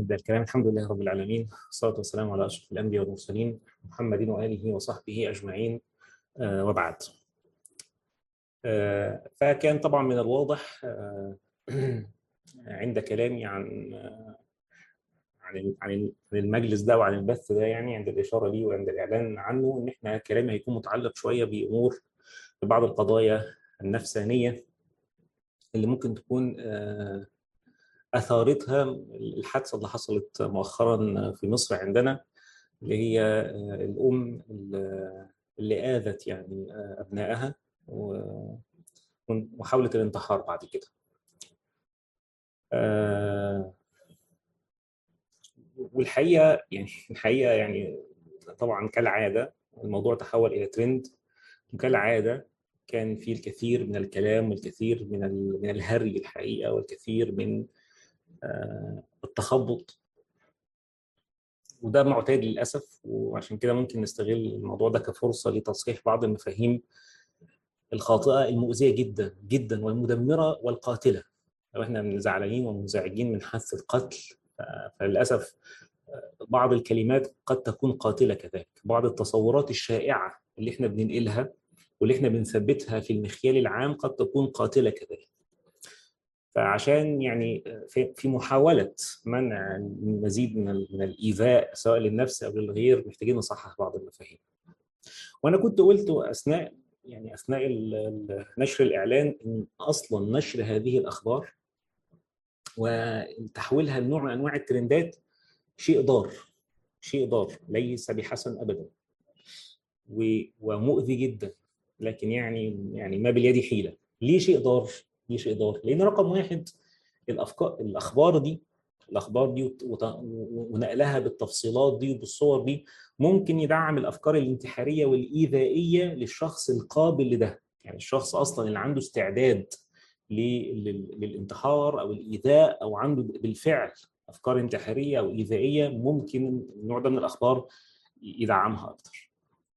نبدأ الكلام الحمد لله رب العالمين والصلاة والسلام على أشرف الأنبياء والمرسلين محمد وآله وصحبه أجمعين آه، وبعد آه، فكان طبعا من الواضح آه، عند كلامي عن عن عن المجلس ده وعن البث ده يعني عند الإشارة ليه وعند الإعلان عنه إن إحنا كلامي هيكون متعلق شوية بأمور ببعض القضايا النفسانية اللي ممكن تكون اثارتها الحادثه اللي حصلت مؤخرا في مصر عندنا اللي هي الام اللي اذت يعني ابنائها وحاولة الانتحار بعد كده. والحقيقه يعني الحقيقه يعني طبعا كالعاده الموضوع تحول الى ترند وكالعاده كان في الكثير من الكلام والكثير من من الهري الحقيقه والكثير من التخبط وده معتاد للاسف وعشان كده ممكن نستغل الموضوع ده كفرصه لتصحيح بعض المفاهيم الخاطئه المؤذيه جدا جدا والمدمره والقاتله لو احنا زعلانين ومنزعجين من حث القتل فللاسف بعض الكلمات قد تكون قاتله كذلك بعض التصورات الشائعه اللي احنا بننقلها واللي احنا بنثبتها في المخيال العام قد تكون قاتله كذلك فعشان يعني في محاوله منع المزيد من من الايذاء سواء للنفس او للغير محتاجين نصحح بعض المفاهيم. وانا كنت قلت اثناء يعني اثناء نشر الاعلان ان اصلا نشر هذه الاخبار وتحويلها لنوع من انواع الترندات شيء ضار شيء ضار ليس بحسن ابدا ومؤذي جدا لكن يعني يعني ما باليد حيله ليه شيء ضار دي شيء ضار لان رقم واحد الافكار الاخبار دي الاخبار دي ونقلها بالتفصيلات دي وبالصور دي ممكن يدعم الافكار الانتحاريه والايذائيه للشخص القابل لده يعني الشخص اصلا اللي عنده استعداد للانتحار او الايذاء او عنده بالفعل افكار انتحاريه او ايذائيه ممكن النوع ده من الاخبار يدعمها اكتر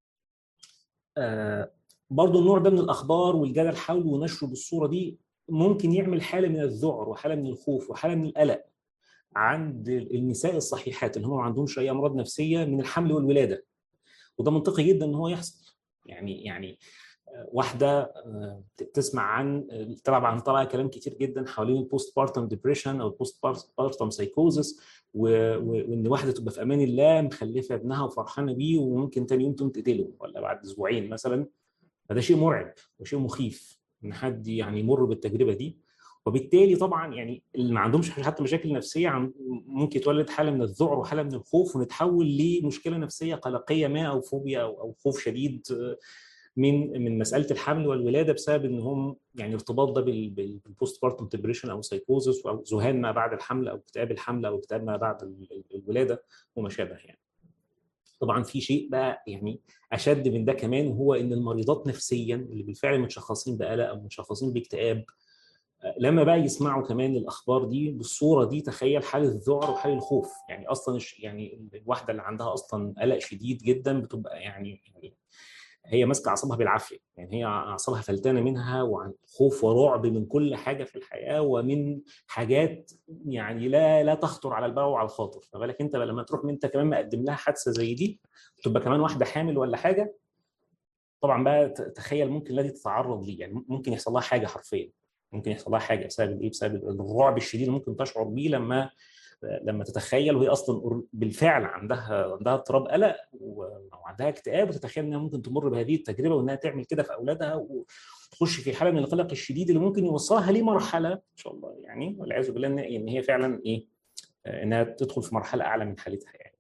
آه برضو النوع ده من الاخبار والجدل حوله ونشره بالصوره دي ممكن يعمل حاله من الذعر وحاله من الخوف وحاله من القلق عند النساء الصحيحات اللي هم ما عندهمش اي امراض نفسيه من الحمل والولاده وده منطقي جدا ان هو يحصل يعني يعني واحده تسمع عن طبعا طلع كلام كتير جدا حوالين البوست بارتم ديبريشن او البوست بارتم سايكوزس وان واحده تبقى في امان الله مخلفه ابنها وفرحانه بيه وممكن تاني يوم تقوم تقتله ولا بعد اسبوعين مثلا فده شيء مرعب وشيء مخيف ان حد يعني يمر بالتجربه دي وبالتالي طبعا يعني اللي ما عندهمش حتى مشاكل نفسيه ممكن يتولد حاله من الذعر وحاله من الخوف ونتحول لمشكله نفسيه قلقيه ما او فوبيا او او خوف شديد من من مساله الحمل والولاده بسبب ان هم يعني ارتباط ده بالبوست بارتم ديبريشن او سايكوزس او ذهان ما بعد الحمل او اكتئاب الحمل او اكتئاب ما بعد الولاده وما شابه يعني. طبعا في شيء بقى يعني اشد من ده كمان وهو ان المريضات نفسيا اللي بالفعل متشخصين بقلق او متشخصين باكتئاب لما بقى يسمعوا كمان الاخبار دي بالصوره دي تخيل حاله الذعر وحاله الخوف يعني اصلا يعني الواحده اللي عندها اصلا قلق شديد جدا بتبقى يعني, يعني هي ماسكه اعصابها بالعافيه يعني هي اعصابها فلتانه منها وعن خوف ورعب من كل حاجه في الحياه ومن حاجات يعني لا لا تخطر على البال وعلى الخاطر فبالك انت لما تروح انت كمان مقدم لها حادثه زي دي تبقى كمان واحده حامل ولا حاجه طبعا بقى تخيل ممكن الذي تتعرض ليه يعني ممكن يحصل لها حاجه حرفيا ممكن يحصل لها حاجه بسبب ايه بسبب الرعب الشديد اللي ممكن تشعر بيه لما لما تتخيل وهي اصلا بالفعل عندها عندها اضطراب قلق وعندها اكتئاب وتتخيل انها ممكن تمر بهذه التجربه وانها تعمل كده في اولادها وتخش في حاله من القلق الشديد اللي ممكن يوصلها لمرحله ان شاء الله يعني والعياذ بالله ان هي فعلا ايه انها تدخل في مرحله اعلى من حالتها يعني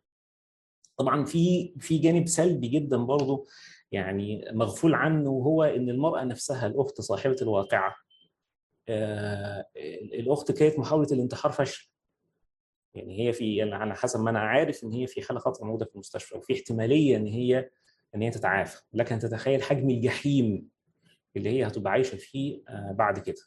طبعا في في جانب سلبي جدا برضه يعني مغفول عنه وهو ان المراه نفسها الاخت صاحبه الواقعه آه الاخت كانت محاوله الانتحار فشل يعني هي في يعني على حسب ما انا عارف ان هي في حاله خطر موجوده في المستشفى وفي احتماليه ان هي ان هي تتعافى لكن تتخيل حجم الجحيم اللي هي هتبقى عايشه فيه آه بعد كده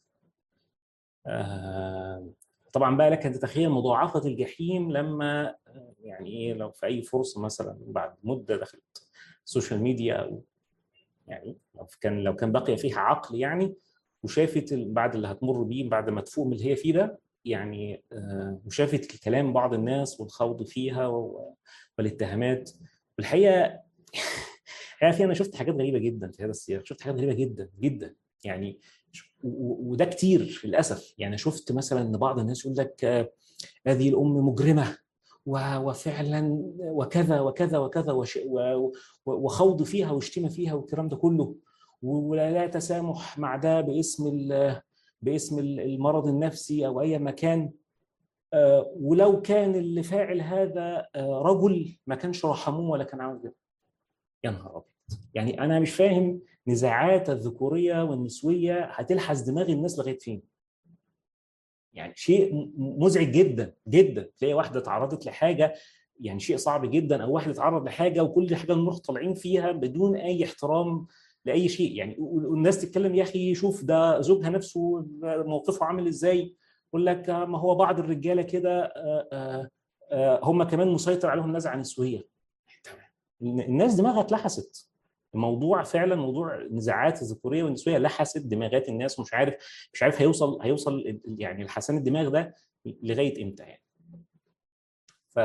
آه طبعا بقى لك ان تتخيل مضاعفه الجحيم لما يعني ايه لو في اي فرصه مثلا بعد مده دخلت السوشيال ميديا او يعني لو كان لو كان بقي فيها عقل يعني وشافت بعد اللي هتمر بيه بعد ما تفوق من اللي هي فيه ده يعني مشافه كلام بعض الناس والخوض فيها والاتهامات والحقيقه الحقيقه انا شفت حاجات غريبه جدا في هذا السياق شفت حاجات غريبه جدا جدا يعني وده كتير للاسف يعني شفت مثلا ان بعض الناس يقول لك هذه الام مجرمه وفعلا وكذا وكذا وكذا وخوض فيها واشتمى فيها والكلام ده كله ولا لا تسامح مع ده باسم باسم المرض النفسي او اي مكان ولو كان اللي فاعل هذا رجل ما كانش رحموه ولا كان عامل كده يا نهار ابيض يعني انا مش فاهم نزاعات الذكوريه والنسويه هتلحس دماغ الناس لغايه فين يعني شيء مزعج جدا جدا تلاقي واحده اتعرضت لحاجه يعني شيء صعب جدا او واحد اتعرض لحاجه وكل حاجه نروح طالعين فيها بدون اي احترام لاي شيء يعني والناس تتكلم يا اخي شوف ده زوجها نفسه موقفه عامل ازاي يقول لك ما هو بعض الرجاله كده هم كمان مسيطر عليهم نزعه نسويه الناس دماغها اتلحست الموضوع فعلا موضوع نزاعات الذكوريه والنسويه لحست دماغات الناس مش عارف مش عارف هيوصل هيوصل يعني الحسن الدماغ ده لغايه امتى يعني ف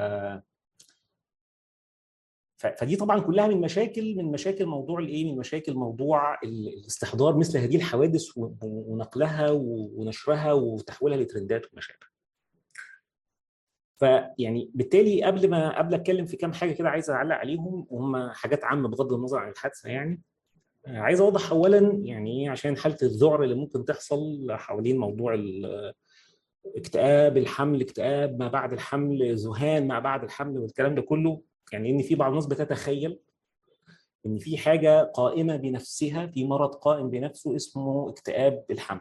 فدي طبعا كلها من مشاكل من مشاكل موضوع الايه من مشاكل موضوع الاستحضار مثل هذه الحوادث ونقلها ونشرها وتحويلها لترندات ومشاكل فيعني بالتالي قبل ما قبل اتكلم في كام حاجه كده عايز اعلق عليهم وهم حاجات عامه بغض النظر عن الحادثه يعني عايز اوضح اولا يعني ايه عشان حاله الذعر اللي ممكن تحصل حوالين موضوع اكتئاب الحمل اكتئاب ما بعد الحمل ذهان ما بعد الحمل والكلام ده كله يعني ان في بعض الناس بتتخيل ان في حاجه قائمه بنفسها في مرض قائم بنفسه اسمه اكتئاب الحمل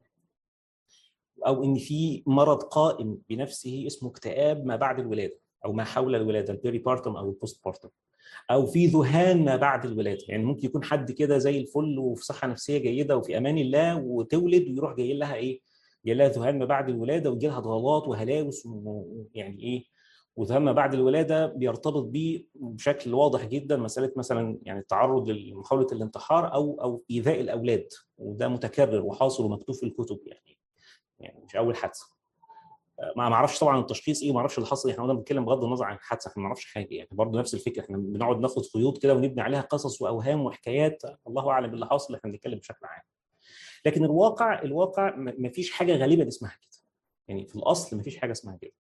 او ان في مرض قائم بنفسه اسمه اكتئاب ما بعد الولاده او ما حول الولاده البيري بارتم او البوست بارتم او في ذهان ما بعد الولاده يعني ممكن يكون حد كده زي الفل وفي صحه نفسيه جيده وفي امان الله وتولد ويروح جاي لها ايه جاي لها ذهان ما بعد الولاده ويجي لها ضغطات وهلاوس ويعني ايه وذهان ما بعد الولاده بيرتبط بيه بشكل واضح جدا مساله مثلا يعني التعرض لمحاوله الانتحار او او ايذاء الاولاد وده متكرر وحاصل ومكتوب في الكتب يعني يعني مش اول حادثه ما اعرفش طبعا التشخيص ايه ما اعرفش اللي حصل احنا بنتكلم بغض النظر عن الحادثه احنا ما نعرفش حاجه يعني برضه نفس الفكره احنا بنقعد ناخد خيوط كده ونبني عليها قصص واوهام وحكايات الله اعلم باللي حاصل احنا بنتكلم بشكل عام لكن الواقع الواقع ما فيش حاجه غالبا اسمها كده يعني في الاصل ما فيش حاجه اسمها كده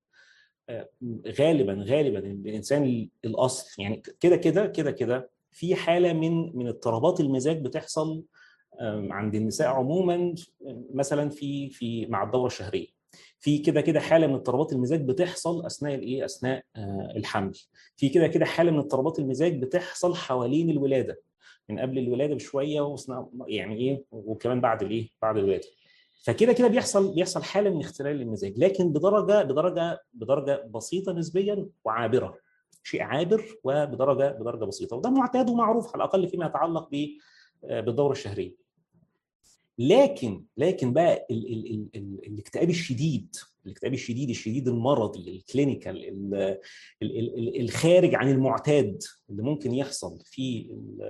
غالبا غالبا الانسان الاصل يعني كده كده كده كده في حاله من من اضطرابات المزاج بتحصل عند النساء عموما مثلا في في مع الدوره الشهريه في كده كده حاله من اضطرابات المزاج بتحصل اثناء الايه اثناء الحمل في كده كده حاله من اضطرابات المزاج بتحصل حوالين الولاده من قبل الولاده بشويه يعني ايه وكمان بعد الايه بعد الولاده فكده كده بيحصل بيحصل حاله من اختلال المزاج لكن بدرجه بدرجه بدرجه بسيطه نسبيا وعابره شيء عابر وبدرجه بدرجه بسيطه وده معتاد ومعروف على الاقل فيما يتعلق بالدوره الشهريه لكن لكن بقى ال ال ال ال الاكتئاب الشديد الاكتئاب الشديد الشديد المرضي الكلينيكال ال ال ال الخارج عن المعتاد اللي ممكن يحصل في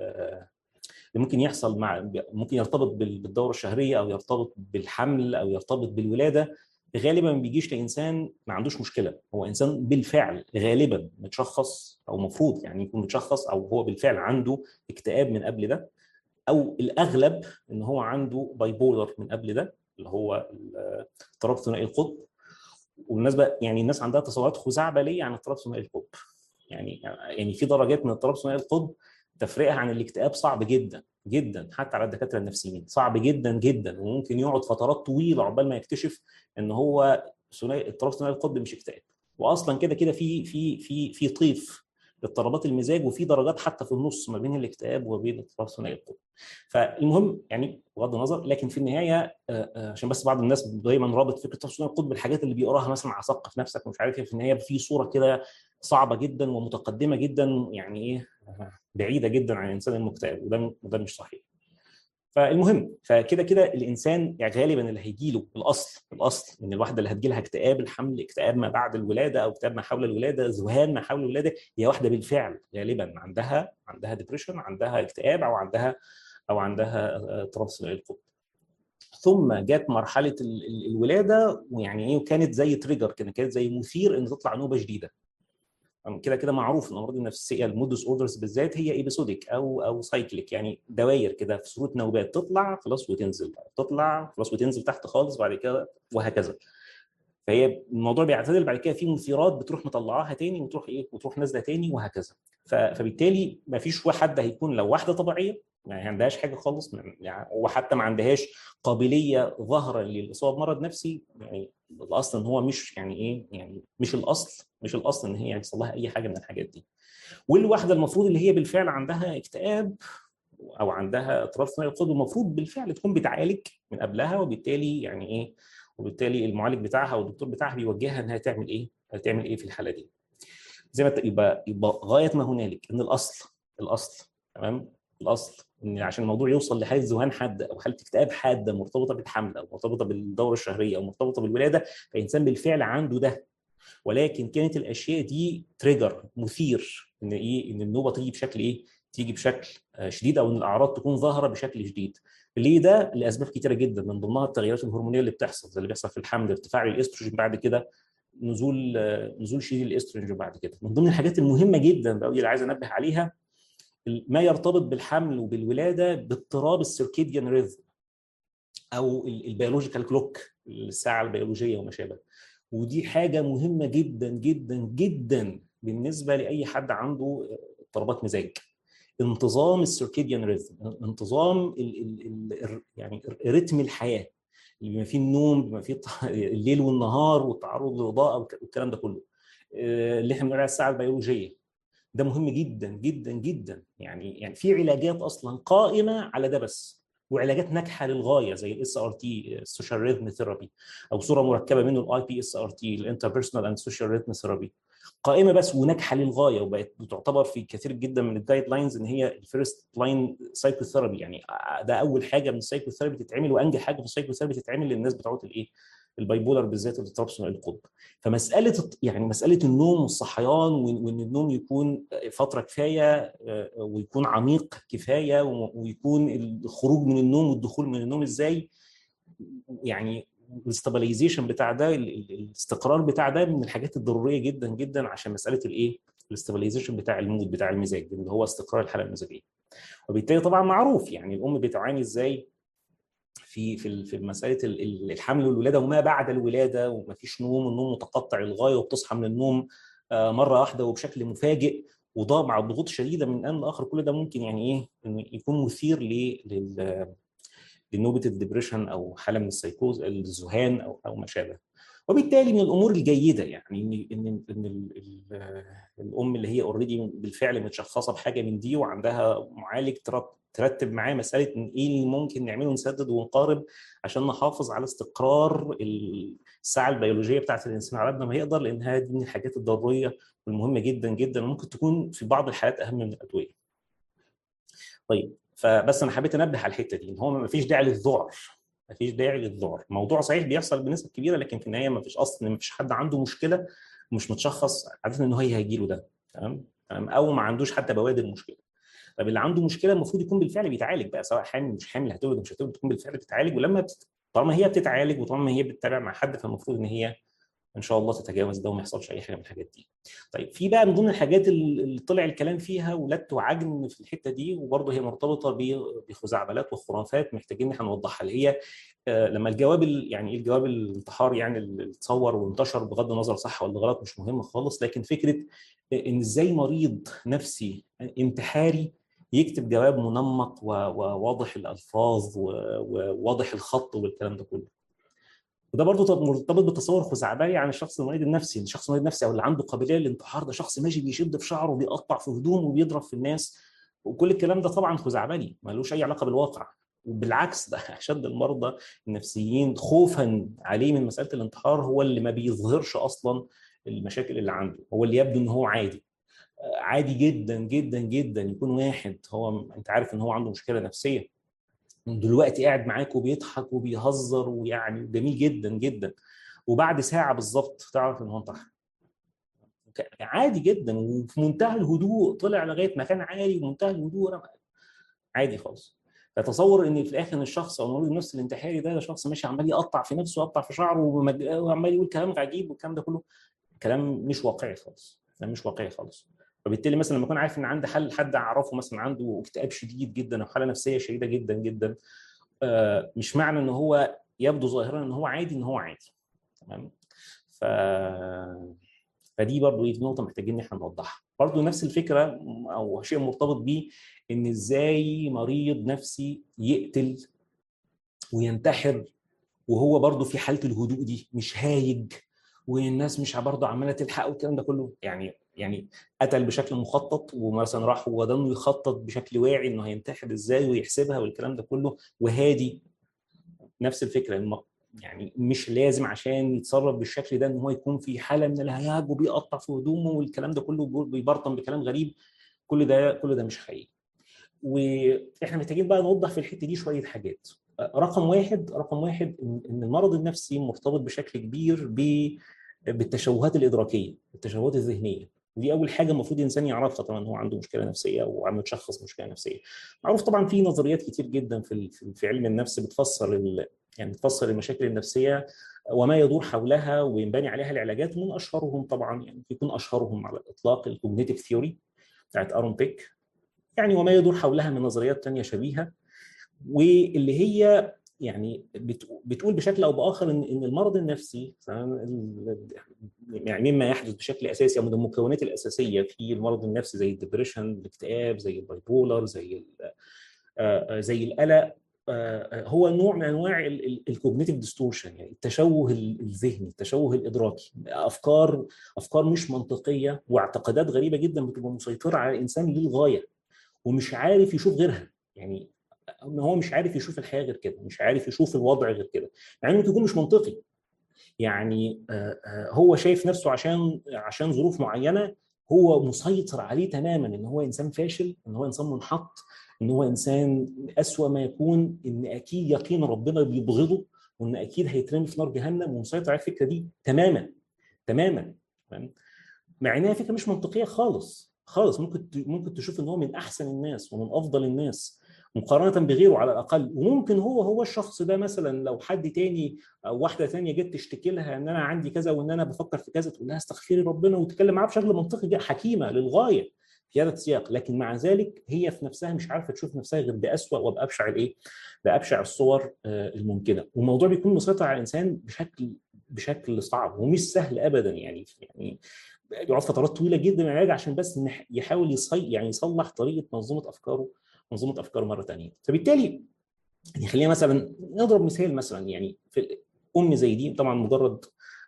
اللي ممكن يحصل مع ممكن يرتبط بالدوره الشهريه او يرتبط بالحمل او يرتبط بالولاده غالبا ما بيجيش لانسان ما عندوش مشكله هو انسان بالفعل غالبا متشخص او المفروض يعني يكون متشخص او هو بالفعل عنده اكتئاب من قبل ده او الاغلب ان هو عنده باي بولر من قبل ده اللي هو اضطراب ثنائي القطب وبالنسبه يعني الناس عندها تصورات خزعبليه عن اضطراب ثنائي القطب يعني يعني في درجات من اضطراب ثنائي القطب تفريقها عن الاكتئاب صعب جدا جدا حتى على الدكاتره النفسيين صعب جدا جدا وممكن يقعد فترات طويله عقبال ما يكتشف ان هو ثنائي اضطراب ثنائي القطب مش اكتئاب واصلا كده كده في في في في طيف لاضطرابات المزاج وفي درجات حتى في النص ما بين الاكتئاب وبين اضطراب ثنائي القطب. فالمهم يعني بغض النظر لكن في النهايه عشان بس بعض الناس دايما رابط فكره اضطراب ثنائي القطب بالحاجات اللي بيقراها مثلا على ثقف نفسك ومش عارف ايه في النهايه في صوره كده صعبه جدا ومتقدمه جدا يعني ايه بعيده جدا عن الانسان المكتئب وده وده مش صحيح. فالمهم فكده كده الانسان يعني غالبا اللي هيجي له الاصل الاصل ان الواحده اللي هتجي لها اكتئاب الحمل اكتئاب ما بعد الولاده او اكتئاب ما حول الولاده ذهان ما حول الولاده هي واحده بالفعل غالبا عندها عندها ديبريشن عندها اكتئاب او عندها او عندها اضطراب ثنائي القطب ثم جت مرحله الولاده ويعني ايه وكانت زي تريجر كده كانت زي مثير ان تطلع نوبه جديده كده كده معروف ان الامراض النفسيه المودس اوردرز بالذات هي ايبيسوديك او او سايكليك يعني دواير كده في صوره نوبات تطلع خلاص وتنزل تطلع خلاص وتنزل تحت خالص بعد كده وهكذا فهي الموضوع بيعتدل بعد كده في مثيرات بتروح مطلعاها تاني وتروح ايه وتروح نازله تاني وهكذا فبالتالي ما فيش حد هيكون لو واحده طبيعيه يعني ما عندهاش حاجه خالص يعني وحتى ما عندهاش قابليه ظاهره للاصابه بمرض نفسي يعني الاصل ان هو مش يعني ايه يعني مش الاصل مش الاصل ان هي يحصل لها اي حاجه من الحاجات دي والواحده المفروض اللي هي بالفعل عندها اكتئاب او عندها اضطراب ثنائي القطب المفروض بالفعل تكون بتعالج من قبلها وبالتالي يعني ايه وبالتالي المعالج بتاعها والدكتور بتاعها بيوجهها انها تعمل ايه؟ هتعمل ايه في الحاله دي؟ زي ما يبقى يبقى غايه ما هنالك ان الاصل الاصل تمام؟ الاصل ان عشان الموضوع يوصل لحاله ذهان حاده او حاله اكتئاب حاده مرتبطه بالحمل او مرتبطه بالدوره الشهريه او مرتبطه بالولاده فالانسان بالفعل عنده ده ولكن كانت الاشياء دي تريجر مثير ان ايه ان النوبه تيجي بشكل ايه؟ تيجي بشكل شديد او ان الاعراض تكون ظاهره بشكل شديد. ليه ده؟ لاسباب كثيره جدا من ضمنها التغيرات الهرمونيه اللي بتحصل زي اللي بيحصل في الحمل ارتفاع الاستروجين بعد كده نزول نزول شديد الاستروجين بعد كده. من ضمن الحاجات المهمه جدا بقى اللي عايز انبه عليها ما يرتبط بالحمل وبالولاده باضطراب السيركيديان ريزم او البيولوجيكال كلوك الساعه البيولوجيه وما شابه. ودي حاجه مهمه جدا جدا جدا بالنسبه لاي حد عنده اضطرابات مزاج انتظام السيركيديان ريزم انتظام ال ال ال يعني رتم الحياه اللي بما فيه النوم بما فيه الليل والنهار والتعرض للاضاءه والكلام ده كله اللي احنا بنقول عليها الساعه البيولوجيه ده مهم جدا جدا جدا يعني يعني في علاجات اصلا قائمه على ده بس وعلاجات ناجحه للغايه زي الاس ار تي السوشيال ريتم ثيرابي او صوره مركبه منه الاي بي اس ار تي الانتربيرسونال اند سوشيال ريتم ثيرابي قائمه بس وناجحه للغايه وبقت بتعتبر في كثير جدا من الجايد لاينز ان هي الفيرست لاين سايكو ثيرابي يعني ده اول حاجه من السايكو ثيرابي تتعمل وانجح حاجه في السايكو ثيرابي تتعمل للناس بتوع الايه البايبولر بالذات الاضطراب ثنائي القطب فمساله يعني مساله النوم والصحيان وان النوم يكون فتره كفايه ويكون عميق كفايه ويكون الخروج من النوم والدخول من النوم ازاي يعني الاستابلايزيشن بتاع ده الاستقرار بتاع ده من الحاجات الضروريه جدا جدا عشان مساله الايه الاستابلايزيشن بتاع المود بتاع المزاج اللي هو استقرار الحاله المزاجيه وبالتالي طبعا معروف يعني الام بتعاني ازاي في في في مساله الحمل والولاده وما بعد الولاده ومفيش نوم والنوم متقطع للغايه وبتصحى من النوم مره واحده وبشكل مفاجئ وده مع الضغوط الشديده من ان لاخر كل ده ممكن يعني ايه إن يكون مثير لل لنوبه الدبريشن او حاله من السيكوز الذهان او او ما شابه وبالتالي من الامور الجيده يعني ان ان ان الام اللي هي اوريدي بالفعل متشخصه بحاجه من دي وعندها معالج ترتب معاه مساله ايه اللي ممكن نعمله نسدد ونقارب عشان نحافظ على استقرار الساعه البيولوجيه بتاعت الانسان على قد ما يقدر لانها دي من الحاجات الضروريه والمهمه جدا جدا وممكن تكون في بعض الحالات اهم من الادويه. طيب فبس انا حبيت انبه على الحته دي ان هو ما فيش داعي للذعر ما فيش داعي للذعر الموضوع صحيح بيحصل بنسب كبيره لكن في النهايه ما فيش اصلا ما فيش حد عنده مشكله مش متشخص عاده ان هو هيجي له ده تمام او ما عندوش حتى بوادر المشكله طب اللي عنده مشكله المفروض يكون بالفعل بيتعالج بقى سواء حامل مش حامل هتولد مش هتولد تكون بالفعل بتتعالج ولما بت... طالما هي بتتعالج وطالما هي بتتابع مع حد فالمفروض ان هي ان شاء الله تتجاوز ده وما يحصلش اي حاجه من الحاجات دي. طيب في بقى من ضمن الحاجات اللي طلع الكلام فيها ولت وعجن في الحته دي وبرضه هي مرتبطه بخزعبلات وخرافات محتاجين ان احنا نوضحها اللي هي لما الجواب يعني الجواب الانتحار يعني اللي اتصور وانتشر بغض النظر صح ولا غلط مش مهم خالص لكن فكره ان ازاي مريض نفسي انتحاري يكتب جواب منمق وواضح الالفاظ وواضح الخط والكلام ده كله. وده برضه مرتبط بتصور خزعبلي عن الشخص المريض النفسي، الشخص المريض النفسي او اللي عنده قابليه للانتحار ده شخص ماشي بيشد في شعره وبيقطع في هدومه وبيضرب في الناس وكل الكلام ده طبعا خزعبلي ملوش اي علاقه بالواقع وبالعكس ده اشد المرضى النفسيين خوفا عليه من مساله الانتحار هو اللي ما بيظهرش اصلا المشاكل اللي عنده، هو اللي يبدو ان هو عادي. عادي جدا جدا جدا يكون واحد هو انت عارف ان هو عنده مشكله نفسيه دلوقتي قاعد معاك وبيضحك وبيهزر ويعني جميل جدا جدا وبعد ساعه بالظبط تعرف ان هو انتحر عادي جدا وفي منتهى الهدوء طلع لغايه مكان عالي ومنتهى الهدوء عادي خالص فتصور ان في الاخر ان الشخص او مريض النفس الانتحاري ده, ده شخص ماشي عمال يقطع في نفسه ويقطع في شعره وعمال يقول كلام عجيب والكلام ده كله كلام مش واقعي خالص كلام مش واقعي خالص فبالتالي مثلا لما اكون عارف ان عندي حل حد اعرفه مثلا عنده اكتئاب شديد جدا او حاله نفسيه شديده جدا جدا مش معنى ان هو يبدو ظاهرا ان هو عادي ان هو عادي تمام ف فدي برضه دي نقطه محتاجين ان احنا نوضحها برضه نفس الفكره او شيء مرتبط بيه ان ازاي مريض نفسي يقتل وينتحر وهو برضه في حاله الهدوء دي مش هايج والناس مش برضه عماله تلحق والكلام ده كله يعني يعني قتل بشكل مخطط ومثلا راح هو ده انه يخطط بشكل واعي انه هينتحر ازاي ويحسبها والكلام ده كله وهادي نفس الفكره يعني مش لازم عشان يتصرف بالشكل ده ان هو يكون في حاله من الهياج وبيقطع في هدومه والكلام ده كله بيبرطم بكلام غريب كل ده كل ده مش حقيقي واحنا محتاجين بقى نوضح في الحته دي شويه حاجات رقم واحد رقم واحد ان المرض النفسي مرتبط بشكل كبير بالتشوهات الادراكيه التشوهات الذهنيه ودي اول حاجه المفروض الانسان يعرفها طبعا هو عنده مشكله نفسيه او عم يتشخص مشكله نفسيه معروف طبعا في نظريات كتير جدا في في علم النفس بتفسر يعني بتفسر المشاكل النفسيه وما يدور حولها وينبني عليها العلاجات ومن اشهرهم طبعا يعني يكون اشهرهم على الاطلاق الكوجنيتيف ثيوري بتاعت ارون بيك يعني وما يدور حولها من نظريات ثانيه شبيهه واللي هي يعني بتقول بشكل او باخر ان ان المرض النفسي يعني مما يحدث بشكل اساسي او من المكونات الاساسيه في المرض النفسي زي الدبريشن الاكتئاب زي البايبولر زي زي القلق هو نوع من انواع الكوجنيتيف ديستورشن يعني التشوه الذهني التشوه الادراكي افكار افكار مش منطقيه واعتقادات غريبه جدا بتبقى مسيطره على الانسان للغايه ومش عارف يشوف غيرها يعني ان هو مش عارف يشوف الحياه غير كده مش عارف يشوف الوضع غير كده مع انه يكون مش منطقي يعني هو شايف نفسه عشان عشان ظروف معينه هو مسيطر عليه تماما ان هو انسان فاشل ان هو انسان منحط ان هو انسان اسوا ما يكون ان اكيد يقين ربنا بيبغضه وان اكيد هيترمي في نار جهنم ومسيطر على الفكره دي تماما تماما مع انها فكره مش منطقيه خالص خالص ممكن ممكن تشوف ان هو من احسن الناس ومن افضل الناس مقارنه بغيره على الاقل وممكن هو هو الشخص ده مثلا لو حد تاني او واحده تانية جت تشتكي لها ان انا عندي كذا وان انا بفكر في كذا تقول لها استغفري ربنا وتتكلم معاها بشكل منطقي حكيمه للغايه في هذا السياق لكن مع ذلك هي في نفسها مش عارفه تشوف نفسها غير باسوأ وبابشع الايه؟ بابشع الصور الممكنه والموضوع بيكون مسيطر على الانسان بشكل بشكل صعب ومش سهل ابدا يعني يعني يقعد فترات طويله جدا من العلاج عشان بس يحاول يصي يعني يصلح طريقه منظومه افكاره منظومه افكاره مره ثانيه فبالتالي يعني خلينا مثلا نضرب مثال مثلا يعني في ام زي دي طبعا مجرد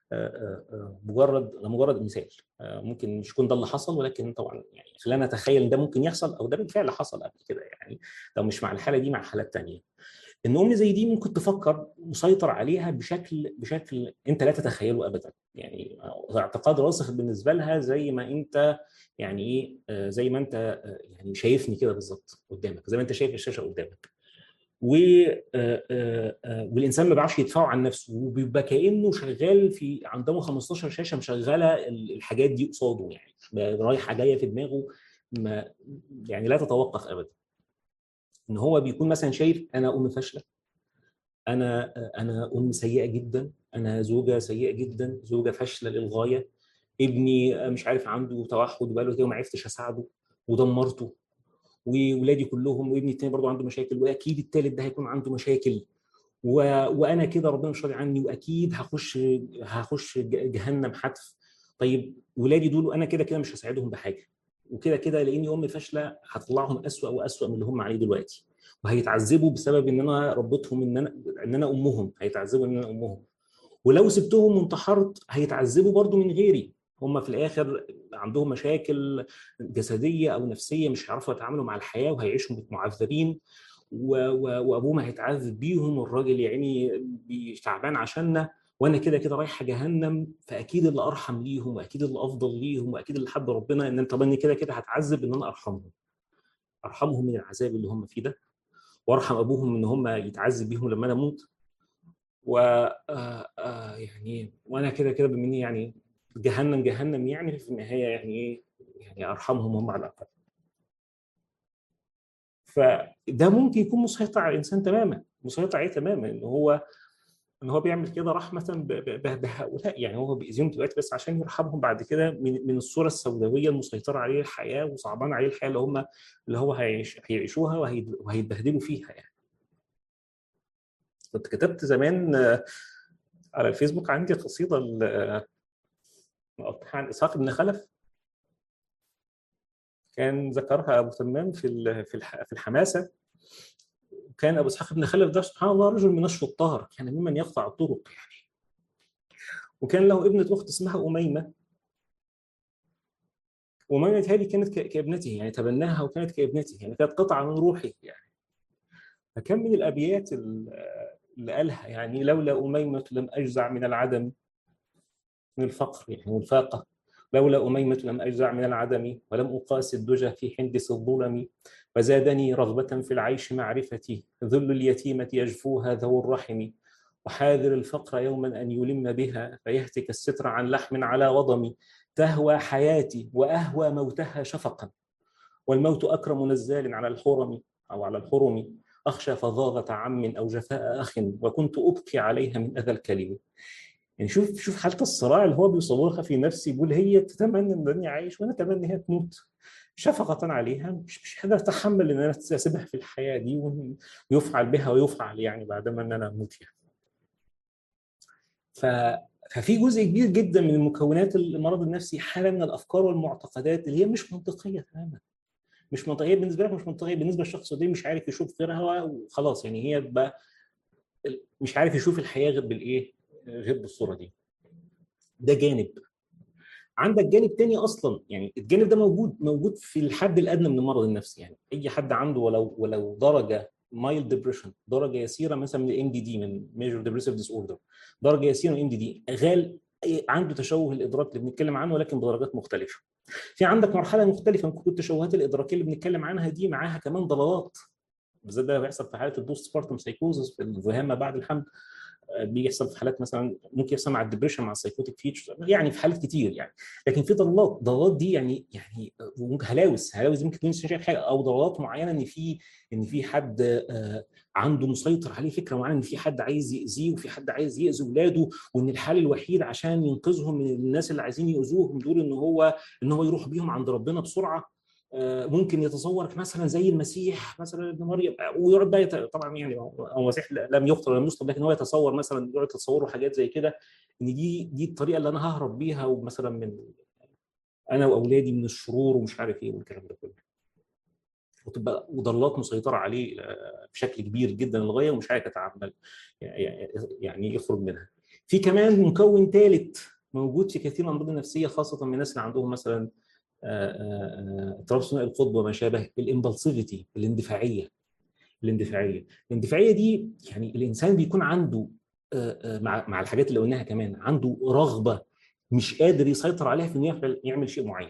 مجرد مجرد مثال ممكن مش يكون ده اللي حصل ولكن طبعا يعني خلينا نتخيل ان ده ممكن يحصل او ده بالفعل حصل قبل كده يعني لو مش مع الحاله دي مع حالات ثانيه ان ام زي دي ممكن تفكر مسيطر عليها بشكل بشكل انت لا تتخيله ابدا يعني اعتقاد راسخ بالنسبه لها زي ما انت يعني ايه زي ما انت يعني شايفني كده بالظبط قدامك زي ما انت شايف الشاشه قدامك و والانسان ما بيعرفش يدفعه عن نفسه وبيبقى كانه شغال في عنده 15 شاشه مشغله الحاجات دي قصاده يعني رايحه جايه في دماغه ما يعني لا تتوقف ابدا ان هو بيكون مثلا شايف انا ام فاشله انا انا ام سيئه جدا انا زوجه سيئه جدا زوجه فاشله للغايه ابني مش عارف عنده توحد وبقاله كده وما عرفتش اساعده ودمرته وولادي كلهم وابني التاني برضه عنده مشاكل واكيد التالت ده هيكون عنده مشاكل و... وانا كده ربنا مش راضي عني واكيد هخش هخش جهنم حتف طيب ولادي دول انا كده كده مش هساعدهم بحاجه وكده كده لاني ام فاشله هطلعهم اسوء واسوء من اللي هم عليه دلوقتي وهيتعذبوا بسبب ان انا ربيتهم ان انا ان انا امهم هيتعذبوا ان انا امهم ولو سبتهم وانتحرت هيتعذبوا برضو من غيري هم في الاخر عندهم مشاكل جسديه او نفسيه مش هيعرفوا يتعاملوا مع الحياه وهيعيشوا معذبين وابوهم هيتعذب بيهم والراجل يعني تعبان عشاننا وانا كده كده رايحه جهنم فاكيد اللي ارحم ليهم واكيد اللي افضل ليهم واكيد اللي حب ربنا ان طب اني كده كده هتعذب ان انا ارحمهم ارحمهم من العذاب اللي هم فيه ده وارحم ابوهم ان هم يتعذب بيهم لما انا اموت و آآ آآ يعني وانا كده كده بمني يعني جهنم جهنم يعني في النهايه يعني ايه يعني ارحمهم هم على الاقل فده ممكن يكون مسيطر على الانسان تماما مسيطر عليه تماما ان هو ان هو بيعمل كده رحمه بهؤلاء يعني هو بيأذيهم دلوقتي بس عشان يرحمهم بعد كده من من الصوره السوداويه المسيطره عليه الحياه وصعبان عليه الحياه اللي هم اللي هو هيعيش هيعيشوها وهيتبهدلوا فيها يعني. كنت كتبت زمان على الفيسبوك عندي قصيده مقطعها عن اسحاق بن خلف كان ذكرها ابو تمام في في الحماسه كان ابو اسحاق بن خلف ده سبحان الله رجل من الشطار كان ممن يقطع الطرق يعني وكان له ابنه اخت اسمها اميمه وميمة هذه كانت كابنته يعني تبناها وكانت كابنته يعني كانت قطعه من روحه يعني فكم من الابيات اللي قالها يعني لولا اميمه لم اجزع من العدم من الفقر يعني والفاقه لولا أميمة لم أجزع من العدم ولم أقاس الدجى في حندس الظلم وزادني رغبة في العيش معرفتي ذل اليتيمة يجفوها ذو الرحم وحاذر الفقر يوما أن يلم بها فيهتك الستر عن لحم على وضم تهوى حياتي وأهوى موتها شفقا والموت أكرم نزال على الحرم أو على الحرم أخشى فظاظة عم أو جفاء أخ وكنت أبكي عليها من أذى الكلم يعني شوف شوف حاله الصراع اللي هو بيصورها في نفسي بيقول هي تتمنى ان الدنيا عايش وانا اتمنى هي تموت شفقة عليها مش مش قادر اتحمل ان انا اسيبها في الحياه دي ويفعل بها ويفعل يعني بعدما ان انا اموت يعني. ف ففي جزء كبير جدا من المكونات المرض النفسي حاله من الافكار والمعتقدات اللي هي مش منطقيه تماما مش منطقيه بالنسبه لك مش منطقيه بالنسبه للشخص ده مش عارف يشوف غيرها وخلاص يعني هي بقى مش عارف يشوف الحياه غير بالايه؟ غير بالصوره دي ده جانب عندك جانب تاني اصلا يعني الجانب ده موجود موجود في الحد الادنى من المرض النفسي يعني اي حد عنده ولو ولو درجه مايلد ديبريشن درجه يسيره مثلا من الام دي دي من ميجر ديبريسيف ديس اوردر درجه يسيره من الام دي دي غال عنده تشوه الادراك اللي بنتكلم عنه ولكن بدرجات مختلفه في عندك مرحله مختلفه من كل التشوهات الادراكيه اللي بنتكلم عنها دي معاها كمان ضلالات بالذات ده بيحصل في حاله البوست سبارتم سايكوزس في الذهان ما بعد الحمل بيحصل في حالات مثلا ممكن يحصل مع الدبريشن مع السايكوتيك فيتشر يعني في حالات كتير يعني لكن في ضلالات ضلالات دي يعني يعني هلاوس هلاوس ممكن تكون شايف حاجه او ضلالات معينه ان في ان في حد عنده مسيطر عليه فكره معينه ان في حد عايز ياذيه وفي حد عايز ياذي اولاده وان الحل الوحيد عشان ينقذهم من الناس اللي عايزين يؤذوهم دول ان هو ان هو يروح بيهم عند ربنا بسرعه ممكن يتصور مثلا زي المسيح مثلا ابن مريم ويقعد بقى طبعا يعني هو المسيح لم يقتل ولم يصلب لكن هو يتصور مثلا يقعد يتصوروا حاجات زي كده ان دي دي الطريقه اللي انا ههرب بيها ومثلا من انا واولادي من الشرور ومش عارف ايه والكلام ده كله وتبقى وضلات مسيطره عليه بشكل كبير جدا للغايه ومش عارف يتعامل يعني يخرج منها. في كمان مكون ثالث موجود في كثير من الامراض النفسيه خاصه من الناس اللي عندهم مثلا اضطراب ثنائي القطب وما شابه الامبلسيفيتي الاندفاعيه الاندفاعيه الاندفاعيه دي يعني الانسان بيكون عنده مع مع الحاجات اللي قلناها كمان عنده رغبه مش قادر يسيطر عليها في انه يعمل يعمل شيء معين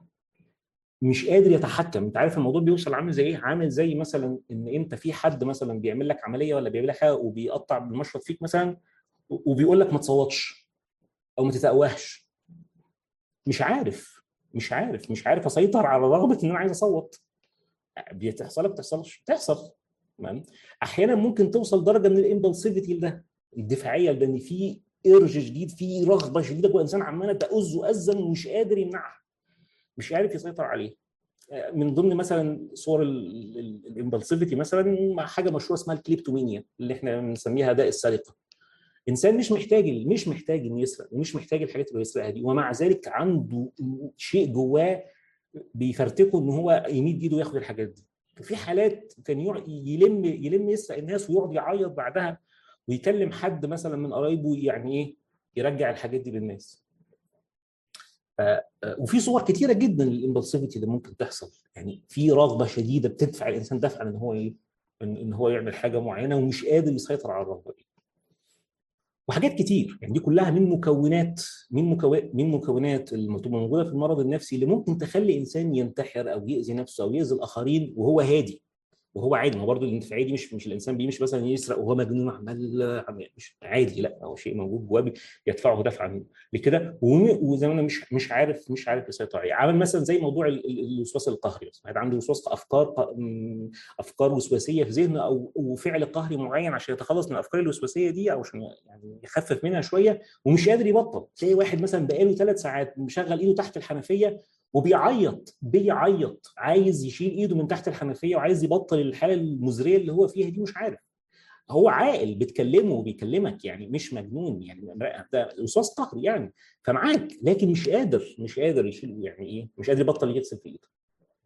مش قادر يتحكم انت عارف الموضوع بيوصل عامل زي ايه عامل زي مثلا ان انت في حد مثلا بيعمل لك عمليه ولا بيعمل لك حاجه وبيقطع بالمشرط فيك مثلا وبيقول لك ما تصوتش او ما تتقواش مش عارف مش عارف مش عارف اسيطر على رغبه ان انا عايز اصوت بتحصل بتحصلش بتحصل تمام احيانا ممكن توصل درجه من الامبلسيفيتي ده الدفاعيه لان في ارج شديد في رغبه شديده جوه الانسان عماله تؤذ اذا ومش قادر يمنعها مش عارف يسيطر عليه من ضمن مثلا صور الامبلسيفيتي مثلا حاجه مشهوره اسمها الكليبتومينيا اللي احنا بنسميها داء السرقه انسان مش محتاج مش محتاج انه يسرق ومش محتاج الحاجات اللي بيسرقها دي ومع ذلك عنده شيء جواه بيفرتكه ان هو يمد ايده وياخد الحاجات دي في حالات كان يلم يلم يسرق الناس ويقعد يعيط بعدها ويكلم حد مثلا من قرايبه يعني ايه يرجع الحاجات دي للناس وفي صور كتيره جدا للامبلسيفيتي اللي ممكن تحصل يعني في رغبه شديده بتدفع الانسان دفعا ان هو ايه ان هو يعمل حاجه معينه ومش قادر يسيطر على الرغبه دي وحاجات كتير يعني دي كلها من مكونات من مكونات من مكونات اللي موجوده في المرض النفسي اللي ممكن تخلي انسان ينتحر او ياذي نفسه او ياذي الاخرين وهو هادي وهو عادي ما هو برضه الاندفاعيه دي مش مش الانسان بيمشي مثلا يسرق وهو مجنون عمال مش عادي لا هو شيء موجود جواه يدفعه دفعا لكده وزي ما انا مش مش عارف مش عارف يسيطر عليه عامل مثلا زي موضوع الوسواس القهري واحد عنده وسواس افكار افكار وسواسيه في ذهنه او وفعل قهري معين عشان يتخلص من الافكار الوسواسيه دي او عشان يعني يخفف منها شويه ومش قادر يبطل تلاقي واحد مثلا بقاله ثلاث ساعات مشغل ايده تحت الحنفيه وبيعيط بيعيط عايز يشيل ايده من تحت الحنفيه وعايز يبطل الحاله المزريه اللي هو فيها دي مش عارف هو عاقل بتكلمه وبيكلمك يعني مش مجنون يعني ده وسواس قهري يعني فمعاك لكن مش قادر مش قادر يشيل يعني ايه مش قادر يبطل يكسب في ايده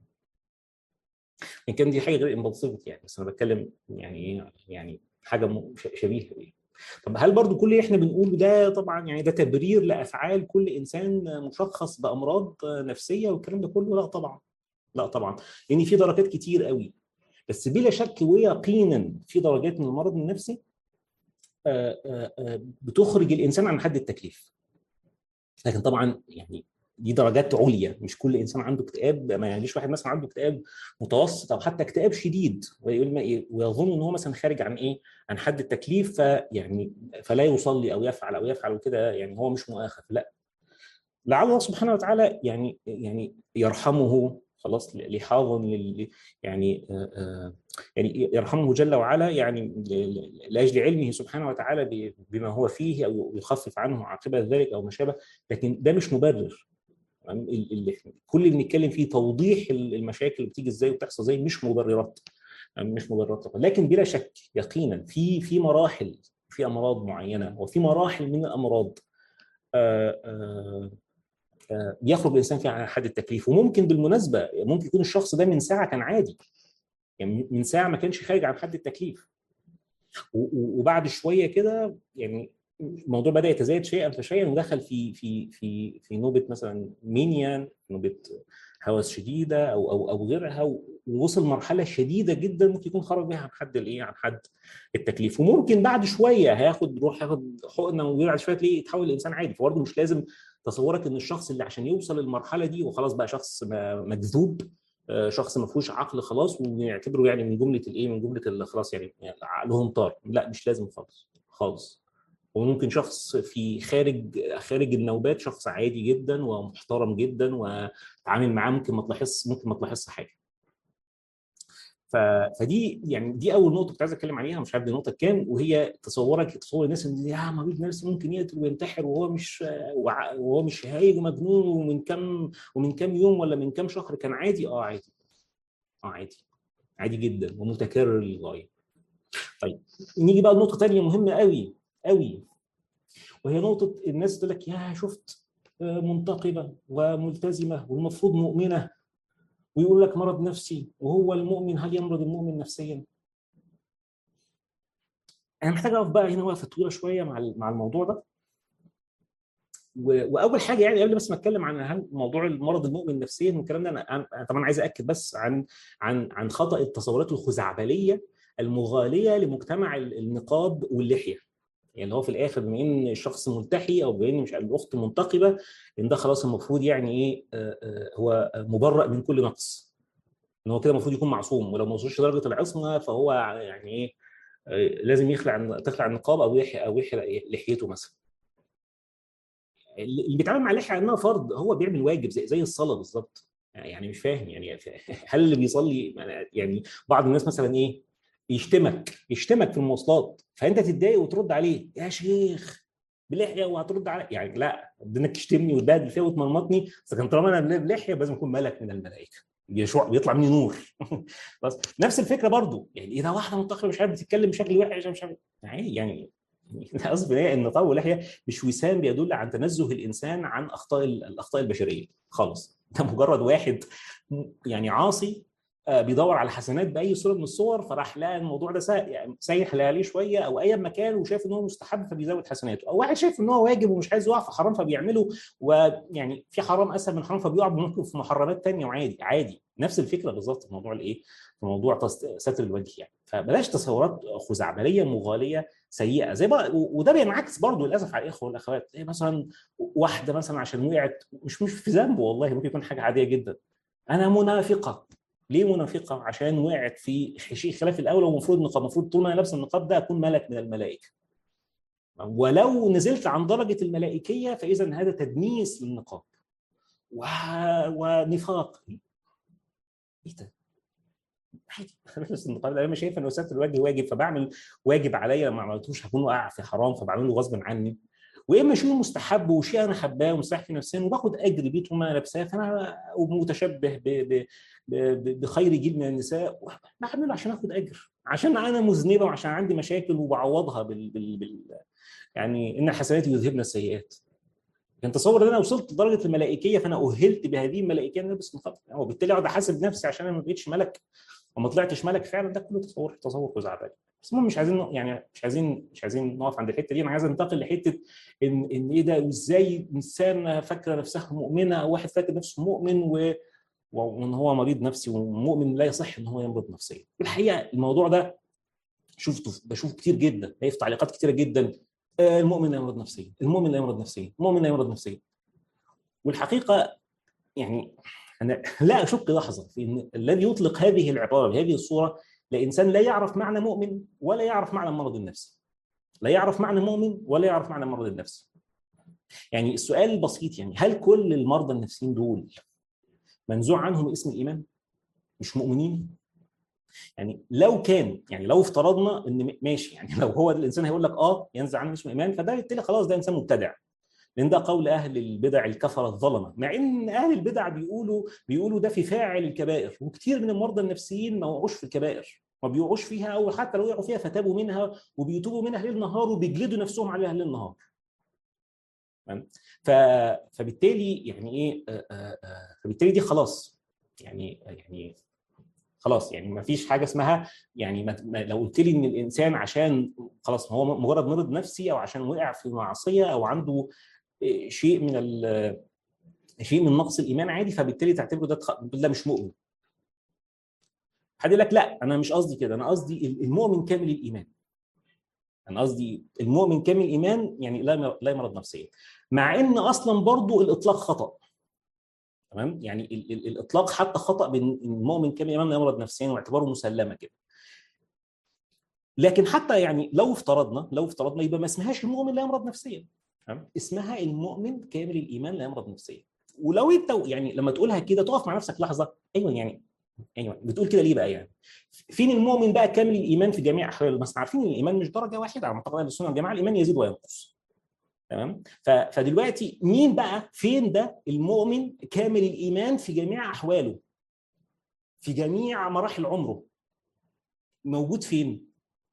ان كان دي حاجه غير امبulsivity يعني بس انا بتكلم يعني ايه يعني حاجه شبيهه بيه طب هل برضو كل اللي احنا بنقوله ده طبعا يعني ده تبرير لافعال كل انسان مشخص بامراض نفسيه والكلام ده كله لا طبعا لا طبعا لان يعني في درجات كتير قوي بس بلا شك ويقينا في درجات من المرض النفسي بتخرج الانسان عن حد التكليف لكن طبعا يعني دي درجات عليا مش كل انسان عنده اكتئاب ما يجيش واحد مثلا عنده اكتئاب متوسط او حتى اكتئاب شديد ويقول ما إيه ويظن ان هو مثلا خارج عن ايه عن حد التكليف فيعني فلا يصلي او يفعل او يفعل وكده يعني هو مش مؤاخذ لا لعل الله سبحانه وتعالى يعني يعني يرحمه خلاص لحاظا لل يعني آآ يعني يرحمه جل وعلا يعني لاجل علمه سبحانه وتعالى بما هو فيه او يخفف عنه عاقبه ذلك او ما شابه لكن ده مش مبرر اللي كل اللي بنتكلم فيه توضيح المشاكل اللي بتيجي ازاي وبتحصل ازاي مش مبررات مش مبررات لكن بلا شك يقينا في في مراحل في امراض معينه وفي مراحل من الامراض آآ آآ يخرج الانسان فيها عن حد التكليف وممكن بالمناسبه ممكن يكون الشخص ده من ساعه كان عادي يعني من ساعه ما كانش خارج عن حد التكليف وبعد شويه كده يعني الموضوع بدا يتزايد شيئا فشيئا ودخل في في في في نوبه مثلا مينيا نوبه هوس شديده او او او غيرها ووصل مرحله شديده جدا ممكن يكون خرج بيها عن حد الايه عن حد التكليف وممكن بعد شويه هياخد يروح ياخد حقنه وبعد شويه تلاقيه يتحول لانسان عادي فبرضه مش لازم تصورك ان الشخص اللي عشان يوصل للمرحله دي وخلاص بقى شخص مجذوب شخص ما فيهوش عقل خلاص ونعتبره يعني من جمله الايه من جمله اللي خلاص يعني, يعني عقلهم طار لا مش لازم خالص خالص وممكن شخص في خارج خارج النوبات شخص عادي جدا ومحترم جدا وتعامل معاه ممكن ما تلاحظ ممكن ما تلاحظش حاجه فدي يعني دي اول نقطه كنت عايز اتكلم عليها مش عارف دي النقطه كام وهي تصورك تصور الناس ان يا مريض نفسي ممكن يقتل وينتحر وهو مش وهو مش هايج ومجنون ومن كام ومن كام يوم ولا من كام شهر كان عادي اه عادي اه عادي عادي جدا ومتكرر للغايه طيب نيجي بقى لنقطه ثانيه مهمه قوي قوي وهي نقطه الناس تقول لك يا شفت منتقبه وملتزمه والمفروض مؤمنه ويقول لك مرض نفسي وهو المؤمن هل يمرض المؤمن نفسيا؟ انا محتاج اقف بقى هنا وقفه طويله شويه مع مع الموضوع ده واول حاجه يعني قبل بس ما اتكلم عن موضوع المرض المؤمن نفسيا والكلام ده انا طبعا عايز اكد بس عن عن عن خطا التصورات الخزعبليه المغاليه لمجتمع النقاب واللحيه يعني هو في الاخر بما ان الشخص ملتحي او بما ان مش الاخت منتقبه ان ده خلاص المفروض يعني ايه هو مبرأ من كل نقص ان هو كده المفروض يكون معصوم ولو ما وصلش درجه العصمه فهو يعني ايه لازم يخلع تخلع النقاب او يحيى او يحيى لحيته مثلا اللي بيتعامل مع اللحيه انها فرض هو بيعمل واجب زي زي الصلاه بالظبط يعني مش فاهم يعني هل اللي بيصلي يعني بعض الناس مثلا ايه يشتمك يشتمك في المواصلات فانت تتضايق وترد عليه يا شيخ بلحيه وهترد علي يعني لا انك تشتمني وتبهدل فيها وتمرمطني بس كان طالما انا بلحيه لازم اكون ملك من الملائكه يشوع بيطلع مني نور بس نفس الفكره برضو يعني اذا واحده منتقبه مش عارف بتتكلم بشكل وحش مش عارف يعني يعني قصدي ايه ان طول اللحيه مش وسام بيدل عن تنزه الانسان عن اخطاء الاخطاء البشريه خالص ده مجرد واحد يعني عاصي بيدور على حسنات باي صوره من الصور فراح لقى الموضوع ده يعني سايح عليه شويه او اي مكان وشايف ان هو مستحب فبيزود حسناته او واحد شايف ان هو واجب ومش عايز يقع في حرام فبيعمله ويعني في حرام اسهل من حرام فبيقع ممكن في محرمات ثانيه وعادي عادي نفس الفكره بالظبط في موضوع الايه في موضوع ستر الوجه يعني فبلاش تصورات خزعبليه مغاليه سيئه زي بقى وده بينعكس برضه للاسف على الاخوه والاخوات زي مثلا واحده مثلا عشان وقعت مش مش في ذنب والله ممكن يكون حاجه عاديه جدا انا منافقه ليه منافقه عشان وقعت في شيء خلاف الاولى ومفروض نقاب المفروض طول ما انا لابس النقاب ده اكون ملك من الملائكه ولو نزلت عن درجه الملائكيه فاذا هذا تدنيس للنقاب و... ونفاق ايه ده؟ عادي بس النقاب انا شايف ان ستر الوجه واجب فبعمل واجب عليا لو ما عملتوش هكون واقع في حرام فبعمله غصب عني واما شيء مستحب وشيء انا حباه ومستحب في نفسيا وباخد اجر بيه طول ما انا لابساه فانا متشبه ب... ب... ب... بخير جيل من النساء بعمله عشان اخد اجر عشان انا مذنبه وعشان عندي مشاكل وبعوضها بال, بال... بال... يعني ان الحسنات يذهبن السيئات كان تصور ان انا وصلت لدرجه الملائكيه فانا اهلت بهذه الملائكيه ان البس نقاب وبالتالي اقعد احاسب نفسي عشان انا ما بقتش ملك وما طلعتش ملك فعلا ده كله تصور تصور خزعبلي بس المهم مش عايزين يعني مش عايزين مش عايزين نقف عند الحته دي انا عايز انتقل لحته ان ان ايه ده وازاي انسان فاكره نفسها مؤمنه او واحد فاكر نفسه مؤمن و وان هو مريض نفسي ومؤمن لا يصح ان هو يمرض نفسيا الحقيقه الموضوع ده شفته بشوف كتير جدا في تعليقات كتيره جدا المؤمن لا يمرض نفسيا المؤمن لا يمرض نفسيا المؤمن لا يمرض نفسيا والحقيقه يعني انا لا اشك لحظه في ان الذي يطلق هذه العباره بهذه الصوره لانسان لا يعرف معنى مؤمن ولا يعرف معنى المرض النفسي لا يعرف معنى مؤمن ولا يعرف معنى المرض النفسي يعني السؤال البسيط يعني هل كل المرضى النفسيين دول منزوع عنهم اسم الايمان مش مؤمنين يعني لو كان يعني لو افترضنا ان ماشي يعني لو هو الانسان هيقول لك اه ينزع عنه اسم الايمان فده بالتالي خلاص ده انسان مبتدع لان ده قول اهل البدع الكفره الظلمه مع ان اهل البدع بيقولوا بيقولوا ده في فاعل الكبائر وكثير من المرضى النفسيين ما وقعوش في الكبائر ما بيوقعوش فيها او حتى لو وقعوا فيها فتابوا منها وبيتوبوا منها ليل نهار وبيجلدوا نفسهم عليها ليل نهار ف... فبالتالي يعني ايه فبالتالي دي خلاص يعني يعني خلاص يعني ما فيش حاجه اسمها يعني ما لو قلت لي ان الانسان عشان خلاص هو مجرد مرض نفسي او عشان وقع في معصيه او عنده شيء من شيء من نقص الايمان عادي فبالتالي تعتبره ده ده مش مؤمن حد يقول لك لا انا مش قصدي كده انا قصدي المؤمن كامل الايمان انا قصدي المؤمن كامل الايمان يعني لا لا يمرض نفسيا مع ان اصلا برضو الاطلاق خطا تمام يعني ال ال الاطلاق حتى خطا بين المؤمن كامل الايمان لا يمرض نفسيا واعتباره مسلمه كده لكن حتى يعني لو افترضنا لو افترضنا يبقى ما اسمهاش المؤمن لا يمرض نفسيا تمام اسمها المؤمن كامل الايمان لا يمرض نفسيا ولو انت يعني لما تقولها كده تقف مع نفسك لحظه ايوه يعني ايوه بتقول كده ليه بقى يعني فين المؤمن بقى كامل الايمان في جميع احواله بس عارفين ان الايمان مش درجه واحده على معتقد اهل السنه والجماعه الايمان يزيد وينقص تمام فدلوقتي مين بقى فين ده المؤمن كامل الايمان في جميع احواله في جميع مراحل عمره موجود فين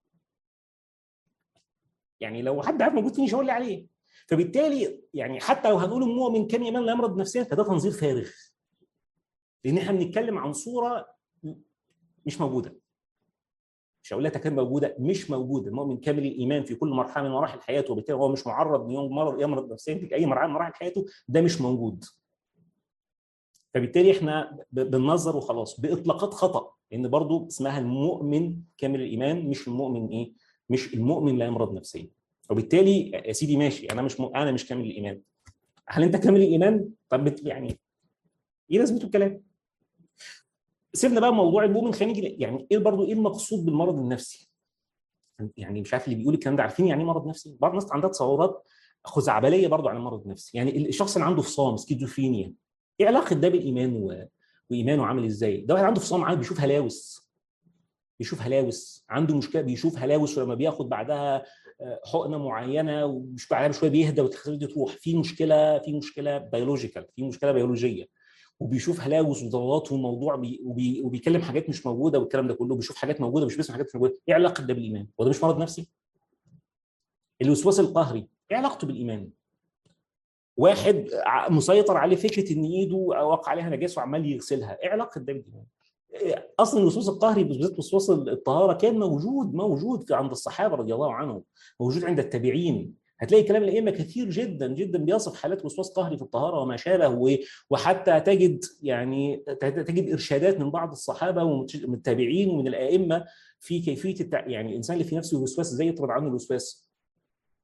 يعني لو حد عارف موجود فين يشاور لي عليه فبالتالي يعني حتى لو هنقول المؤمن كامل الايمان لا يمرض نفسيا فده تنظير فارغ لان احنا بنتكلم عن صوره مش موجوده مش هقول لك كان موجوده مش موجوده المؤمن كامل الايمان في كل مرحله من مراحل حياته وبالتالي هو مش معرض ليوم مرض يمرض نفسيا في اي مرحله من مراحل حياته ده مش موجود فبالتالي احنا بننظر وخلاص باطلاقات خطا لان برضو اسمها المؤمن كامل الايمان مش المؤمن ايه مش المؤمن لا يمرض نفسيا وبالتالي يا سيدي ماشي انا مش م... انا مش كامل الايمان هل انت كامل الايمان طب يعني ايه لازمته الكلام سيبنا بقى موضوع المؤمن خلينا نيجي يعني ايه برضه ايه المقصود بالمرض النفسي؟ يعني مش عارف اللي بيقول الكلام ده عارفين يعني ايه مرض نفسي؟ بعض الناس عندها تصورات خزعبليه برضه عن المرض النفسي، يعني الشخص اللي عنده فصام سكيزوفرينيا ايه علاقه ده بالايمان و... وايمانه عامل ازاي؟ ده واحد عنده فصام عادي بيشوف هلاوس بيشوف هلاوس عنده مشكله بيشوف هلاوس ولما بياخد بعدها حقنه معينه ومش بعدها بشويه بيهدى والتخدير دي تروح في مشكله في مشكله بيولوجيكال في مشكله بيولوجيه وبيشوف هلاوس وضغوطات والموضوع بي وبي وبيكلم حاجات مش موجوده والكلام ده كله بيشوف حاجات موجوده مش بيسمع حاجات مش موجوده ايه علاقه ده بالايمان؟ هو ده مش مرض نفسي؟ الوسواس القهري ايه علاقته بالايمان؟ واحد مسيطر عليه فكره ان ايده وقع عليها نجاسه وعمال يغسلها ايه علاقه ده بالايمان؟ اصلا الوسواس القهري بالذات وسواس الطهاره كان موجود موجود عند الصحابه رضي الله عنهم موجود عند التابعين هتلاقي كلام الائمه كثير جدا جدا بيصف حالات وسواس قهري في الطهاره وما شابه وحتى تجد يعني تجد ارشادات من بعض الصحابه ومن التابعين ومن الائمه في كيفيه التع... يعني الانسان اللي في نفسه وسواس ازاي يطرد عنه الوسواس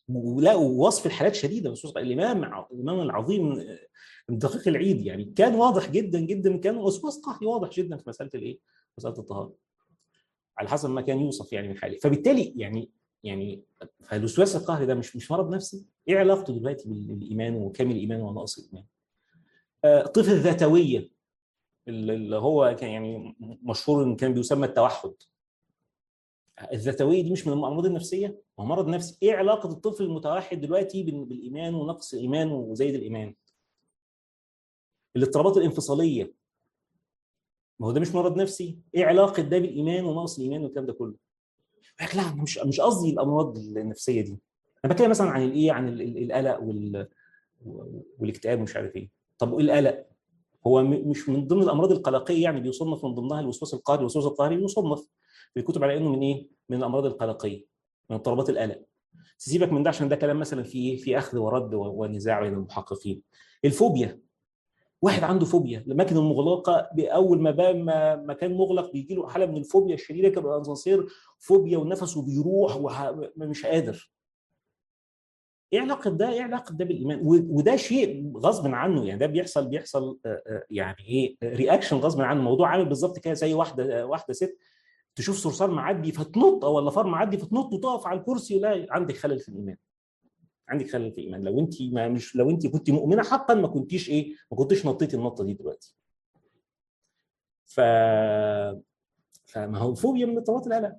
ولا وصف الحالات شديده الامام الامام العظيم دقيق العيد يعني كان واضح جدا جدا كان وسواس قهري واضح جدا في مساله الايه؟ مساله الطهاره على حسب ما كان يوصف يعني من حاله فبالتالي يعني يعني فالوسواس القهري ده مش مش مرض نفسي ايه علاقته دلوقتي بالايمان وكامل الايمان ونقص الايمان؟ آه طفل الذاتويه اللي هو كان يعني مشهور ان كان بيسمى التوحد الذاتويه دي مش من الامراض النفسيه هو مرض نفسي ايه علاقه الطفل المتوحد دلوقتي بالايمان ونقص الايمان وزايد الايمان الاضطرابات الانفصاليه ما هو ده مش مرض نفسي ايه علاقه ده بالايمان ونقص الايمان والكلام ده كله لا انا مش مش قصدي الامراض النفسيه دي انا بتكلم مثلا عن الايه عن القلق وال والاكتئاب ومش عارف ايه طب وايه القلق هو مش من ضمن الامراض القلقيه يعني بيصنف من ضمنها الوسواس القهري الوسواس القهري بيصنف في الكتب على انه من ايه من الامراض القلقيه من اضطرابات القلق سيبك من ده عشان ده كلام مثلا في ايه في اخذ ورد ونزاع بين المحققين الفوبيا واحد عنده فوبيا الاماكن المغلقه باول ما بقى ما مكان مغلق بيجي له حاله من الفوبيا الشديده كده الاسانسير فوبيا ونفسه بيروح ومش قادر ايه علاقه ده ايه علاقه ده بالايمان وده شيء غصب عنه يعني ده بيحصل بيحصل يعني ايه رياكشن غصب عنه الموضوع عامل بالظبط كده زي واحده واحده ست تشوف صرصار معدي فتنط ولا فار معدي فتنط وتقف على الكرسي لا عندك خلل في الايمان عندك خلل في الايمان لو انت ما مش لو انت كنت مؤمنه حقا ما كنتيش ايه ما كنتيش نطيتي النطه دي دلوقتي ف فما هو فوبيا من اضطرابات القلق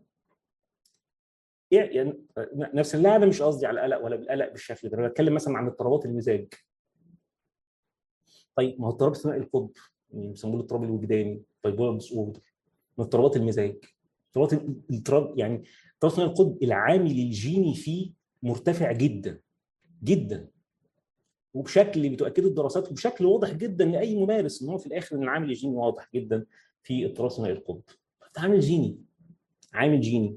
يعني نفس لا انا مش قصدي على القلق ولا بالقلق بالشكل ده انا بتكلم مثلا عن اضطرابات المزاج طيب ما هو اضطراب ثنائي القطب يعني بيسموه الاضطراب الوجداني بايبولار ديس اوردر من اضطرابات المزاج اضطرابات الاضطراب يعني اضطراب ثنائي القطب العامل الجيني فيه مرتفع جدا جدا وبشكل بتؤكده الدراسات وبشكل واضح جدا لاي ممارس ان هو في الاخر ان العامل الجيني واضح جدا في اضطراب ثنائي القطب عامل جيني عامل جيني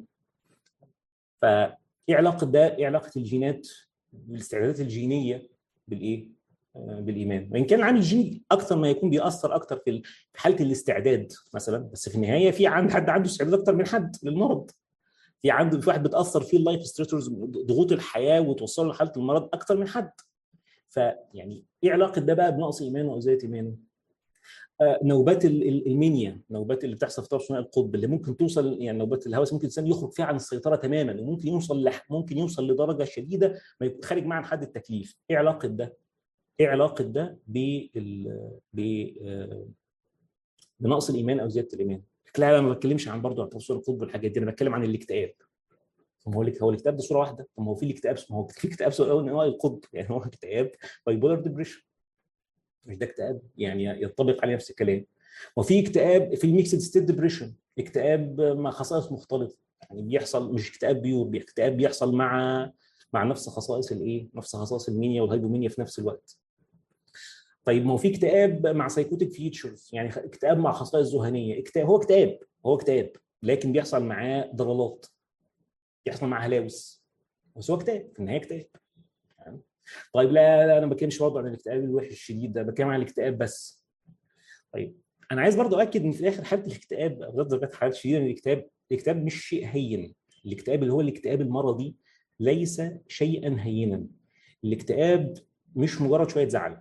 فايه علاقه ده ايه علاقه الجينات بالاستعدادات الجينيه بالايه بالايمان وان كان عامل جيني اكثر ما يكون بيأثر اكثر في حاله الاستعداد مثلا بس في النهايه في عند حد عنده استعداد اكثر من حد للمرض في عنده في واحد بتاثر فيه اللايف ستريسورز ضغوط الحياه وتوصله لحاله المرض اكثر من حد فيعني ايه علاقه ده بقى بنقص ايمانه او زياده ايمانه؟ آه نوبات المنيا نوبات اللي بتحصل في طرف ثنائي القطب اللي ممكن توصل يعني نوبات الهوس ممكن الانسان يخرج فيها عن السيطره تماما وممكن يوصل لح ممكن يوصل لدرجه شديده ما يكون خارج معاه عن حد التكليف ايه علاقه ده؟ ايه علاقه ده بال ب بنقص الايمان او زياده الايمان؟ لا انا ما بتكلمش عن برضه عن توصل القطب والحاجات دي انا بتكلم عن الاكتئاب طب هو هو الاكتئاب ده صوره واحده طب ما هو في الاكتئاب ما هو في اكتئاب صوره ان هو القطب يعني هو اكتئاب بايبولار ديبريشن مش ده اكتئاب يعني ينطبق عليه نفس الكلام وفي اكتئاب في الميكسد ستيت ديبريشن اكتئاب مع خصائص مختلطه يعني بيحصل مش اكتئاب بيور اكتئاب بيحصل مع مع نفس خصائص الايه نفس خصائص المينيا والهايبومينيا في نفس الوقت طيب ما هو في اكتئاب مع سايكوتيك فيتشرز يعني اكتئاب مع خصائص ذهنيه اكتئاب هو اكتئاب هو اكتئاب لكن بيحصل معاه ضلالات بيحصل معاه هلاوس بس هو اكتئاب في النهايه اكتئاب طيب لا, لا انا ما بتكلمش برضه عن الاكتئاب الوحش الشديد ده بتكلم عن الاكتئاب بس طيب انا عايز برضه اؤكد ان في الاخر حاله الاكتئاب او درجات حالات شديده من الاكتئاب الاكتئاب مش شيء هين الاكتئاب اللي هو الاكتئاب المرضي ليس شيئا هينا الاكتئاب مش مجرد شويه زعل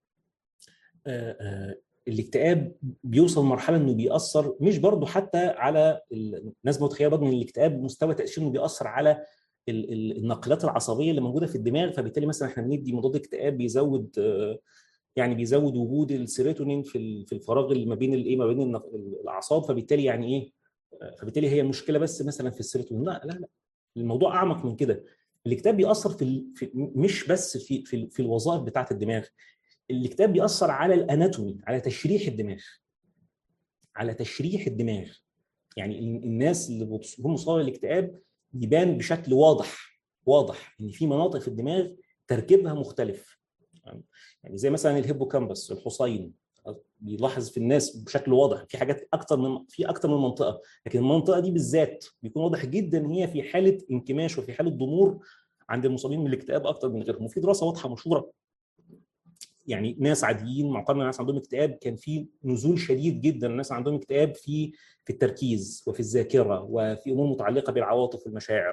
آآ آآ الاكتئاب بيوصل مرحله انه بيأثر مش برضه حتى على الناس متخيله برضه ان الاكتئاب مستوى تاثيره انه بيأثر على النقلات العصبيه اللي موجوده في الدماغ فبالتالي مثلا احنا بندي مضاد اكتئاب بيزود يعني بيزود وجود السيروتونين في في الفراغ اللي ما بين الايه ما بين الاعصاب فبالتالي يعني ايه فبالتالي هي مشكله بس مثلا في السيروتونين لا لا لا الموضوع اعمق من كده الاكتئاب بيأثر في, في مش بس في في, في الوظائف بتاعه الدماغ الاكتئاب بيأثر على الاناتومي على تشريح الدماغ على تشريح الدماغ يعني الناس اللي هم مصابين الاكتئاب يبان بشكل واضح واضح ان في مناطق في الدماغ تركيبها مختلف يعني زي مثلا الهيبوكامبس الحصين بيلاحظ في الناس بشكل واضح في حاجات اكتر من في اكتر من منطقه لكن المنطقه دي بالذات بيكون واضح جدا ان هي في حاله انكماش وفي حاله ضمور عند المصابين من الاكتئاب اكتر من غيرهم وفي دراسه واضحه مشهوره يعني ناس عاديين مقارنه ناس عندهم اكتئاب كان في نزول شديد جدا الناس عندهم اكتئاب في في التركيز وفي الذاكره وفي امور متعلقه بالعواطف والمشاعر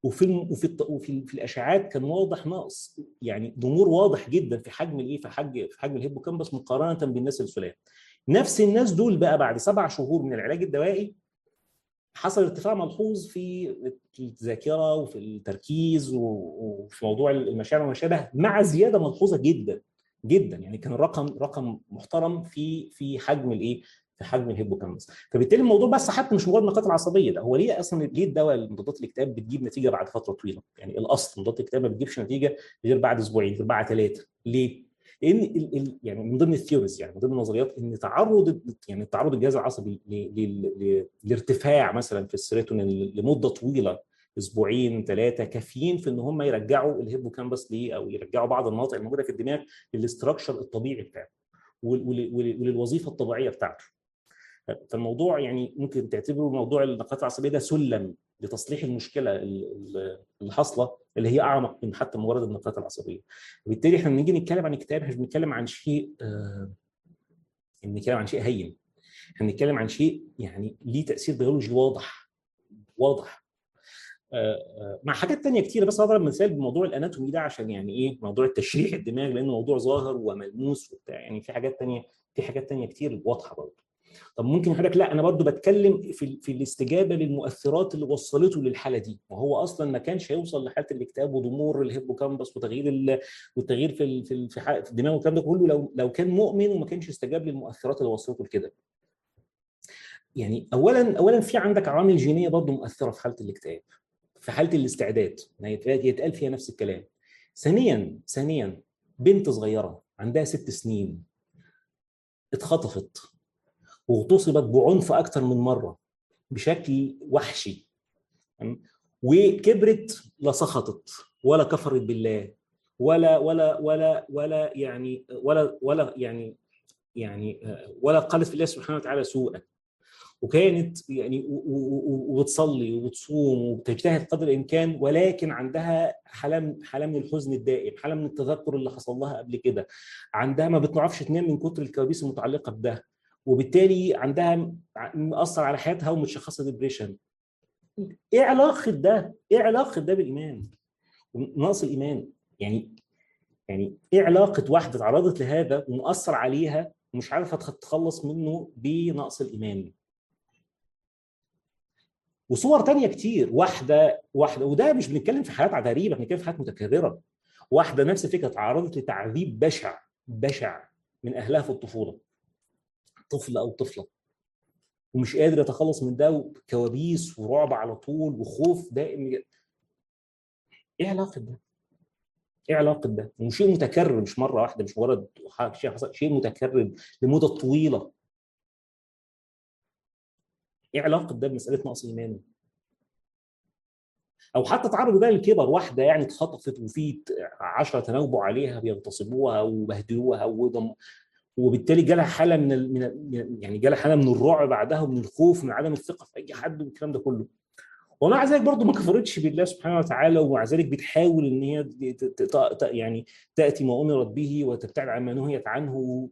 وفي الم- وفي الط- وفي في الاشعاعات كان واضح نقص يعني ضمور واضح جدا في حجم الايه في حجم في حجم الهيبوكامبس مقارنه بالناس السلام نفس الناس دول بقى بعد سبع شهور من العلاج الدوائي حصل ارتفاع ملحوظ في الذاكره وفي التركيز و- وفي موضوع المشاعر وما شابه مع زياده ملحوظه جدا جدا يعني كان الرقم رقم محترم في في حجم الايه في حجم الهيبوكامبس فبالتالي الموضوع بس حتى مش مجرد النقاط العصبيه ده هو ليه اصلا ليه الدواء مضادات الاكتئاب بتجيب نتيجه بعد فتره طويله يعني الاصل مضادات الاكتئاب ما بتجيبش نتيجه غير بعد اسبوعين غير بعد ثلاثه ليه لان ال ال يعني من ضمن الثيوريز يعني من ضمن النظريات ان تعرض يعني تعرض الجهاز العصبي ل- ل- ل- لارتفاع مثلا في السيروتونين لمده طويله اسبوعين ثلاثه كافيين في ان هم يرجعوا الهيبوكامبس ليه او يرجعوا بعض المناطق الموجوده في الدماغ للاستراكشر الطبيعي بتاعه ول- ول- ول- وللوظيفه الطبيعيه بتاعته فالموضوع يعني ممكن تعتبره موضوع النقاط العصبيه ده سلم لتصليح المشكله ال- ال- اللي حاصله اللي هي اعمق من حتى مجرد النقاط العصبيه وبالتالي احنا لما نيجي نتكلم عن اكتئاب احنا مش بنتكلم عن شيء آه بنتكلم عن شيء هين احنا بنتكلم عن شيء يعني ليه تاثير بيولوجي واضح واضح آه، آه، مع حاجات تانية كتيرة بس هضرب مثال بموضوع الاناتومي ده عشان يعني ايه موضوع التشريح الدماغ لانه موضوع ظاهر وملموس وبتاع يعني في حاجات تانية في حاجات تانية كتير واضحة برضه طب ممكن حضرتك لا انا برضه بتكلم في في الاستجابه للمؤثرات اللي وصلته للحاله دي وهو اصلا ما كانش هيوصل لحاله الاكتئاب وضمور الهيبوكامبس وتغيير ال... والتغيير في ال... في ال... في, ح... في الدماغ والكلام ده كله لو لو كان مؤمن وما كانش استجاب للمؤثرات اللي وصلته لكده يعني اولا اولا في عندك عوامل جينيه برضه مؤثره في حاله الاكتئاب في حاله الاستعداد يتقال فيها نفس الكلام ثانيا ثانيا بنت صغيره عندها ست سنين اتخطفت واغتصبت بعنف اكثر من مره بشكل وحشي وكبرت لا سخطت ولا كفرت بالله ولا ولا ولا ولا يعني ولا ولا يعني يعني ولا قالت في الله سبحانه وتعالى سوءا وكانت يعني وبتصلي وبتصوم وبتجتهد قدر الامكان ولكن عندها حاله حاله من الحزن الدائم، حاله من التذكر اللي حصل لها قبل كده، عندها ما بتعرفش تنام من كتر الكوابيس المتعلقه بده، وبالتالي عندها مأثر على حياتها ومتشخصه ديبريشن. ايه علاقه ده؟ ايه علاقه ده بالايمان؟ نقص الايمان يعني يعني ايه علاقه واحده تعرضت لهذا ومؤثر عليها ومش عارفه تتخلص منه بنقص الايمان؟ وصور تانية كتير واحدة واحدة وده مش بنتكلم في حالات غريبة بنتكلم في حالات متكررة واحدة نفس الفكرة تعرضت لتعذيب بشع بشع من أهلها في الطفولة طفل أو طفلة ومش قادر يتخلص من ده كوابيس ورعب على طول وخوف دائم ايه علاقة ده؟ ايه علاقة ده؟ وشيء متكرر مش مرة واحدة مش مجرد شيء حصل شيء متكرر لمدة طويلة ايه علاقه ده بمساله نقص ايمان؟ او حتى تعرض ده للكبر واحده يعني اتخطفت وفي 10 تناوبوا عليها بيغتصبوها وبهدلوها وضم وبالتالي جالها حاله من ال... من يعني جالها حاله من الرعب بعدها ومن الخوف من عدم الثقه في اي حد والكلام ده كله. ومع ذلك برضه ما كفرتش بالله سبحانه وتعالى ومع ذلك بتحاول ان هي ت... ت... ت... يعني تاتي ما امرت به وتبتعد عن ما نهيت عنه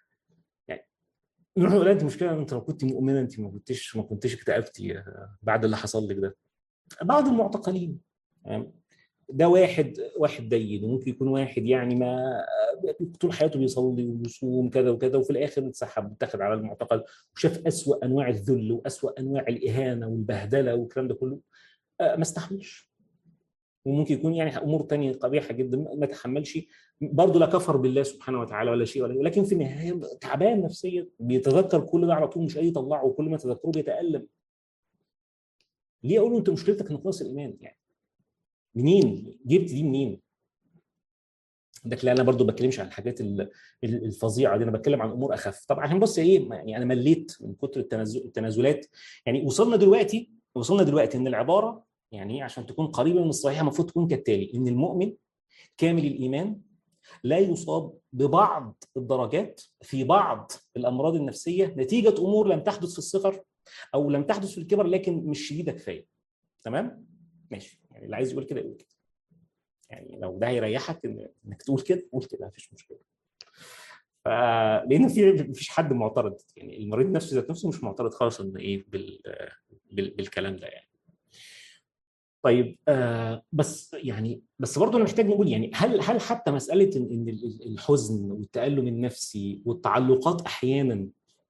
نروح نقول انت مشكله انت لو كنت مؤمنه انت ما كنتش ما كنتش اكتئبتي بعد اللي حصل لك ده بعض المعتقلين ده واحد واحد دين وممكن يكون واحد يعني ما طول حياته بيصلي ويصوم كذا وكذا وفي الاخر اتسحب اتاخد على المعتقل وشاف اسوأ انواع الذل واسوأ انواع الاهانه والبهدله والكلام ده كله ما استحملش وممكن يكون يعني امور تانية قبيحه جدا ما تحملش برضه لا كفر بالله سبحانه وتعالى ولا شيء ولا ولكن في النهايه تعبان نفسيا بيتذكر كل ده على طول مش قادر يطلعه وكل ما تذكره بيتالم ليه اقول له انت مشكلتك انك ناقص الايمان يعني منين جبت دي منين عندك لا انا برضو بتكلمش عن الحاجات الفظيعه دي انا بتكلم عن امور اخف طبعا عشان بص ايه يعني انا مليت من كتر التنازلات يعني وصلنا دلوقتي وصلنا دلوقتي ان العباره يعني عشان تكون قريبه من الصحيح المفروض تكون كالتالي ان المؤمن كامل الايمان لا يصاب ببعض الدرجات في بعض الامراض النفسيه نتيجه امور لم تحدث في الصغر او لم تحدث في الكبر لكن مش شديده كفايه تمام ماشي يعني اللي عايز يقول كده يقول كده يعني لو ده هيريحك انك تقول كده قول كده مفيش مشكله ف لان في مفيش حد معترض يعني المريض نفسه ذات نفسه مش معترض خالص ان ايه بال... بال... بالكلام ده يعني طيب آه بس يعني بس برضه انا محتاج نقول يعني هل هل حتى مساله ان إن الحزن والتالم النفسي والتعلقات احيانا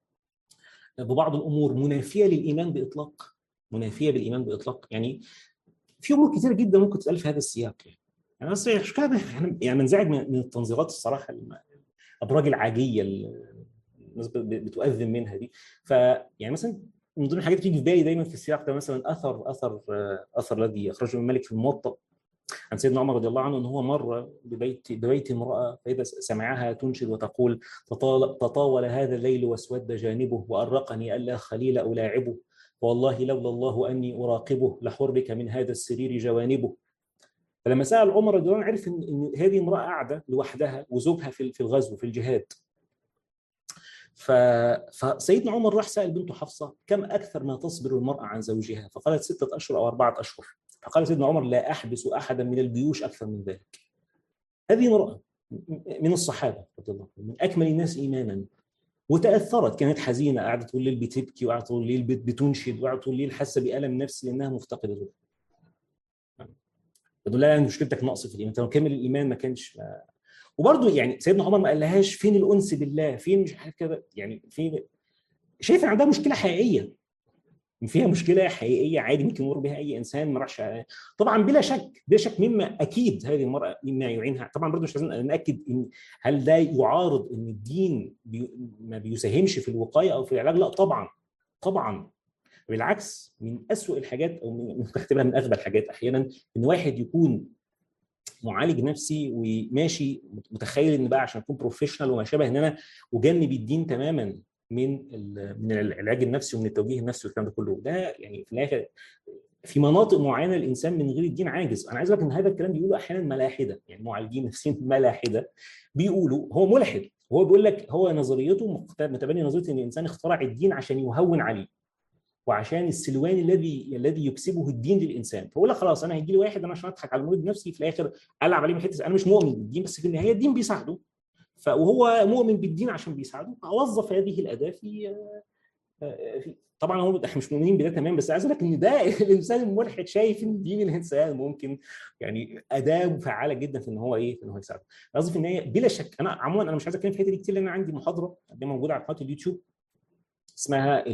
ببعض الامور منافيه للايمان باطلاق منافيه بالايمان باطلاق يعني في امور كثيره جدا ممكن تتقال في هذا السياق يعني يعني بس مش كده يعني يعني منزعج من من التنظيرات الصراحه الابراج العاجيه اللي الناس بتؤذن منها دي فيعني مثلا من ضمن الحاجات اللي بتيجي في بالي دايما في السياق ده مثلا اثر اثر اثر الذي اخرجه من مالك في الموطأ عن سيدنا عمر رضي الله عنه ان هو مر ببيت ببيت امراه فاذا سمعها تنشد وتقول تطال تطاول هذا الليل واسود جانبه وارقني الا خليل الاعبه والله لولا الله اني اراقبه لحرك من هذا السرير جوانبه فلما سال عمر رضي الله عنه عرف ان إن هذه امراه قاعده لوحدها وزوجها في في الغزو في الجهاد ف... فسيدنا عمر راح سال بنته حفصه كم اكثر ما تصبر المراه عن زوجها فقالت سته اشهر او اربعه اشهر فقال سيدنا عمر لا احبس احدا من الجيوش اكثر من ذلك هذه امراه من الصحابه رضي الله عنهم من اكمل الناس ايمانا وتاثرت كانت حزينه قعدت طول الليل بتبكي وقعدت طول الليل بتنشد وقعدت طول الليل حاسه بالم نفسي لانها مفتقده زوجها بتقول لها مشكلتك نقص في الايمان انت لو كامل الايمان ما كانش ما... وبرضه يعني سيدنا عمر ما قالهاش فين الانس بالله فين مش عارف كده يعني فين شايف عندها مشكله حقيقيه فيها مشكله حقيقيه عادي ممكن يمر بها اي انسان ما راحش طبعا بلا شك بلا شك مما اكيد هذه المراه مما يعينها طبعا برضه مش لازم ناكد ان هل ده يعارض ان الدين بي ما بيساهمش في الوقايه او في العلاج لا طبعا طبعا بالعكس من أسوأ الحاجات او من تعتبرها من اغبى الحاجات احيانا ان واحد يكون معالج نفسي وماشي متخيل ان بقى عشان اكون بروفيشنال وما شابه ان انا اجنب الدين تماما من من العلاج النفسي ومن التوجيه النفسي والكلام ده كله ده يعني في الاخر في مناطق معينه الانسان من غير الدين عاجز انا عايز اقول لك ان هذا الكلام بيقوله احيانا ملاحده يعني معالجين نفسيين ملاحده بيقولوا هو ملحد هو بيقول لك هو نظريته متبني نظريه ان الانسان اخترع الدين عشان يهون عليه وعشان السلوان الذي الذي يكسبه الدين للانسان فاقول لك خلاص انا هيجي لي واحد انا عشان اضحك على المريض نفسي في الاخر العب عليه من حته انا مش مؤمن بالدين بس في النهايه الدين بيساعده وهو مؤمن بالدين عشان بيساعده اوظف هذه الاداه في في طبعا هو احنا مش مؤمنين بده تمام بس عايز اقول لك ان ده الانسان الملحد شايف ان دين الانسان ممكن يعني اداه فعاله جدا في ان هو ايه في ان هو يساعده قصدي في النهايه بلا شك انا عموما انا مش عايز اتكلم في الحته دي كتير لان انا عندي محاضره دي موجوده على قناه اليوتيوب اسمها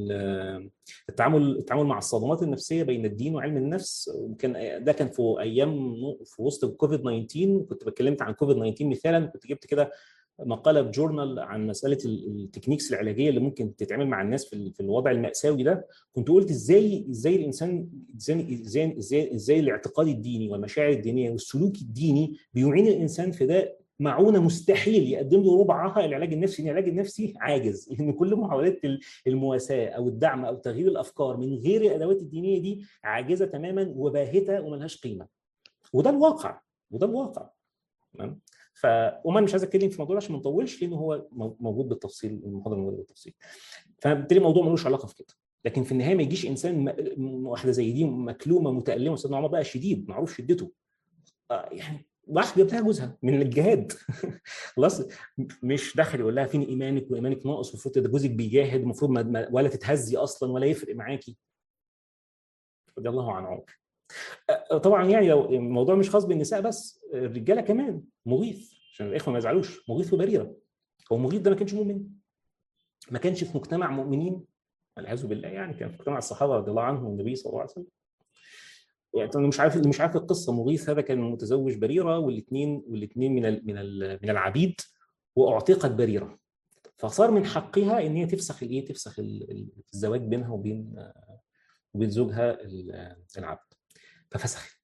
التعامل التعامل مع الصدمات النفسيه بين الدين وعلم النفس وكان ده كان في ايام في وسط كوفيد 19 كنت بتكلمت عن كوفيد 19 مثالا كنت جبت كده مقاله في جورنال عن مساله التكنيكس العلاجيه اللي ممكن تتعمل مع الناس في في الوضع الماساوي ده كنت قلت ازاي ازاي الانسان ازاي ازاي ازاي, إزاي الاعتقاد الديني والمشاعر الدينيه والسلوك الديني بيعين الانسان في ده معونه مستحيل يقدم له ربعها العلاج النفسي العلاج النفسي عاجز لان كل محاولات المواساه او الدعم او تغيير الافكار من غير الادوات الدينيه دي عاجزه تماما وباهته وملهاش قيمه وده الواقع وده الواقع تمام ف وما مش عايز اتكلم في الموضوع عشان ما نطولش لان هو موجود بالتفصيل المحاضره موجوده بالتفصيل فبالتالي الموضوع ملوش علاقه في كده لكن في النهايه ما يجيش انسان واحده زي دي مكلومه متالمه سيدنا عمر بقى شديد معروف شدته يعني واحده بتاع جوزها من الجهاد خلاص مش داخل يقول لها فين ايمانك وايمانك ناقص المفروض ده جوزك بيجاهد المفروض ما ولا تتهزي اصلا ولا يفرق معاكي رضي الله عن عمر طبعا يعني لو الموضوع مش خاص بالنساء بس الرجاله كمان مغيث عشان الاخوه ما يزعلوش مغيث وبريره هو مغيث ده ما كانش مؤمن ما كانش في مجتمع مؤمنين والعياذ بالله يعني كان في مجتمع الصحابه رضي الله عنهم والنبي صلى الله عليه وسلم يعني انا مش عارف اللي مش عارف القصه مغيث هذا كان متزوج بريره والاثنين والاثنين من ال من ال من العبيد واعتقت بريره فصار من حقها ان هي تفسخ الايه تفسخ الزواج بينها وبين وبين زوجها العبد ففسخت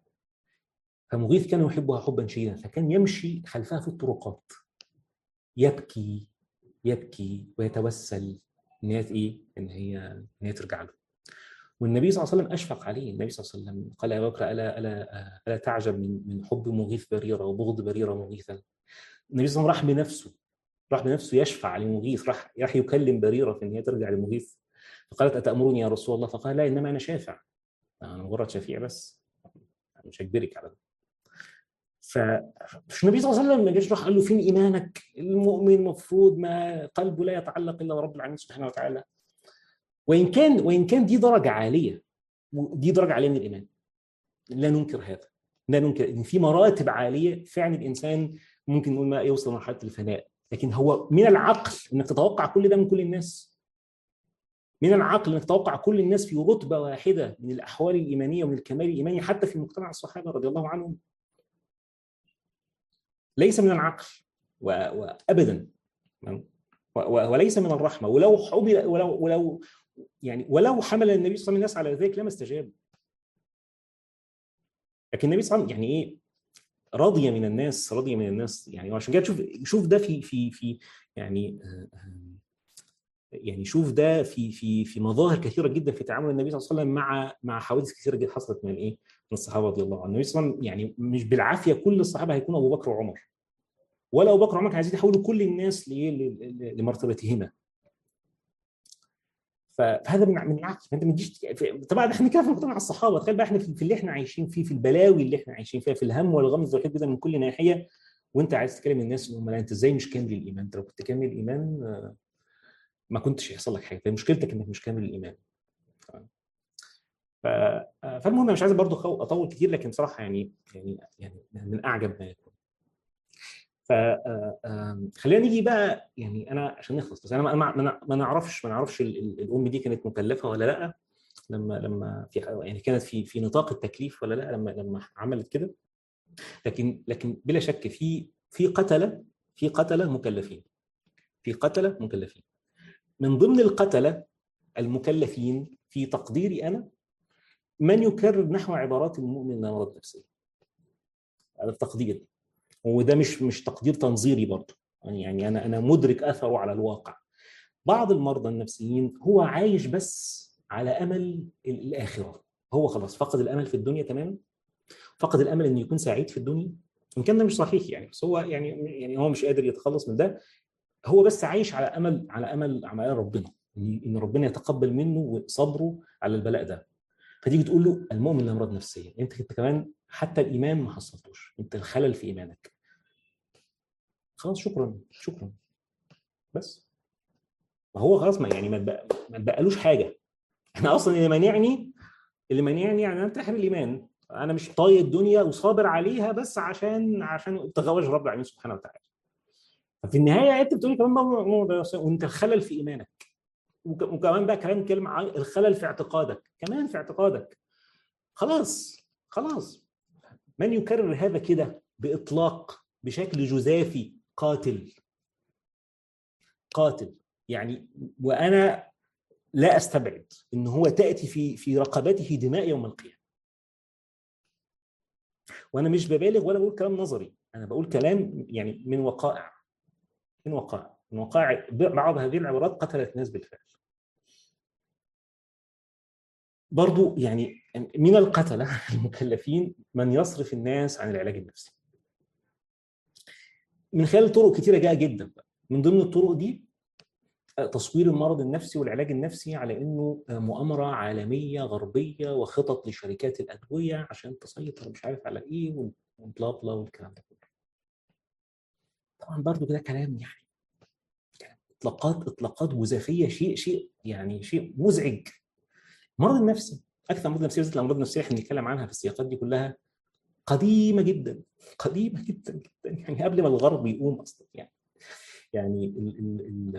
فمغيث كان يحبها حبا شديدا فكان يمشي خلفها في الطرقات يبكي يبكي ويتوسل ان هي ايه ان هي ان هي ترجع له والنبي صلى الله عليه وسلم اشفق عليه النبي صلى الله عليه وسلم قال يا بكر الا الا الا تعجب من من حب مغيث بريره وبغض بريره مغيثا النبي صلى الله عليه وسلم راح بنفسه راح بنفسه يشفع لمغيث راح راح يكلم بريره في ان هي ترجع لمغيث فقالت اتامرني يا رسول الله فقال لا انما انا شافع انا مجرد شفيع بس مش هجبرك على ده فالنبي صلى الله عليه وسلم ما جاش راح قال له فين ايمانك؟ المؤمن المفروض ما قلبه لا يتعلق الا برب العالمين سبحانه وتعالى. وان كان وان كان دي درجه عاليه دي درجه عاليه من الايمان. لا ننكر هذا لا ننكر ان في مراتب عاليه فعلا الانسان ممكن نقول ما يوصل لمرحله الفناء لكن هو من العقل انك تتوقع كل ده من كل الناس من العقل انك تتوقع كل الناس في رتبه واحده من الاحوال الايمانيه ومن الكمال الايماني حتى في مجتمع الصحابه رضي الله عنهم ليس من العقل وابدا وليس من الرحمه ولو حمل ولو ولو يعني ولو حمل النبي صلى الله عليه وسلم الناس على ذلك لما استجاب لكن النبي صلى الله عليه وسلم يعني ايه راضيه من الناس راضيه من الناس يعني وعشان كده شوف شوف ده في في في يعني يعني شوف ده في في في مظاهر كثيره جدا في تعامل النبي صلى الله عليه وسلم مع مع حوادث كثيره جدا حصلت من الايه؟ من الصحابه رضي الله عنهم، النبي صلى الله عليه وسلم يعني مش بالعافيه كل الصحابه هيكونوا ابو بكر وعمر. ولا ابو بكر وعمر كانوا عايزين يحولوا كل الناس لمرتبتهما. فهذا من من العكس فانت ما تجيش طبعا احنا كده في مجتمع الصحابه تخيل بقى احنا في اللي احنا عايشين فيه في البلاوي اللي احنا عايشين فيها في الهم والغم الزوجات كده من كل ناحيه وانت عايز تكلم الناس انهم انت ازاي مش كامل الايمان انت لو كنت كامل الايمان ما كنتش هيحصل لك حاجه مشكلتك انك مش كامل الايمان ف... فالمهم مش عايز برضو اطول كتير لكن بصراحه يعني يعني يعني من اعجب ما يكون ف خلينا نيجي بقى يعني انا عشان نخلص بس انا ما ما نعرفش ما نعرفش الام دي كانت مكلفه ولا لا لما لما في يعني كانت في في نطاق التكليف ولا لا لما لما عملت كده لكن لكن بلا شك في في قتله في قتله مكلفين في قتله مكلفين من ضمن القتله المكلفين في تقديري انا من يكرر نحو عبارات المؤمن لا مرض نفسي هذا التقدير وده مش مش تقدير تنظيري برضه يعني انا انا مدرك اثره على الواقع بعض المرضى النفسيين هو عايش بس على امل الاخره هو خلاص فقد الامل في الدنيا تماما فقد الامل انه يكون سعيد في الدنيا ان كان ده مش صحيح يعني بس هو يعني يعني هو مش قادر يتخلص من ده هو بس عايش على امل على امل على ربنا ان ربنا يتقبل منه صبره على البلاء ده فتيجي تقول له المؤمن له امراض نفسيه انت انت كمان حتى الايمان ما حصلتوش انت الخلل في ايمانك خلاص شكرا شكرا بس ما هو خلاص ما يعني ما ما تبقالوش حاجه انا اصلا اللي مانعني اللي مانعني يعني انا انتحر الايمان انا مش طايق الدنيا وصابر عليها بس عشان عشان ابتغى وجه رب العالمين سبحانه وتعالى ففي النهايه انت بتقولي كمان وانت الخلل في ايمانك وكمان بقى كلام كلمه الخلل في اعتقادك كمان في اعتقادك خلاص خلاص من يكرر هذا كده باطلاق بشكل جزافي قاتل قاتل يعني وانا لا استبعد ان هو تاتي في في رقبته دماء يوم القيامه وانا مش ببالغ ولا بقول كلام نظري انا بقول كلام يعني من وقائع من وقائع من وقائع بعض هذه العبارات قتلت الناس بالفعل برضو يعني من القتلة المكلفين من يصرف الناس عن العلاج النفسي من خلال طرق كتيرة جاء جدا من ضمن الطرق دي تصوير المرض النفسي والعلاج النفسي على انه مؤامره عالميه غربيه وخطط لشركات الادويه عشان تسيطر مش عارف على ايه وبلا بلا والكلام ده كله. طبعا برضو كده كلام يعني اطلاقات اطلاقات جزافيه شيء شيء يعني شيء مزعج. المرض النفسي اكثر مرض نفسي بالذات الامراض النفسيه احنا بنتكلم عنها في السياقات دي كلها قديمه جدا قديمه جدا جدا يعني قبل ما الغرب يقوم اصلا يعني يعني ال ال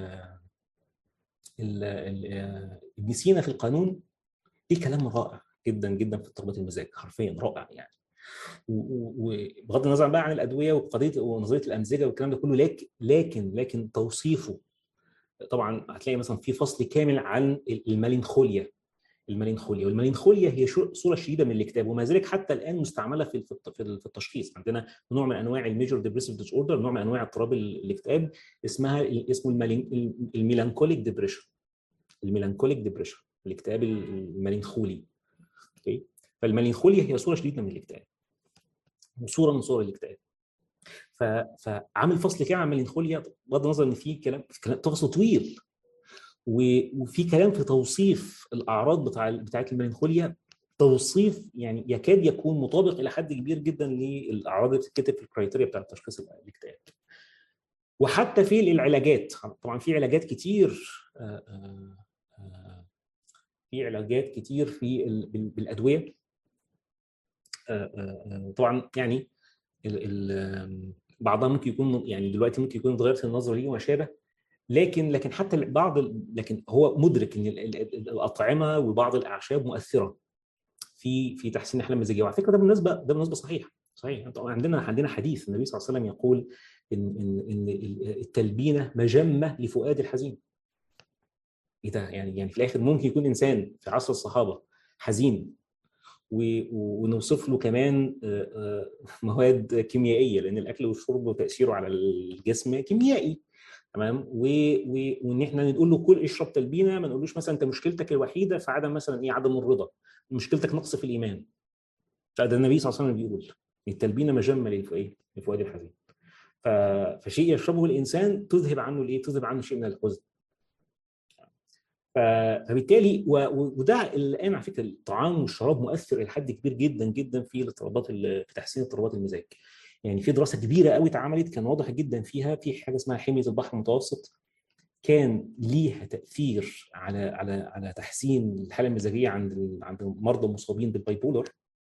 ال ابن سينا في القانون ليه كلام رائع جدا جدا في اضطرابات المزاج حرفيا رائع يعني وبغض النظر بقى عن الادويه وقضيه ونظريه الامزجه والكلام ده كله لكن لكن لكن توصيفه طبعا هتلاقي مثلا في فصل كامل عن المالينخوليا المالينخوليا والمالينخوليا هي صوره شديده من الاكتئاب وما زالت حتى الان مستعمله في في التشخيص عندنا نوع من انواع الميجور ديبريسيف ديس اوردر نوع من انواع اضطراب الاكتئاب اسمها اسمه الميلانكوليك ديبريشن الميلانكوليك ديبريشن الاكتئاب المالينخولي اوكي فالمالينخوليا هي صوره شديده من الاكتئاب وصوره من صور الاكتئاب فعامل فصل كده عن المالينخوليا بغض النظر ان في كلام كلام فصل طويل وفي كلام في توصيف الاعراض بتاع بتاعت الميلانخوليا توصيف يعني يكاد يكون مطابق الى حد كبير جدا للاعراض اللي بتتكتب في الكرايتيريا بتاع تشخيص الاكتئاب. وحتى في العلاجات طبعا في علاجات كتير في علاجات كتير في بالادويه طبعا يعني ال ال بعضها ممكن يكون يعني دلوقتي ممكن يكون اتغيرت النظره ليه وما شابه لكن لكن حتى بعض لكن هو مدرك ان الاطعمه وبعض الاعشاب مؤثره في في تحسين الحاله المزاجيه وعلى فكره ده بالنسبه ده بالنسبه صحيح صحيح طبعا عندنا عندنا حديث النبي صلى الله عليه وسلم يقول ان ان ان التلبينه مجمه لفؤاد الحزين ايه ده يعني يعني في الاخر ممكن يكون انسان في عصر الصحابه حزين ونوصف له كمان مواد كيميائيه لان الاكل والشرب وتاثيره على الجسم كيميائي تمام وان احنا نقول له كل اشرب تلبينه ما نقولوش مثلا انت مشكلتك الوحيده في عدم مثلا ايه عدم الرضا مشكلتك نقص في الايمان فده النبي صلى الله عليه وسلم بيقول التلبينه مجمه لفؤاد الحزين فشيء يشربه الانسان تذهب عنه الايه تذهب عنه شيء من الحزن فبالتالي وده الان على فكره الطعام والشراب مؤثر الى حد كبير جدا جدا في الاضطرابات في تحسين اضطرابات المزاج يعني في دراسه كبيره قوي اتعملت كان واضح جدا فيها في حاجه اسمها حميه البحر المتوسط كان ليها تاثير على على على تحسين الحاله المزاجيه عند عند المرضى المصابين بالبايبولر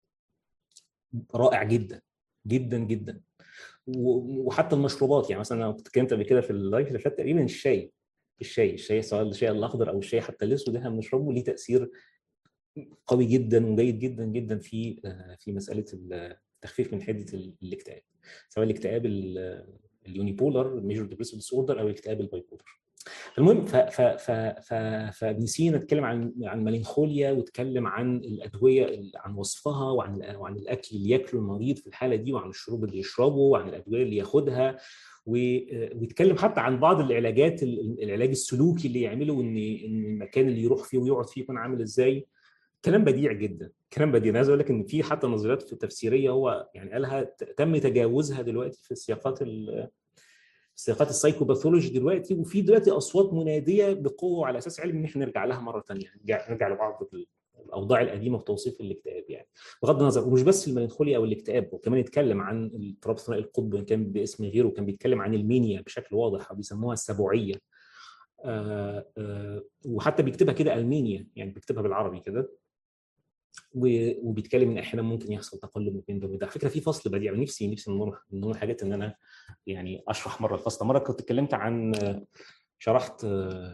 رائع جدا جدا جدا وحتى المشروبات يعني مثلا انا كنت اتكلمت قبل كده في اللايف اللي فات تقريبا الشاي الشاي الشاي سواء الشاي الاخضر او الشاي حتى الاسود احنا بنشربه ليه تاثير قوي جدا وجيد جدا جدا في في مساله التخفيف من حده الاكتئاب سواء الاكتئاب اليونيبولر الميجور ديبريسيف ديس اوردر او الاكتئاب البايبولر المهم ف ف ف ف فابن سينا اتكلم عن عن الميلانخوليا واتكلم عن الادويه عن وصفها وعن وعن الاكل اللي ياكله المريض في الحاله دي وعن الشرب اللي يشربه وعن الادويه اللي ياخدها ويتكلم حتى عن بعض العلاجات العلاج السلوكي اللي يعمله ان ان المكان اللي يروح فيه ويقعد فيه يكون عامل ازاي كلام بديع جدا كلام بديع انا عايز اقول لك ان في حتى نظريات في التفسيريه هو يعني قالها تم تجاوزها دلوقتي في السياقات سياقات السايكوباثولوجي دلوقتي وفي دلوقتي اصوات مناديه بقوه على اساس علم ان احنا نرجع لها مره ثانيه نرجع, نرجع لبعض الاوضاع القديمه في توصيف الاكتئاب يعني بغض النظر ومش بس الميلانخوليا او الاكتئاب وكمان يتكلم عن اضطراب ثنائي القطب كان باسم غيره كان بيتكلم عن المينيا بشكل واضح او بيسموها السبوعيه آآ آآ وحتى بيكتبها كده المينيا يعني بيكتبها بالعربي كده وبيتكلم ان احيانا ممكن يحصل تقلب بين ده وده على فكره في فصل بديع نفسي نفسي من ضمن الحاجات ان انا يعني اشرح مره الفصل مره كنت اتكلمت عن شرحت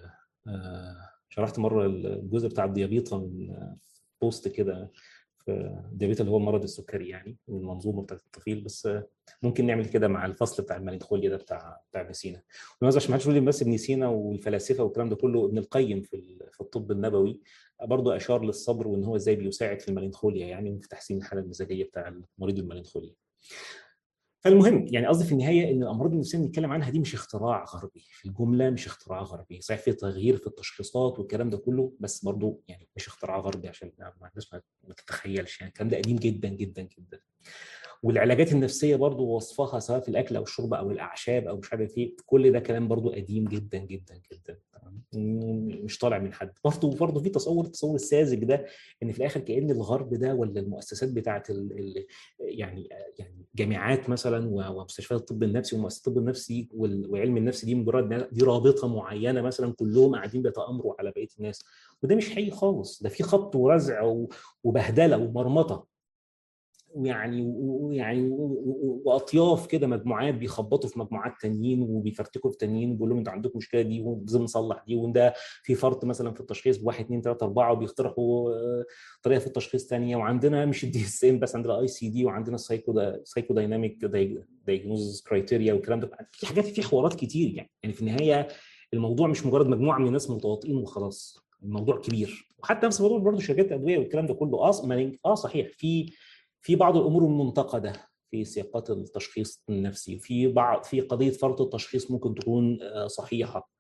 شرحت مره الجزء بتاع الديابيطه من بوست كده في الديابيطه اللي هو مرض السكري يعني المنظومه بتاعت الطفيل بس ممكن نعمل كده مع الفصل بتاع الميلانخوليا ده بتاع بتاع ابن سينا ونوزع عشان ما حدش يقول لي بس ابن سينا والفلاسفه والكلام ده كله ابن القيم في في الطب النبوي برضه اشار للصبر وان هو ازاي بيساعد في الميلانخوليا يعني في تحسين الحاله المزاجيه بتاع مريض الميلانخوليا فالمهم يعني قصدي في النهايه ان الامراض النفسيه اللي بنتكلم عنها دي مش اختراع غربي في الجمله مش اختراع غربي صحيح في تغيير في التشخيصات والكلام ده كله بس برضه يعني مش اختراع غربي عشان الناس ما تتخيلش يعني الكلام ده قديم جدا جدا جدا والعلاجات النفسيه برضه وصفها سواء في الاكل او الشرب او الاعشاب او مش عارف ايه كل ده كلام برضه قديم جدا جدا جدا مش طالع من حد برضه برضه في تصور التصور الساذج ده ان في الاخر كان الغرب ده ولا المؤسسات بتاعه يعني يعني جامعات مثلا ومستشفيات الطب النفسي ومؤسسات الطب النفسي وعلم النفس دي مجرد دي رابطه معينه مثلا كلهم قاعدين بيتامروا على بقيه الناس وده مش حقيقي خالص ده في خبط ورزع وبهدله ومرمطه ويعني ويعني واطياف كده مجموعات بيخبطوا في مجموعات تانيين وبيفرتكوا في تانيين وبيقولوا لهم انتوا عندكم مشكله دي ولازم نصلح دي وده في فرط مثلا في التشخيص بواحد اثنين ثلاثه اربعه وبيقترحوا طريقه في التشخيص ثانيه وعندنا مش الدي اس ام بس عندنا اي سي دي وعندنا السايكو سايكو دايناميك دايجنوز كرايتيريا والكلام ده في حاجات في حوارات كتير يعني يعني في النهايه الموضوع مش مجرد مجموعه من الناس متواطئين وخلاص الموضوع كبير وحتى نفس الموضوع برضه شركات الادويه والكلام ده كله اه اه صحيح في في بعض الامور المنتقده في سياقات التشخيص النفسي في بعض في قضيه فرط التشخيص ممكن تكون صحيحه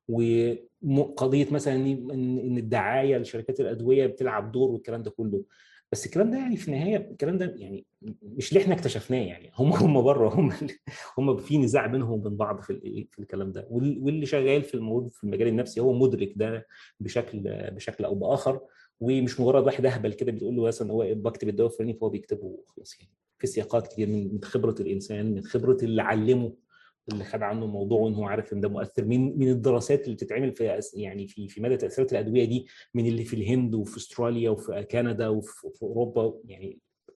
وقضيه مثلا ان الدعايه لشركات الادويه بتلعب دور والكلام ده كله بس الكلام ده يعني في النهايه الكلام ده يعني مش اللي احنا اكتشفناه يعني هم هم بره هم هم في نزاع بينهم وبين بعض في في الكلام ده واللي شغال في الموضوع في المجال النفسي هو مدرك ده بشكل بشكل او باخر ومش مجرد واحد اهبل كده بتقول له مثلا هو بكتب الدواء الفلاني فهو بيكتبه خلاص يعني في سياقات كتير من خبره الانسان من خبره اللي علمه اللي خد عنه الموضوع وان هو عارف ان ده مؤثر من من الدراسات اللي بتتعمل في يعني في في مدى تاثيرات الادويه دي من اللي في الهند وفي استراليا وفي كندا وفي في اوروبا يعني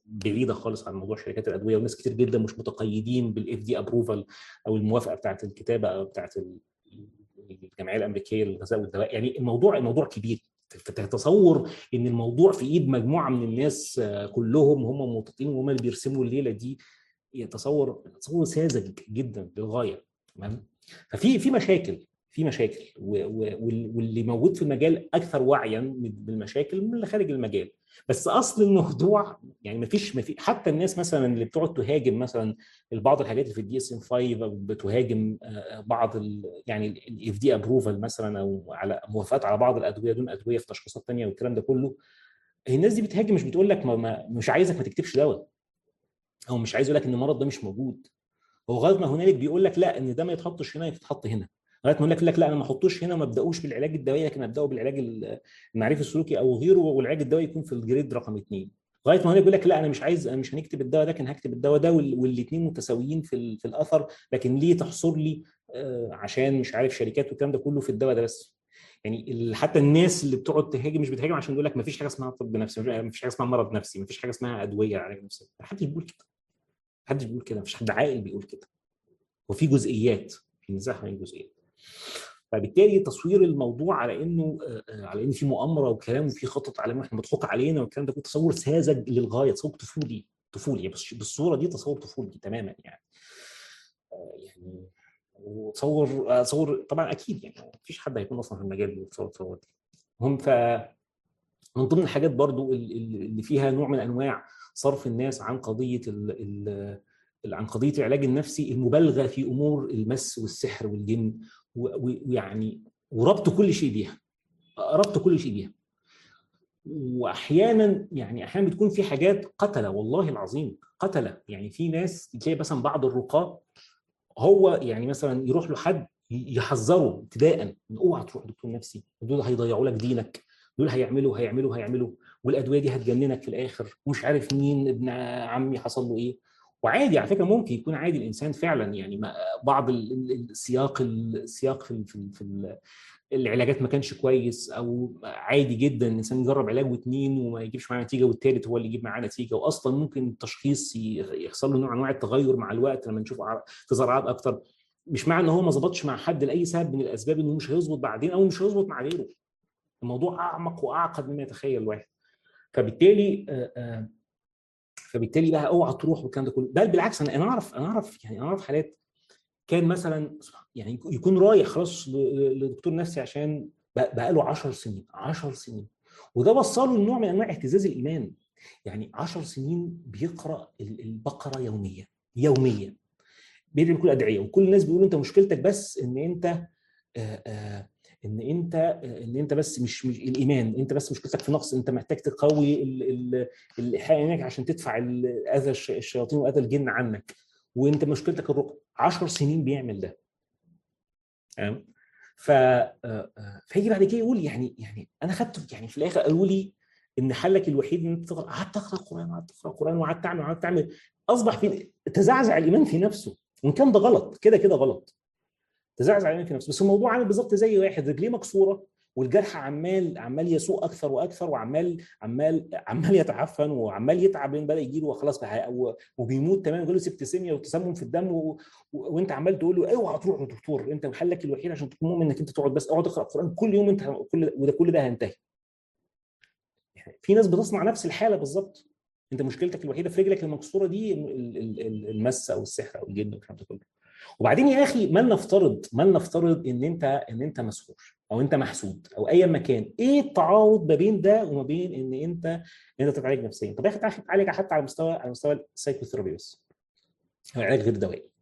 بعيده خالص عن موضوع شركات الادويه وناس كتير جدا مش متقيدين بالاف دي ابروفال او الموافقه بتاعه الكتابه او بتاعه الجمعيه الامريكيه للغذاء والدواء يعني الموضوع الموضوع كبير تتصور ان الموضوع في ايد مجموعه من الناس كلهم هم موطئين وهم اللي بيرسموا الليله دي تصور تصور ساذج جدا للغايه تمام ففي في مشاكل في مشاكل واللي موجود في المجال اكثر وعيا بالمشاكل من اللي خارج المجال بس اصل الموضوع يعني ما فيش ما في حتى الناس مثلا اللي بتقعد تهاجم مثلا بعض الحاجات اللي في الدي اس ام 5 بتهاجم بعض يعني الاف دي ابروفال مثلا او على موافقات على بعض الادويه دون ادويه في تشخيصات ثانيه والكلام ده كله الناس دي بتهاجم مش بتقول لك ما ما مش عايزك ما تكتبش دواء او مش عايز يقول لك ان المرض ده مش موجود هو غايه ما هنالك بيقول لك لا ان ده ما يتحطش هنا يتحط هنا لغايه ما يقول لك لا انا ما احطوش هنا وما ابداوش بالعلاج الدوائي لكن ابداوا بالعلاج المعرفي السلوكي او غيره والعلاج الدوائي يكون في الجريد رقم اثنين لغايه ما هو يقول لك لا انا مش عايز انا مش هنكتب الدواء ده لكن هكتب الدواء ده والاثنين متساويين في في الاثر لكن ليه تحصر لي عشان مش عارف شركات والكلام ده كله في الدواء ده بس يعني حتى الناس اللي بتقعد تهاجم مش بتهاجم عشان يقول لك ما فيش حاجه اسمها طب نفسي ما فيش حاجه اسمها مرض نفسي ما فيش حاجه اسمها ادويه علاج نفسي محدش بيقول كده محدش بيقول كده مفيش حد عاقل بيقول كده وفي جزئيات في نزاع بين الجزئيات فبالتالي تصوير الموضوع على انه على ان في مؤامره وكلام وفي خطط على احنا مضحوك علينا والكلام ده كله تصور ساذج للغايه تصور طفولي طفولي بس بالصوره دي تصور طفولي تماما يعني يعني وتصور تصور طبعا اكيد يعني مفيش حد هيكون اصلا في المجال بيتصور التصور دي هم ف من ضمن الحاجات برضو اللي فيها نوع من انواع صرف الناس عن قضيه ال ال عن قضيه العلاج النفسي المبالغه في امور المس والسحر والجن ويعني وربط كل شيء بيها ربط كل شيء بيها واحيانا يعني احيانا بتكون في حاجات قتله والله العظيم قتله يعني في ناس تلاقي مثلا بعض الرقاة هو يعني مثلا يروح له حد يحذره ابتداء ان اوعى تروح دكتور نفسي دول هيضيعوا لك دينك دول هيعملوا هيعملوا هيعملوا والادويه دي هتجننك في الاخر ومش عارف مين ابن عمي حصل له ايه وعادي على فكره ممكن يكون عادي الانسان فعلا يعني بعض السياق السياق في في, في العلاجات ما كانش كويس او عادي جدا الانسان يجرب علاج واثنين وما يجيبش معاه نتيجه والثالث هو اللي يجيب معاه نتيجه واصلا ممكن التشخيص يحصل له نوع من انواع التغير مع الوقت لما نشوف تظهر اعراض اكتر مش معنى ان هو ما ظبطش مع حد لاي سبب من الاسباب انه مش هيظبط بعدين او مش هيظبط مع غيره الموضوع اعمق واعقد مما يتخيل الواحد فبالتالي آآ آآ فبالتالي بقى اوعى تروح والكلام ده كله بل بالعكس انا انا اعرف انا اعرف يعني انا اعرف حالات كان مثلا يعني يكون رايح خلاص لدكتور نفسي عشان بقى له 10 سنين 10 سنين وده وصله لنوع من انواع اهتزاز الايمان يعني 10 سنين بيقرا البقره يوميا يوميا بيدعي كل ادعيه وكل الناس بيقولوا انت مشكلتك بس ان انت آآ آآ ان انت ان انت بس مش, مش الايمان انت بس مشكلتك في نقص انت محتاج تقوي الايمانك عشان تدفع اذى الشياطين واذى الجن عنك وانت مشكلتك الرقى 10 سنين بيعمل ده تمام ف فيجي بعد كده يقول يعني يعني انا خدت يعني في الاخر قالوا لي ان حلك الوحيد ان انت تقرا قعدت اقرا القران وقعدت اقرا القران وقعدت اعمل وقعدت اعمل اصبح في تزعزع الايمان في نفسه وان كان ده غلط كده كده غلط تزعزع الايمان في نفسه بس الموضوع عامل بالظبط زي واحد رجليه مكسوره والجرح عمال عمال يسوء اكثر واكثر وعمال عمال عمال يتعفن وعمال يتعب لان بدا يجي له خلاص وبيموت تمام جاله سبتسيميا وتسمم في الدم و... وانت عمال تقول له اوعى تروح لدكتور انت حلك الوحيد عشان تكون مؤمن انك انت تقعد بس اقعد اقرا القران كل يوم انت كل وده كل ده هينتهي يعني في ناس بتصنع نفس الحاله بالظبط انت مشكلتك الوحيده في رجلك المكسوره دي المس او السحر او الجن والكلام ده كله وبعدين يا اخي ما نفترض ما نفترض ان انت ان انت مسحور او انت محسود او ايا مكان ايه التعارض ما بين ده وما بين ان انت ان انت تتعالج نفسيا طب يا اخي تعالج حتى على مستوى على مستوى السايكوثيرابي بس هو علاج غير دوائي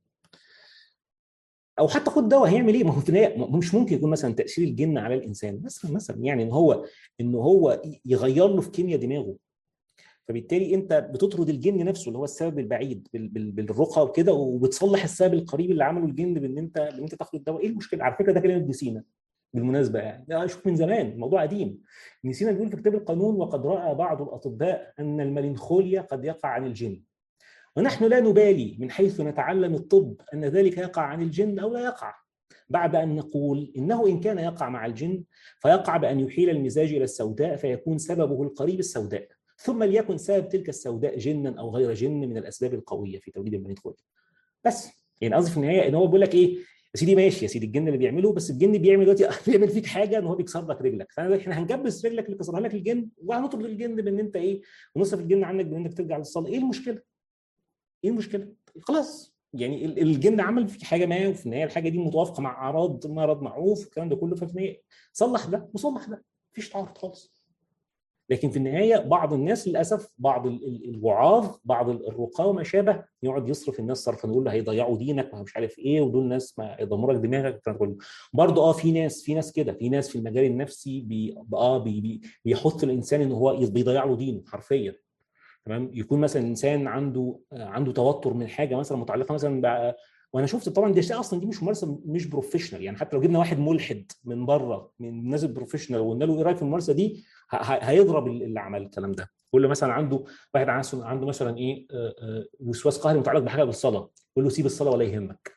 او حتى خد دواء هيعمل ايه؟ ما هو في النهايه مش ممكن يكون مثلا تاثير الجن على الانسان مثلا مثلا يعني ان هو ان هو يغير له في كيمياء دماغه فبالتالي انت بتطرد الجن نفسه اللي هو السبب البعيد بالرقى وكده وبتصلح السبب القريب اللي عمله الجن بان انت بان انت تاخد الدواء ايه المشكله؟ على فكره ده كلام ابن سينا بالمناسبه يعني ده شوف من زمان الموضوع قديم ابن سينا بيقول في كتاب القانون وقد راى بعض الاطباء ان الملنخوليا قد يقع عن الجن ونحن لا نبالي من حيث نتعلم الطب ان ذلك يقع عن الجن او لا يقع بعد ان نقول انه ان كان يقع مع الجن فيقع بان يحيل المزاج الى السوداء فيكون سببه القريب السوداء ثم ليكن سبب تلك السوداء جنا او غير جن من الاسباب القويه في توليد المني الخلقي بس يعني قصدي في النهايه ان هو بيقول لك ايه يا سيدي ماشي يا سيدي الجن اللي بيعمله بس الجن بيعمل دلوقتي بيعمل فيك حاجه ان هو بيكسر لك رجلك فاحنا هنجبس رجلك اللي كسرها لك الجن وهنطلب الجن بان انت ايه ونصرف الجن عنك بان انك ترجع للصلاه ايه المشكله؟ ايه المشكله؟ خلاص يعني الجن عمل فيك حاجه ما وفي النهايه الحاجه دي متوافقه مع اعراض مرض معروف الكلام ده كله ففي النهايه صلح ده وصلح ده مفيش تعارض خالص لكن في النهايه بعض الناس للاسف بعض الوعاظ بعض الرقاه وما شابه يقعد يصرف الناس صرفا يقول له هيضيعوا دينك ومش عارف ايه ودول ناس ما يدمروا لك دماغك الكلام كله برضه اه في ناس في ناس كده في ناس في المجال النفسي بي اه بي بي بيحط الانسان ان هو بيضيع له دينه حرفيا تمام يكون مثلا انسان عنده عنده توتر من حاجه مثلا متعلقه مثلا بقى وانا شفت طبعا دي اصلا دي مش ممارسه مش بروفيشنال يعني حتى لو جبنا واحد ملحد من بره من الناس البروفيشنال وقلنا له ايه رايك في الممارسه دي هيضرب اللي عمل الكلام ده يقول له مثلا عنده واحد عنده مثلا ايه وسواس قهري متعلق بحاجه بالصلاه يقول له سيب الصلاه ولا يهمك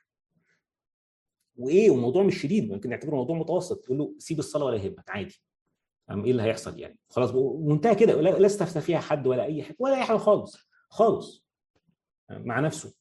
وايه والموضوع مش شديد ممكن نعتبره موضوع متوسط يقول له سيب الصلاه ولا يهمك عادي ايه اللي هيحصل يعني خلاص وانتهى كده لا استفتى فيها حد ولا اي حاجه ولا اي حاجه خالص خالص مع نفسه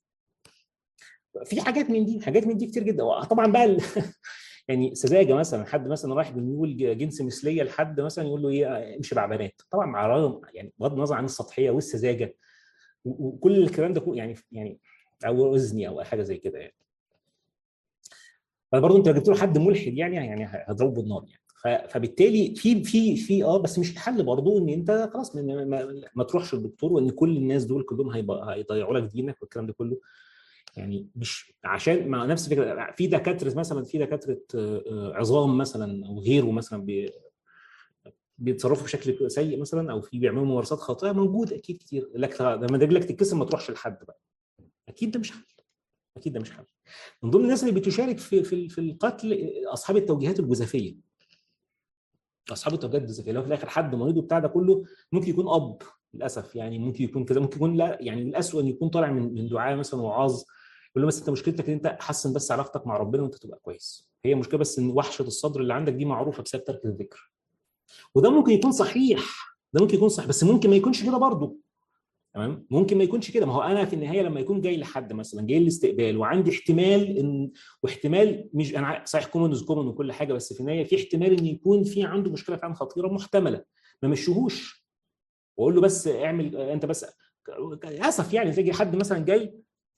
في حاجات من دي حاجات من دي كتير جدا طبعا بقى ال... يعني سذاجه مثلا حد مثلا رايح بيقول جنس مثليه لحد مثلا يقول له ايه امشي مع بنات طبعا مع رغم يعني بغض النظر عن السطحيه والسذاجه وكل الكلام ده يعني يعني او اذني او حاجه زي كده يعني فبرضه انت لو جبت له حد ملحد يعني يعني هضربه بالنار يعني فبالتالي في في في اه بس مش الحل برضه ان انت خلاص ما, ما, ما تروحش للدكتور وان كل الناس دول كلهم هيضيعوا لك دينك والكلام ده كله يعني مش عشان مع نفس الفكره في دكاتره مثلا في دكاتره عظام مثلا او غيره مثلا بي بيتصرفوا بشكل سيء مثلا او في بيعملوا ممارسات خاطئه موجود اكيد كتير لك لما رجلك تتكسر ما تروحش لحد بقى اكيد ده مش حل اكيد ده مش حل من ضمن الناس اللي بتشارك في في في القتل اصحاب التوجيهات الجزافيه اصحاب التوجيهات الجزافيه لو في الاخر حد مريض وبتاع ده كله ممكن يكون اب للاسف يعني ممكن يكون كذا ممكن يكون لا يعني الاسوء ان يكون طالع من من دعاء مثلا وعاظ يقول له بس انت مشكلتك ان انت حسن بس علاقتك مع ربنا وانت تبقى كويس هي مشكله بس ان وحشه الصدر اللي عندك دي معروفه بسبب ترك الذكر وده ممكن يكون صحيح ده ممكن يكون صح بس ممكن ما يكونش كده برضه تمام ممكن ما يكونش كده ما هو انا في النهايه لما يكون جاي لحد مثلا جاي الاستقبال وعندي احتمال ان واحتمال مش انا صحيح كومن از كومن وكل حاجه بس في النهايه في احتمال ان يكون في عنده مشكله فعلا خطيره محتمله ما مشيهوش واقول له بس اعمل انت بس للاسف يعني تيجي حد مثلا جاي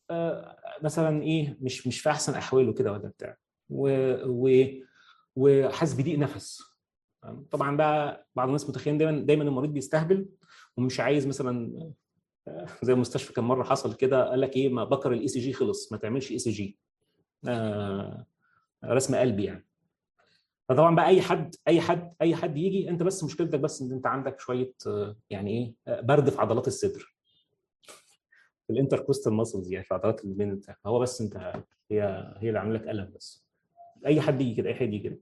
مثلا ايه مش مش في احسن احواله كده ولا بتاع و و وحاسس بضيق نفس طبعا بقى بعض الناس متخيلين دايما دايما المريض بيستهبل ومش عايز مثلا زي المستشفى كان مره حصل كده قال لك ايه ما بكر الاي سي جي خلص ما تعملش اي سي جي رسم قلبي يعني فطبعا بقى اي حد اي حد اي حد يجي انت بس مشكلتك بس ان انت عندك شويه يعني ايه برد في عضلات الصدر في الانتركوستال ماسلز يعني في عضلات البين هو بس انت هي هي اللي عامله لك الم بس اي حد يجي كده اي حد يجي كده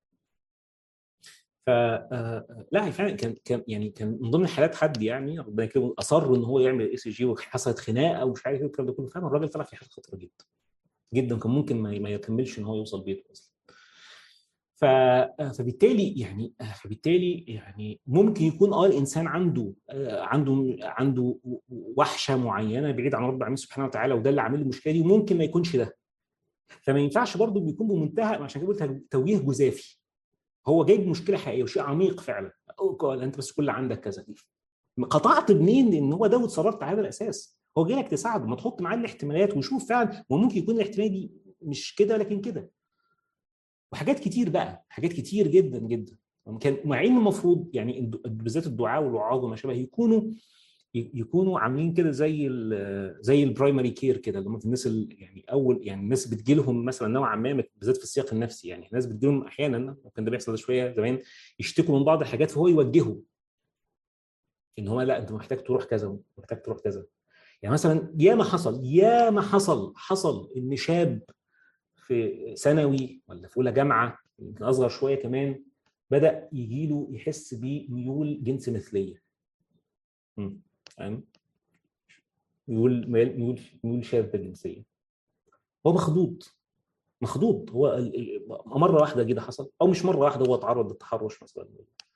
ف لا فعلا كان كان يعني كان من ضمن الحالات حد يعني ربنا يكرمه اصر ان هو يعمل اي سي جي وحصلت خناقه ومش عارف ايه والكلام ده كله فعلا الراجل طلع في حاله خطيره جدا جدا كان ممكن ما يكملش ان هو يوصل بيته اصلا ف... فبالتالي يعني فبالتالي يعني ممكن يكون اه الانسان عنده عنده عنده وحشه معينه بعيد عن رب العالمين سبحانه وتعالى وده اللي عامل له المشكله دي وممكن ما يكونش ده فما ينفعش برضه بيكون بمنتهى عشان كده قلت توجيه جزافي هو جايب مشكله حقيقيه وشيء عميق فعلا انت بس كل عندك كذا قطعت منين ان هو ده وتصرفت على هذا الاساس هو جاي لك تساعده ما تحط معاه الاحتمالات وشوف فعلا وممكن يكون الاحتمال دي مش كده لكن كده وحاجات كتير بقى حاجات كتير جدا جدا كان معين المفروض يعني بالذات الدعاء والوعاظ وما شابه يكونوا يكونوا عاملين كده زي ال زي البرايمري كير كده اللي هم الناس يعني اول يعني الناس بتجي لهم مثلا نوعا ما بالذات في السياق النفسي يعني الناس بتجي لهم احيانا وكان ده بيحصل شويه زمان يشتكوا من بعض الحاجات فهو يوجههم ان هو لا انت محتاج تروح كذا محتاج تروح كذا يعني مثلا يا ما حصل يا ما حصل حصل ان شاب في ثانوي ولا في اولى جامعه يمكن اصغر شويه كمان بدا يجي له يحس بميول جنس مثليه فاهم ميول ميول ميول شاذه جنسيا هو مخضوض مخضوض هو مره واحده كده حصل او مش مره واحده هو اتعرض للتحرش مثلا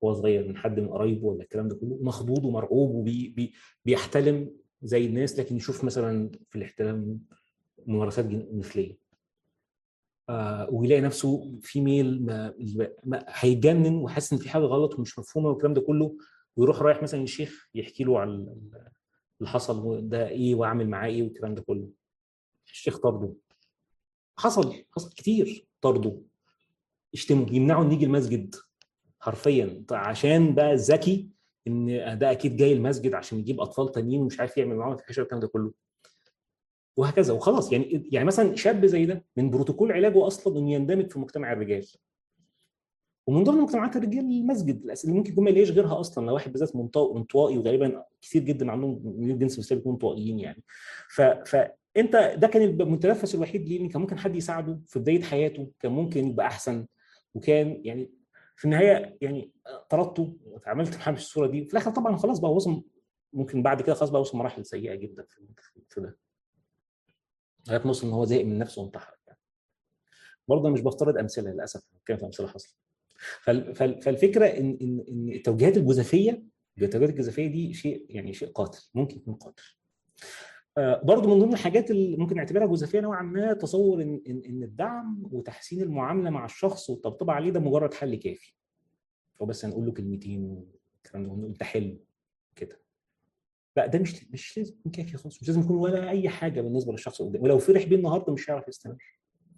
وهو صغير من حد من قرايبه ولا الكلام ده كله مخضوض ومرعوب وبيحتلم زي الناس لكن يشوف مثلا في الاحتلام ممارسات مثليه آه ويلاقي نفسه في ميل ما, ما هيتجنن وحاسس ان في حاجه غلط ومش مفهومه والكلام ده كله ويروح رايح مثلا للشيخ يحكي له عن اللي حصل ده ايه واعمل معاه ايه والكلام ده كله الشيخ طرده حصل حصل كتير طرده يشتموا يمنعوا ان يجي المسجد حرفيا عشان بقى ذكي ان ده اكيد جاي المسجد عشان يجيب اطفال تانيين ومش عارف يعمل معاهم الفحشه والكلام ده كله وهكذا وخلاص يعني يعني مثلا شاب زي ده من بروتوكول علاجه اصلا انه يندمج في مجتمع الرجال ومن ضمن مجتمعات الرجال المسجد اللي ممكن يكون ما يلاقيش غيرها اصلا لو واحد بالذات انطوائي وغالبا كتير جدا عندهم من الجنس الثالث بيكونوا انطوائيين يعني ف فانت ده كان المتنفس الوحيد ليه كان ممكن حد يساعده في بدايه حياته كان ممكن يبقى احسن وكان يعني في النهايه يعني طردته وتعاملت معاه بالصوره دي وفي الاخر طبعا خلاص بقى وصل ممكن بعد كده خلاص بقى وصل مراحل سيئه جدا في ده لغايه ما وصل ان هو زهق من نفسه وانتحر يعني. برضه مش بفترض امثله للاسف كانت امثله حصلت فالفكره ان ان ان التوجيهات الجزافيه التوجيهات الجزافيه دي شيء يعني شيء قاتل ممكن يكون قاتل برضه من ضمن الحاجات اللي ممكن نعتبرها جزافيه نوعا ما تصور ان ان ان الدعم وتحسين المعامله مع الشخص والطبطبه عليه ده مجرد حل كافي هو بس هنقول له كلمتين والكلام ده ونقول انت حلو كده لا ده مش مش لازم يكون كافي خالص مش لازم يكون ولا اي حاجه بالنسبه للشخص اللي قدامه ولو فرح بيه النهارده مش هيعرف يستمر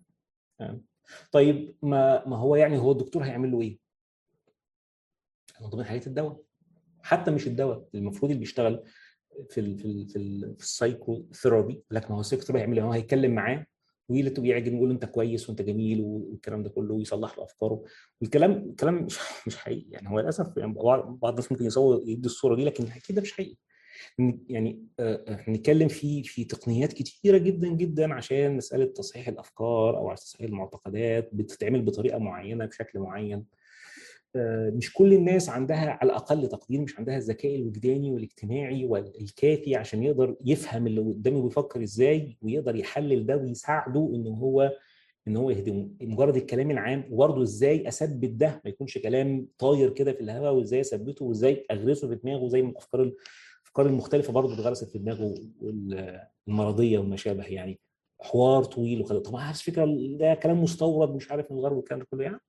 طيب ما ما هو يعني هو الدكتور هيعمل له ايه؟ من ضمن حاجات الدواء حتى مش الدواء المفروض اللي بيشتغل في ال في ال في, ال في السايكو ثيرابي لك ما هو السايكو ثيرابي هيعمل ايه؟ هو هيتكلم معاه ويلته بيعجن ويقول له انت كويس وانت جميل والكلام ده كله ويصلح له افكاره والكلام الكلام مش مش حقيقي يعني هو للاسف يعني بعض الناس ممكن يصور يدي الصوره دي لكن اكيد ده مش حقيقي يعني بنتكلم في في تقنيات كتيره جدا جدا عشان مساله تصحيح الافكار او تصحيح المعتقدات بتتعمل بطريقه معينه بشكل معين مش كل الناس عندها على الاقل تقدير مش عندها الذكاء الوجداني والاجتماعي والكافي عشان يقدر يفهم اللي قدامه بيفكر ازاي ويقدر يحلل ده ويساعده ان هو ان هو يهدمه مجرد الكلام العام وبرضه ازاي اثبت ده ما يكونش كلام طاير كده في الهواء وازاي اثبته وازاي اغرسه في دماغه زي من الافكار الافكار المختلفه برضه اتغرست في دماغه المرضيه وما شابه يعني حوار طويل وكده طب على فكره ده كلام مستورد مش عارف من الغرب والكلام ده كله يعني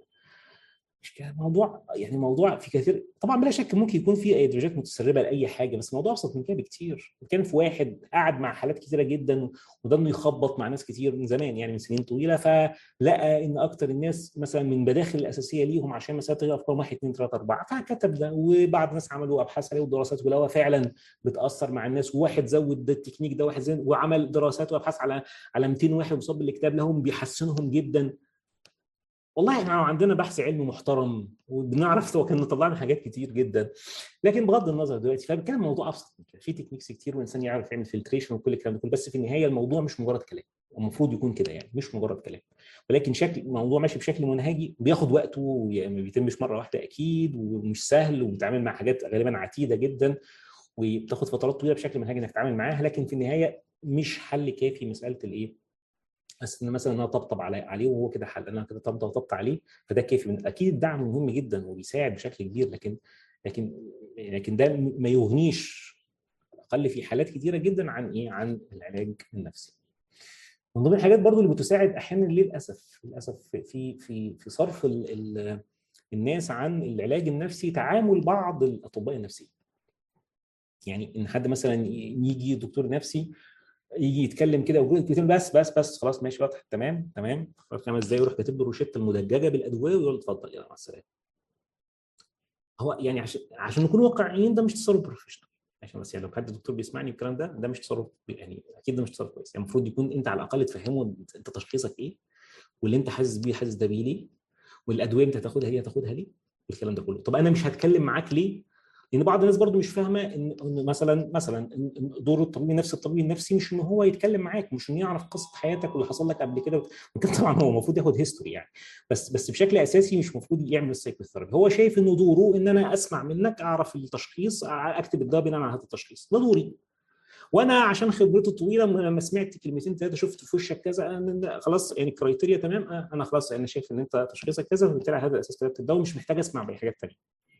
مش كده موضوع يعني موضوع في كثير طبعا بلا شك ممكن يكون في ايديولوجيات متسربه لاي حاجه بس الموضوع ابسط من كده بكتير كان في واحد قعد مع حالات كتيره جدا وده انه يخبط مع ناس كتير من زمان يعني من سنين طويله فلقى ان اكتر الناس مثلا من بداخل الاساسيه ليهم عشان مثلا تغير افكارهم 1 2 3 4 فكتب ده وبعض الناس عملوا ابحاث عليه ودراسات ولقوا فعلا بتاثر مع الناس وواحد زود ده التكنيك ده واحد زود وعمل دراسات وابحاث على على 200 واحد مصاب بالاكتئاب لهم بيحسنهم جدا والله احنا عندنا بحث علمي محترم وبنعرف هو كان طلعنا حاجات كتير جدا لكن بغض النظر دلوقتي فكان الموضوع ابسط من كده في تكنيكس كتير والانسان يعرف يعمل فلتريشن وكل الكلام ده كله بس في النهايه الموضوع مش مجرد كلام المفروض يكون كده يعني مش مجرد كلام ولكن شكل الموضوع ماشي بشكل منهجي بياخد وقته يعني ما بيتمش مره واحده اكيد ومش سهل وبيتعامل مع حاجات غالبا عتيده جدا وبتاخد فترات طويله بشكل منهجي انك تتعامل معاها لكن في النهايه مش حل كافي مساله الايه بس ان مثلا انا طبطب عليه عليه وهو كده حل انا كده طبطب طبطب عليه فده كافي من اكيد الدعم مهم جدا وبيساعد بشكل كبير لكن لكن لكن ده ما يغنيش اقل في حالات كتيره جدا عن ايه عن العلاج النفسي من ضمن الحاجات برضو اللي بتساعد احيانا للاسف للاسف في في في صرف ال ال الناس عن العلاج النفسي تعامل بعض الاطباء النفسيين يعني ان حد مثلا يجي دكتور نفسي يجي يتكلم كده ويقول كلمتين بس بس بس خلاص ماشي واضح تمام تمام خمس دقايق يروح كاتب له الروشته المدججه بالادويه ويقول اتفضل يلا مع السلامه هو يعني عشان عشان نكون واقعيين ده مش تصرف بروفيشنال عشان بس يعني لو حد دكتور بيسمعني الكلام ده ده مش تصرف يعني اكيد ده مش تصرف كويس يعني المفروض يكون انت على الاقل تفهمه انت تشخيصك ايه واللي انت حاسس بيه حاسس ده بيه ليه والادويه انت هتاخدها هي هتاخدها ليه والكلام ده كله طب انا مش هتكلم معاك ليه لان بعض الناس برضو مش فاهمه ان مثلا مثلا دور الطبيب النفسي الطبيب النفسي مش ان هو يتكلم معاك مش انه يعرف قصه حياتك واللي حصل لك قبل كده وكده طبعا هو المفروض ياخد هيستوري يعني بس بس بشكل اساسي مش المفروض يعمل السايكوثيرابي هو شايف انه دوره ان انا اسمع منك اعرف التشخيص اكتب الدواء بناء على هذا التشخيص ده دوري وانا عشان خبرتي الطويله لما سمعت كلمتين ثلاثه شفت في وشك كذا أنا خلاص يعني الكرايتيريا تمام انا خلاص انا شايف ان انت تشخيصك كذا وبالتالي على هذا الاساس كتبت الدواء مش محتاج اسمع باي حاجات ثانيه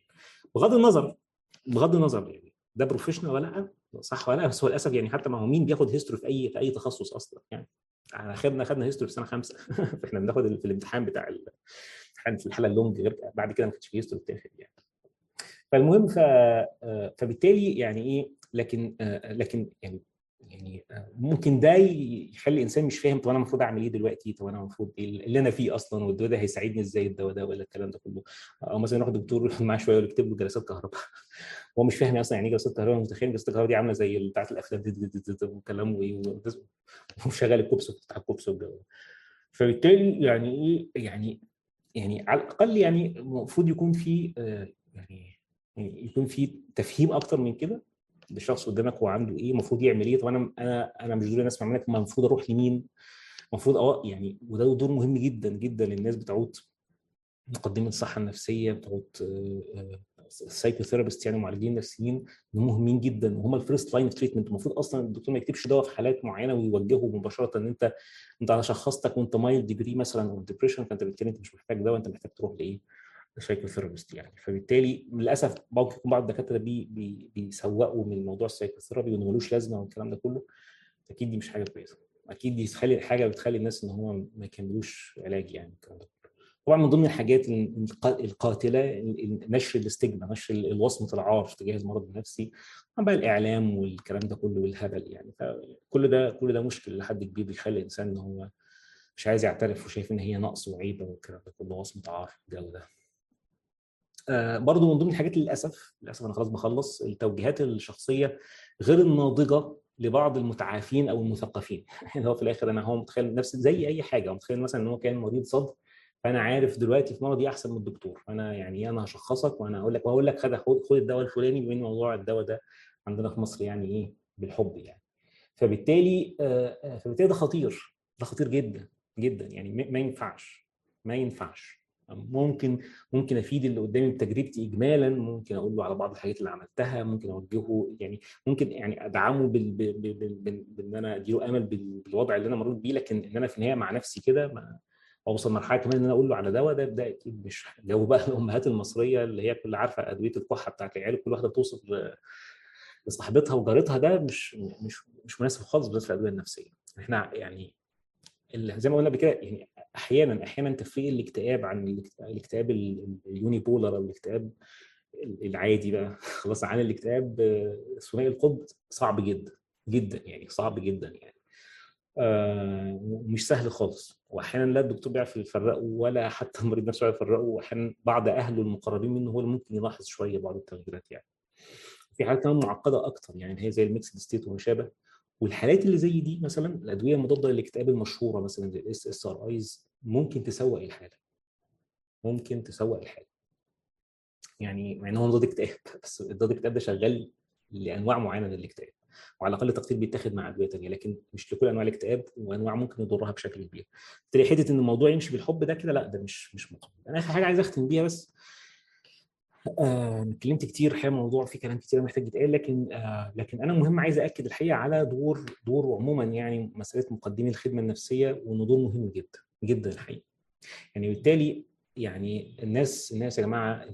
بغض النظر بغض النظر يعني ده بروفيشنال ولا لا صح ولا لا بس هو للاسف يعني حتى ما هو مين بياخد هيستوري في اي في اي تخصص اصلا يعني احنا خدنا خدنا هيستوري في سنه خمسه فاحنا بناخد في الامتحان بتاع الامتحان في الحاله اللونج غير بعد كده ما كانش في هيستوري بتاخد يعني فالمهم ف فبالتالي يعني ايه لكن لكن يعني يعني ممكن ده يخلي الانسان مش فاهم طب انا المفروض اعمل ايه دلوقتي طب انا المفروض ايه اللي انا فيه اصلا والدواء ده هيساعدني ازاي الدواء ده ولا الكلام ده كله او مثلا يروح دكتور معاه شويه ويكتب له جلسات كهرباء هو مش فاهم اصلا يعني ايه جلسات كهرباء متخيل جلسات الكهرباء دي عامله زي بتاعت الافلام وكلام وايه وشغال الكوبس بتاع الكوبس والجو فبالتالي يعني ايه يعني يعني على الاقل يعني المفروض يكون في يعني يكون في تفهيم اكتر من كده للشخص قدامك هو عنده ايه المفروض يعمل ايه طب انا انا انا مش دول الناس منك المفروض اروح لمين المفروض اه يعني وده دور مهم جدا جدا للناس بتعود مقدمين الصحه النفسيه بتعود السايكوثيرابيست يعني معالجين نفسيين مهمين جدا وهم الفيرست لاين اوف تريتمنت المفروض اصلا الدكتور ما يكتبش دواء في حالات معينه ويوجهه مباشره ان انت انت على شخصتك وانت مايلد ديجري مثلا او ديبريشن فانت بالتالي انت مش محتاج دواء انت محتاج تروح لايه؟ سايكوثيرابيست يعني فبالتالي للاسف ممكن يكون بعض الدكاتره بي بي بيسوقوا من موضوع السايكوثيرابي وانه ملوش لازمه والكلام ده كله اكيد دي مش حاجه كويسه اكيد دي تخلي حاجه بتخلي الناس ان هم ما يكملوش علاج يعني الكلام ده طبعا من ضمن الحاجات القاتله نشر الاستجما نشر الوصمه العار تجاه المرض النفسي بقى الاعلام والكلام ده كله والهبل يعني فكل ده كل ده مشكل لحد كبير بيخلي الانسان ان هو مش عايز يعترف وشايف ان هي نقص وعيبه والكلام ده كله وصمه عار الجو ده آه برضو من ضمن الحاجات للاسف للاسف انا خلاص بخلص التوجيهات الشخصيه غير الناضجه لبعض المتعافين او المثقفين يعني هو في الاخر انا هو متخيل نفس زي اي حاجه هو متخيل مثلا ان هو كان مريض صدر فانا عارف دلوقتي في مرضي احسن من الدكتور فانا يعني انا هشخصك وانا اقول لك وهقول لك خد خد الدواء الفلاني بما ان موضوع الدواء ده عندنا في مصر يعني ايه بالحب يعني فبالتالي آه فبالتالي ده خطير ده خطير جدا جدا يعني ما ينفعش ما ينفعش ممكن ممكن افيد اللي قدامي بتجربتي اجمالا ممكن اقول له على بعض الحاجات اللي عملتها ممكن اوجهه يعني ممكن يعني ادعمه بال بان انا اديله امل بالوضع اللي انا مريت بيه لكن ان انا في النهايه مع نفسي كده ما اوصل مرحله كمان ان انا اقول له على دواء ده ده اكيد مش جو بقى الامهات المصريه اللي هي كل عارفه ادويه الكحه بتاعت العيال كل واحده بتوصف لصاحبتها وجارتها ده مش مش مش مناسب خالص بالذات في الادويه النفسيه احنا يعني زي ما قلنا قبل كده يعني احيانا احيانا تفريق الاكتئاب عن الاكتئاب اليوني بولر او الاكتئاب العادي بقى خلاص عن الاكتئاب ثنائي القطب صعب جدا جدا يعني صعب جدا يعني آه مش سهل خالص واحيانا لا الدكتور بيعرف يفرقه ولا حتى المريض نفسه يعرف يفرقه واحيانا بعض اهله المقربين منه هو اللي ممكن يلاحظ شويه بعض التغييرات يعني في حالات كمان معقده اكتر يعني هي زي الميكس ستيت وما شابه والحالات اللي زي دي مثلا الادويه المضاده للاكتئاب المشهوره مثلا زي الاس اس ار ايز ممكن تسوق الحاله ممكن تسوق الحاله يعني مع ان هو مضاد اكتئاب بس مضاد الاكتئاب ده شغال لانواع معينه من الاكتئاب وعلى اقل تقدير بيتاخد مع ادويه ثانيه لكن مش لكل انواع الاكتئاب وانواع ممكن يضرها بشكل كبير بالتالي حته ان الموضوع يمشي بالحب ده كده لا ده مش مش مقبول انا اخر حاجه عايز اختم بيها بس آه اتكلمت كتير الحقيقه الموضوع فيه كلام كتير محتاج يتقال لكن آه لكن انا مهم عايز اكد الحقيقه على دور دور عموما يعني مساله مقدمي الخدمه النفسيه وانه دور مهم جدا جدا الحقيقه يعني بالتالي يعني الناس الناس يا جماعه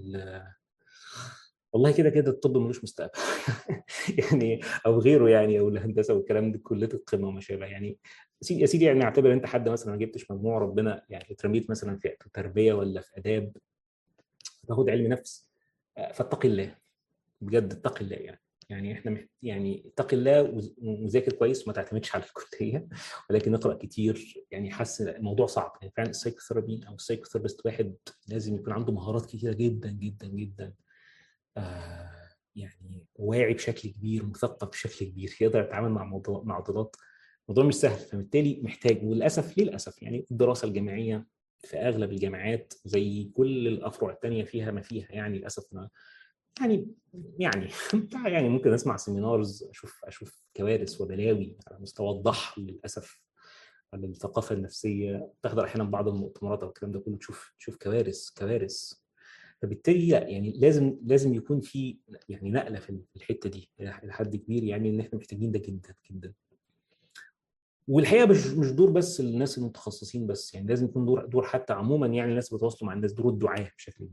والله كده كده الطب ملوش مستقبل يعني او غيره يعني او الهندسه والكلام ده كليه القمه وما شابه يعني يا سيدي يعني اعتبر انت حد مثلا ما جبتش مجموع ربنا يعني اترميت مثلا في تربيه ولا في اداب تاخد علم نفس فاتق الله بجد اتق الله يعني يعني احنا محت... يعني اتق الله وذاكر كويس وما تعتمدش على الكليه ولكن اقرا كتير يعني حاسس الموضوع صعب يعني فعلا السايكوثيرابي او السايكوثيرابيست واحد لازم يكون عنده مهارات كتيره جدا جدا جدا آه يعني واعي بشكل كبير مثقف بشكل كبير يقدر يتعامل مع معضلات الموضوع مش سهل فبالتالي محتاج وللاسف للاسف يعني الدراسه الجامعيه في اغلب الجامعات زي كل الافرع الثانيه فيها ما فيها يعني للاسف ما يعني يعني يعني ممكن اسمع سيمينارز اشوف اشوف كوارث وبلاوي على مستوى الضحل للاسف على الثقافه النفسيه تحضر احيانا بعض المؤتمرات او الكلام ده كله تشوف تشوف كوارث كوارث فبالتالي يعني لازم لازم يكون في يعني نقله في الحته دي الى حد كبير يعني ان احنا محتاجين ده جدا جدا والحقيقه مش مش دور بس الناس المتخصصين بس يعني لازم يكون دور دور حتى عموما يعني الناس بتواصلوا مع الناس دور الدعاه بشكل كبير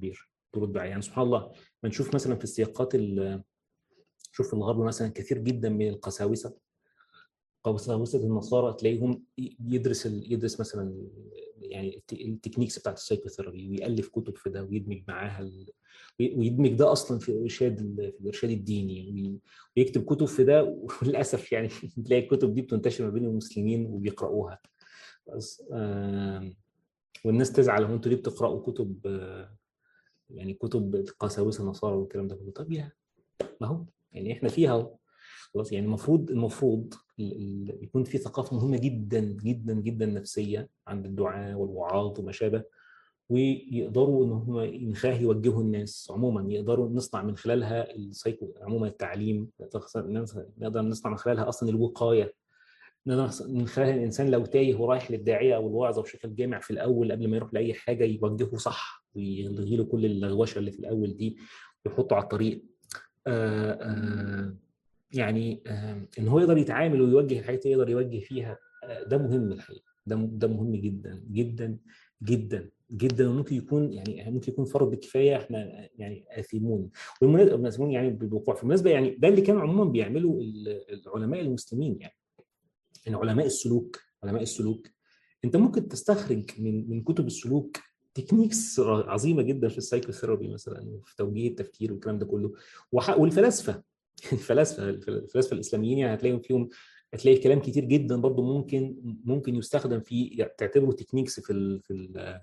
ترد عليه يعني سبحان الله ما نشوف مثلا في السياقات ال- شوف في الغرب مثلا كثير جدا من القساوسه قساوسه النصارى تلاقيهم يدرس ال- يدرس مثلا يعني الت- التكنيكس بتاعت السايكوثيرابي ويالف كتب في ده ويدمج معاها ال- وي- ويدمج ده اصلا في الارشاد ال- في الارشاد الديني وي- ويكتب كتب في ده وللاسف يعني تلاقي الكتب دي بتنتشر ما بين المسلمين وبيقرأوها بس آم، والناس تزعل هو انتوا ليه بتقرأوا كتب آه، يعني كتب قساوسه نصارى والكلام ده كله طب يا ما هو يعني احنا فيها اهو خلاص يعني المفروض المفروض ال- ال- يكون في ثقافه مهمه جدا جدا جدا نفسيه عند الدعاة والوعاظ وما شابه ويقدروا ان هم من خلالها يوجهوا الناس عموما يقدروا نصنع من خلالها السايكو عموما التعليم نقدر نصنع من خلالها اصلا الوقايه نقدر من خلالها الانسان لو تايه ورايح للداعيه او الواعظ او بشكل جامع في الاول قبل ما يروح لاي حاجه يوجهه صح ويلغي له كل اللغوشه اللي في الاول دي ويحطه على الطريق آه آه يعني آه ان هو يقدر يتعامل ويوجه الحاجات اللي يقدر يوجه فيها آه ده مهم الحقيقه ده ده مهم جدا جدا جدا جدا وممكن يكون يعني ممكن يكون فرض كفايه احنا يعني اثمون والمناسبه آثمون يعني بالوقوع في المناسبه يعني ده اللي كان عموما بيعمله العلماء المسلمين يعني ان علماء السلوك علماء السلوك انت ممكن تستخرج من من كتب السلوك تكنيكس عظيمه جدا في السايكوثيرابي مثلا وفي توجيه التفكير والكلام ده كله وح- والفلاسفه الفلاسفه الفلاسفه الاسلاميين يعني هتلاقيهم فيهم هتلاقي كلام كتير جدا برضو ممكن ممكن يستخدم في تعتبره تكنيكس في ال في ال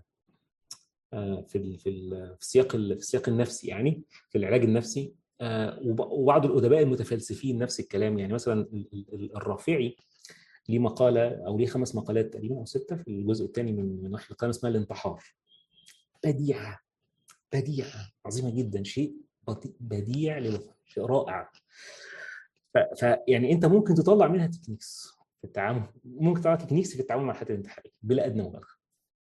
في ال في ال في السياق ال- في السياق النفسي يعني في العلاج النفسي آه، وب- وبعض الادباء المتفلسفين نفس الكلام يعني مثلا ال- ال- الرافعي ليه مقاله او ليه خمس مقالات تقريبا او سته في الجزء الثاني من من وحي القيامه اسمها الانتحار بديعه بديعه عظيمه جدا شيء بطيء- بديع للغايه شيء رائع فيعني انت ممكن تطلع منها تكنيكس في التعامل ممكن تطلع تكنيكس في التعامل مع الحالات الانتحاريه بلا ادنى مبالغه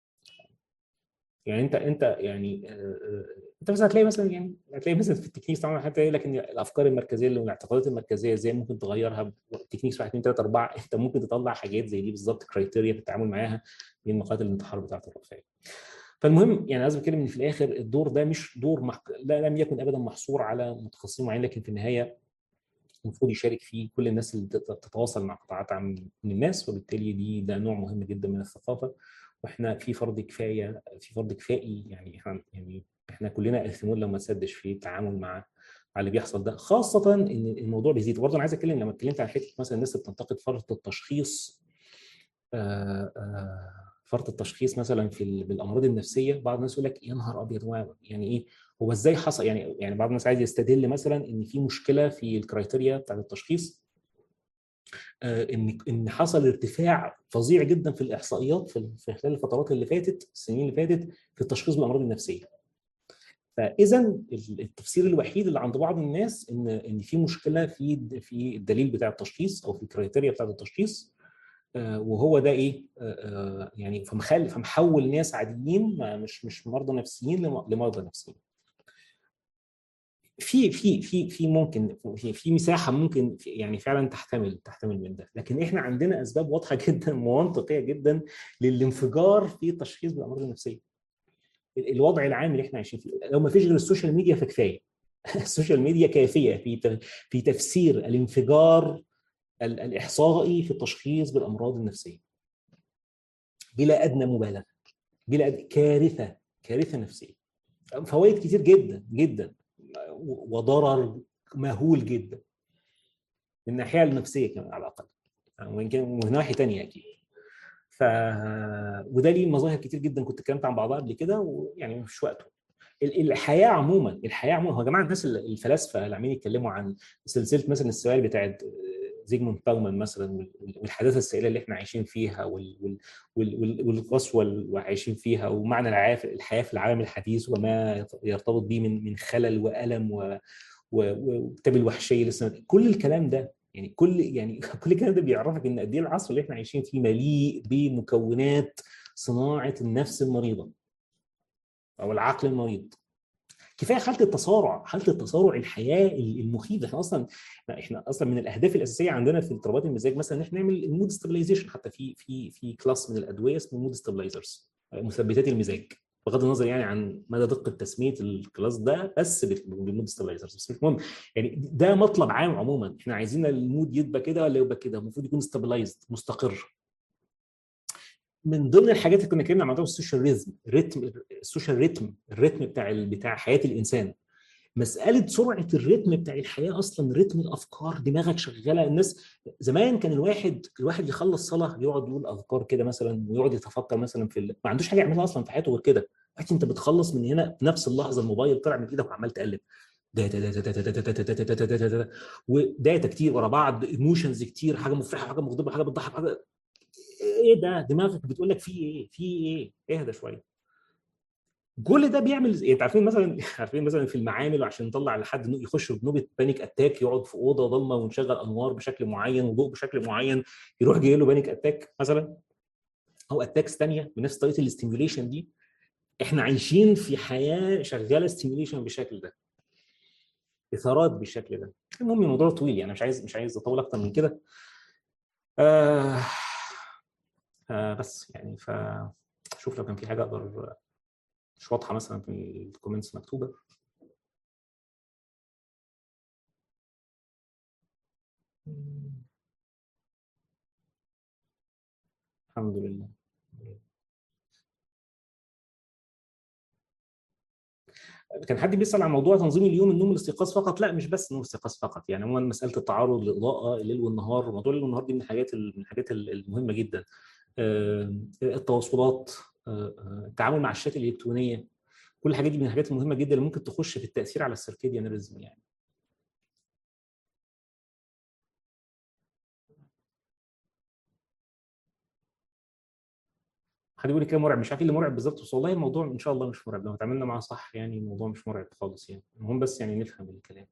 يعني انت انت يعني آه، آه، انت مثلا هتلاقي مثلا يعني هتلاقي مثلا في التكنيكس طبعا حتى لكن الافكار المركزيه والاعتقادات المركزيه ازاي ممكن تغيرها بتكنيكس 1 2 3 4 انت ممكن تطلع حاجات زي دي بالظبط كرايتيريا في التعامل معاها من مقالات الانتحار بتاعت الرفاعي فالمهم يعني لازم اتكلم ان في الاخر الدور ده مش دور محك... لا لم يكن ابدا محصور على متخصصين معين لكن في النهايه المفروض يشارك فيه كل الناس اللي تت- تتواصل مع قطاعات عامة من الناس وبالتالي دي ده نوع مهم جدا من الثقافه واحنا في فرض كفايه في فرض كفائي يعني احنا يعني احنا كلنا اثمون لما نسدش في التعامل مع مع اللي بيحصل ده خاصه ان الموضوع بيزيد وبرضه انا عايز اتكلم لما اتكلمت عن حته مثلا الناس اللي بتنتقد فرط التشخيص آه، آه، فرط التشخيص مثلا في ال- بالامراض النفسيه بعض الناس يقول لك يا نهار ابيض هو يعني ايه هو ازاي حصل يعني يعني بعض الناس عايز يستدل مثلا ان في مشكله في الكرايتيريا بتاعت التشخيص آه، ان ان حصل ارتفاع فظيع جدا في الاحصائيات في في خلال الفترات اللي فاتت السنين اللي فاتت في التشخيص بالامراض النفسيه فاذا التفسير الوحيد اللي عند بعض الناس ان ان في مشكله في في الدليل بتاع التشخيص او في الكرايتيريا بتاعت التشخيص آه، وهو ده ايه آه، آه، يعني فمخل فمحول ناس عاديين ما- مش مش مرضى نفسيين لم- لمرضى نفسيين في في في في ممكن في في مساحه ممكن في- يعني فعلا تحتمل تحتمل من ده لكن احنا عندنا اسباب واضحه جدا ومنطقيه جدا للانفجار في التشخيص بالامراض النفسيه ال- الوضع العام اللي احنا عايشين فيه لو ما فيش غير السوشيال ميديا فكفايه السوشيال ميديا كافيه في ت- في تفسير الانفجار ال- الاحصائي في التشخيص بالامراض النفسيه بلا ادنى مبالغه بلا أدنى كارثه كارثه نفسيه فوائد كتير جدا جدا وضرر مهول جدا من الناحيه النفسيه كمان على الاقل وان كان من ناحيه تانية اكيد ف وده ليه مظاهر كتير جدا كنت اتكلمت عن بعضها قبل كده ويعني مش وقته ال- الحياه عموما الحياه عموما هو يا جماعه الناس ال- الفلاسفه اللي عمالين يتكلموا عن سلسله مثلا السؤال بتاعت زيجموند باومان مثلا وال- والحداثه السائله اللي احنا عايشين فيها وال- وال- وال- وال- والقسوه اللي عايشين فيها ومعنى الحياه في الحياه في العالم الحديث وما يرتبط به من من خلل والم و و- وكتاب الوحشيه لسه كل الكلام ده يعني كل يعني كل الكلام ده بيعرفك ان قد ايه العصر اللي احنا عايشين فيه مليء بمكونات صناعه النفس المريضه او العقل المريض كفايه حاله التصارع حاله التصارع الحياه المخيفه احنا اصلا احنا اصلا من الاهداف الاساسيه عندنا في اضطرابات المزاج مثلا ان احنا نعمل المود ستابلايزيشن حتى في في في كلاس من الادويه اسمه مود ستابلايزرز مثبتات المزاج بغض النظر يعني عن مدى دقه تسميه الكلاس ده بس بالمود ستابلايزرز بس مش مهم يعني ده مطلب عام عموما احنا عايزين المود يبقى كده ولا يبقى كده المفروض يكون ستابلايزد مستقر من ضمن الحاجات اللي كنا اتكلمنا عن موضوع السوشيال ريزم ريتم السوشيال ريتم الريتم بتاع بتاع حياه الانسان مساله سرعه الريتم بتاع الحياه اصلا رتم الافكار دماغك شغاله الناس زمان كان الواحد الواحد يخلص صلاه يقعد يقول اذكار كده مثلا ويقعد يتفكر مثلا في ال... ما عندوش حاجه يعملها اصلا في حياته غير كده لكن انت بتخلص من هنا في نفس اللحظه الموبايل طلع من ايدك وعمال تقلب داتا داتا داتا داتا داتا داتا داتا داتا وداتا كتير ورا بعض ايموشنز كتير حاجه مفرحه حاجه مغضبه حاجه بتضحك حاجه ايه ده دماغك بتقول لك في ايه في ايه اهدى شويه كل ده بيعمل انت عارفين مثلا عارفين مثلا في المعامل عشان نطلع لحد يخش بنوبه بانيك اتاك يقعد في اوضه ضلمه ونشغل انوار بشكل معين وضوء بشكل معين يروح جاي له بانيك اتاك مثلا او اتاكس ثانيه بنفس طريقه الاستيميوليشن دي احنا عايشين في حياه شغاله ستيميوليشن بالشكل ده اثارات بالشكل ده المهم الموضوع طويل يعني مش عايز مش عايز اطول اكتر من كده آه آه بس يعني ف شوف لو كان في حاجه اقدر مش واضحه مثلا في الكومنتس مكتوبه الحمد لله كان حد بيسال عن موضوع تنظيم اليوم النوم الاستيقاظ فقط لا مش بس النوم الاستيقاظ فقط يعني عموما مساله التعرض للاضاءه الليل والنهار موضوع الليل والنهار دي من الحاجات من الحاجات المهمه جدا التواصلات التعامل مع الشات الالكترونيه كل الحاجات دي من الحاجات المهمه جدا اللي ممكن تخش في التاثير على السيركيديان ريزم يعني حد يقول لي كده مرعب مش عارف ايه اللي مرعب بالظبط بس والله الموضوع ان شاء الله مش مرعب لو اتعاملنا معاه صح يعني الموضوع مش مرعب خالص يعني المهم بس يعني نفهم الكلام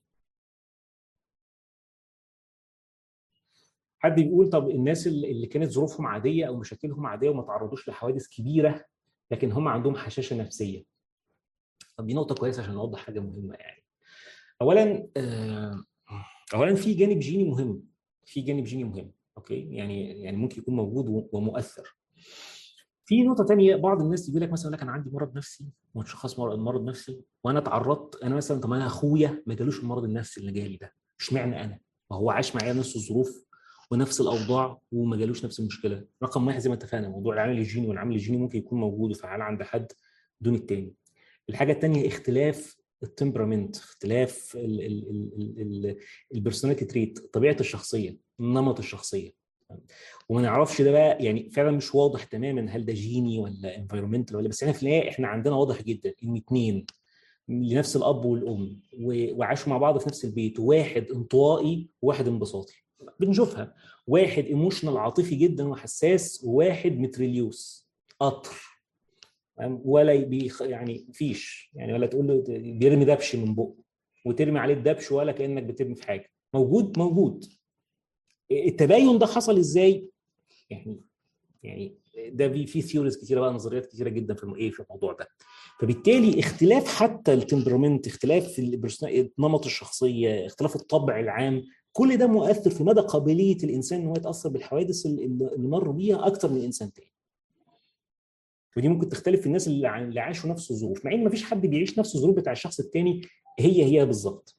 حد بيقول طب الناس اللي كانت ظروفهم عاديه او مشاكلهم عاديه وما تعرضوش لحوادث كبيره لكن هم عندهم حشاشه نفسيه طب دي نقطه كويسه عشان نوضح حاجه مهمه يعني اولا آه اولا في جانب جيني مهم في جانب جيني مهم اوكي يعني يعني ممكن يكون موجود ومؤثر في نقطة تانية بعض الناس يقول لك مثلا لك أنا عندي مرض نفسي وتشخص مرض مرض نفسي وأنا اتعرضت أنا مثلا طب أنا أخويا ما جالوش المرض النفسي اللي جالي ده اشمعنى أنا؟ ما هو عاش معايا نفس الظروف ونفس الاوضاع وما جالوش نفس المشكله رقم واحد زي ما اتفقنا موضوع العامل الجيني والعامل الجيني ممكن يكون موجود وفعال عند حد دون التاني الحاجه الثانيه اختلاف التمبرامنت اختلاف البرسوناليتي تريت طبيعه الشخصيه نمط الشخصيه وما نعرفش ده بقى يعني فعلا مش واضح تماما هل ده جيني ولا انفيرمنتال ولا بس احنا في النهايه احنا عندنا واضح جدا ان اثنين لنفس الاب والام وعاشوا مع بعض في نفس البيت واحد انطوائي وواحد انبساطي بنشوفها واحد ايموشنال عاطفي جدا وحساس وواحد متريليوس قطر ولا بيخ يعني فيش يعني ولا تقول له بيرمي دبش من بقه وترمي عليه الدبش ولا كانك بترمي في حاجه موجود موجود التباين ده حصل ازاي يعني يعني ده في في ثيوريز كتيره بقى نظريات كتيره جدا في ايه في الموضوع ده فبالتالي اختلاف حتى التمبرمنت اختلاف نمط الشخصيه اختلاف الطبع العام كل ده مؤثر في مدى قابليه الانسان ان هو يتاثر بالحوادث اللي مر بيها اكتر من انسان تاني ودي ممكن تختلف في الناس اللي اللي عاشوا نفس الظروف مع ان مفيش حد بيعيش نفس الظروف بتاع الشخص التاني هي هي بالظبط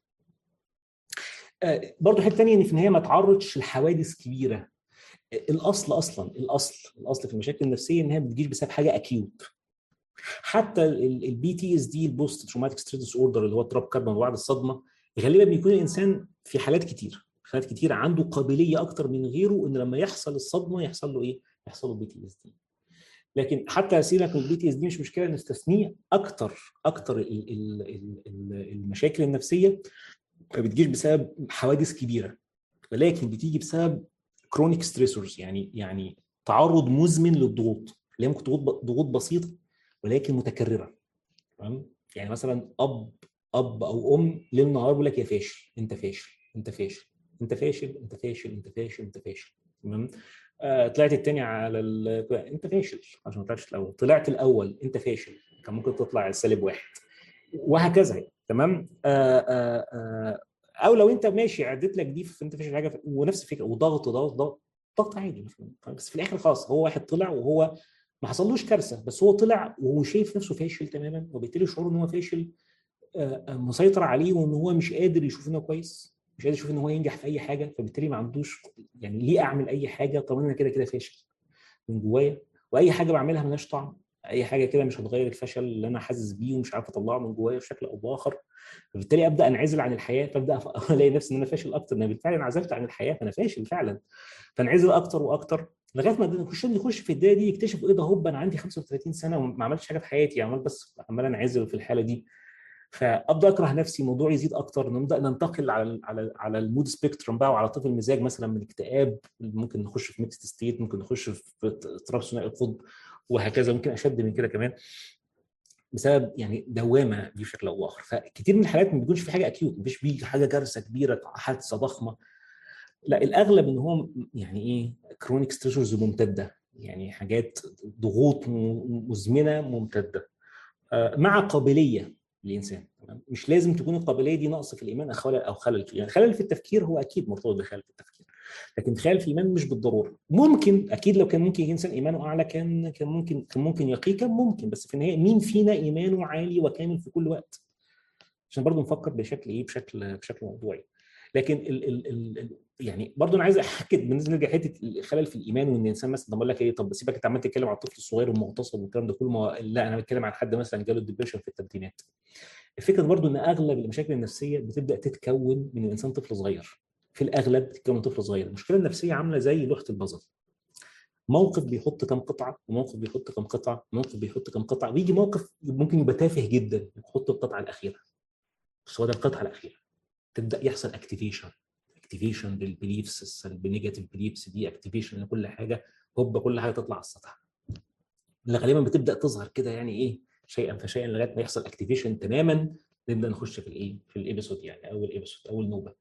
آه برضه حته ثانيه ان في النهايه ما تعرضش لحوادث كبيره الاصل اصلا الاصل الاصل في المشاكل النفسيه انها ما بتجيش بسبب حاجه اكيوت حتى البي تي اس دي البوست تروماتيك ستريس ديس اوردر اللي هو اضطراب كربون بعد الصدمه غالبا بيكون الانسان في حالات كتير حالات كتير عنده قابليه اكتر من غيره ان لما يحصل الصدمه يحصل له ايه؟ يحصل له بي تي اس دي لكن حتى سيبك من البي تي اس دي مش مشكله نستثنيه اكتر اكتر ال ال ال المشاكل النفسيه ما بتجيش بسبب حوادث كبيره ولكن بتيجي بسبب كرونيك ستريسورز يعني يعني تعرض مزمن للضغوط اللي هي ممكن ضغوط ضغوط بسيطه ولكن متكرره تمام يعني مثلا اب اب او ام ليل نهار بيقول لك يا فاشل انت فاشل انت فاشل انت فاشل انت فاشل انت فاشل انت فاشل تمام آه طلعت الثاني على ال... انت فاشل عشان ما طلعتش الاول طلعت الاول انت فاشل كان ممكن تطلع سالب واحد وهكذا تمام آه آه آه او لو انت ماشي عدت لك دي فانت فاشل حاجه ونفس الفكره وضغط ضغط ضغط ضغط عادي بس في الاخر خلاص هو واحد طلع وهو ما حصلوش كارثه بس هو طلع وهو شايف نفسه فاشل تماما وبالتالي شعور ان هو فاشل مسيطر عليه وان هو مش قادر يشوف انه كويس مش قادر يشوف ان هو ينجح في اي حاجه فبالتالي ما عندوش يعني ليه اعمل اي حاجه طالما انا كده كده فاشل من جوايا واي حاجه بعملها ملهاش طعم اي حاجه كده مش هتغير الفشل اللي انا حاسس بيه ومش عارف اطلعه من جوايا بشكل او باخر فبالتالي ابدا انعزل عن الحياه فابدا الاقي نفسي ان انا فاشل اكتر ان بالفعل انعزلت عن الحياه فانا فاشل فعلا فانعزل اكتر واكتر لغايه ما نخش نخش في الدايه دي يكتشفوا ايه ده هوب انا عندي 35 سنه وما عملتش حاجه في حياتي عمال بس عمال انعزل في الحاله دي فابدا اكره نفسي الموضوع يزيد اكتر نبدا ننتقل على ال على ال على المود سبيكترم بقى وعلى طيف المزاج مثلا من اكتئاب ممكن نخش في ميكست ستيت ممكن نخش في اضطراب ثنائي القطب وهكذا ممكن اشد من كده كمان بسبب يعني دوامه دي بشكل او باخر فكتير من الحالات ما بيكونش في حاجه اكيوت مفيش بيه حاجه كارثه كبيره حادثه ضخمه لا الاغلب ان هو يعني ايه كرونيك ستريسورز ممتده يعني حاجات ضغوط مزمنه ممتده مع قابليه للانسان مش لازم تكون القابليه دي نقص في الايمان او خلل او خلل في يعني خلل في التفكير هو اكيد مرتبط بخلل في التفكير لكن خلل في الايمان مش بالضروره ممكن اكيد لو كان ممكن انسان ايمانه اعلى كان كان ممكن كان ممكن يقيه كان ممكن بس في النهايه مين فينا ايمانه عالي وكامل في كل وقت عشان برضه نفكر بشكل ايه بشكل بشكل موضوعي لكن ال ال ال يعني برضه انا عايز احكد بالنسبه نرجع حته الخلل في الايمان وان الانسان مثلا بقول لك ايه طب سيبك انت عمال تتكلم على الطفل الصغير المغتصب والكلام ده كله ما لا انا بتكلم عن حد مثلا جاله الدبريشن في الثلاثينات الفكره برضو ان اغلب المشاكل النفسيه بتبدا تتكون من الانسان طفل صغير في الاغلب بتتكون من طفل صغير المشكله النفسيه عامله زي لوحه البازل موقف بيحط كم قطعه وموقف بيحط كم قطعه وموقف بيحط كم قطعه ويجي موقف ممكن يبقى تافه جدا يحط القطعه الاخيره بس هو ده القطعه الاخيره تبدا يحصل اكتيفيشن اكتيفيشن للبيليفز السلبي نيجاتيف بيليفز دي اكتيفيشن لكل حاجه هوب كل حاجه تطلع على السطح اللي غالبا بتبدا تظهر كده يعني ايه شيئا فشيئا لغايه ما يحصل اكتيفيشن تماما نبدا نخش في الايه في الابيسود يعني اول ابيسود اول نوبه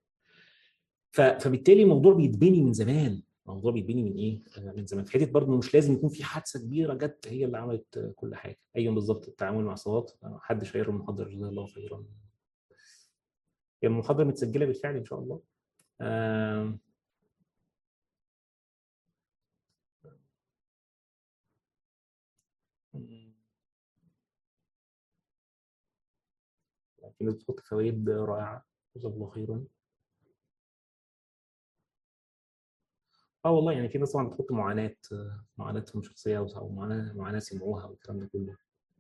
فبالتالي الموضوع بيتبني من زمان الموضوع بيتبني من ايه من زمان في حته برضه مش لازم يكون في حادثه كبيره جت هي اللي عملت كل حاجه ايوه بالظبط التعامل مع صوات حد شاير المحاضره جزاه الله خيرا هي المحاضره متسجله بالفعل ان شاء الله آه في ناس بتحط فوائد رائعه جزاه الله خيرا اه والله يعني في ناس طبعا بتحط معاناه معاناتهم شخصيه او معاناه معاناه سمعوها والكلام ده كله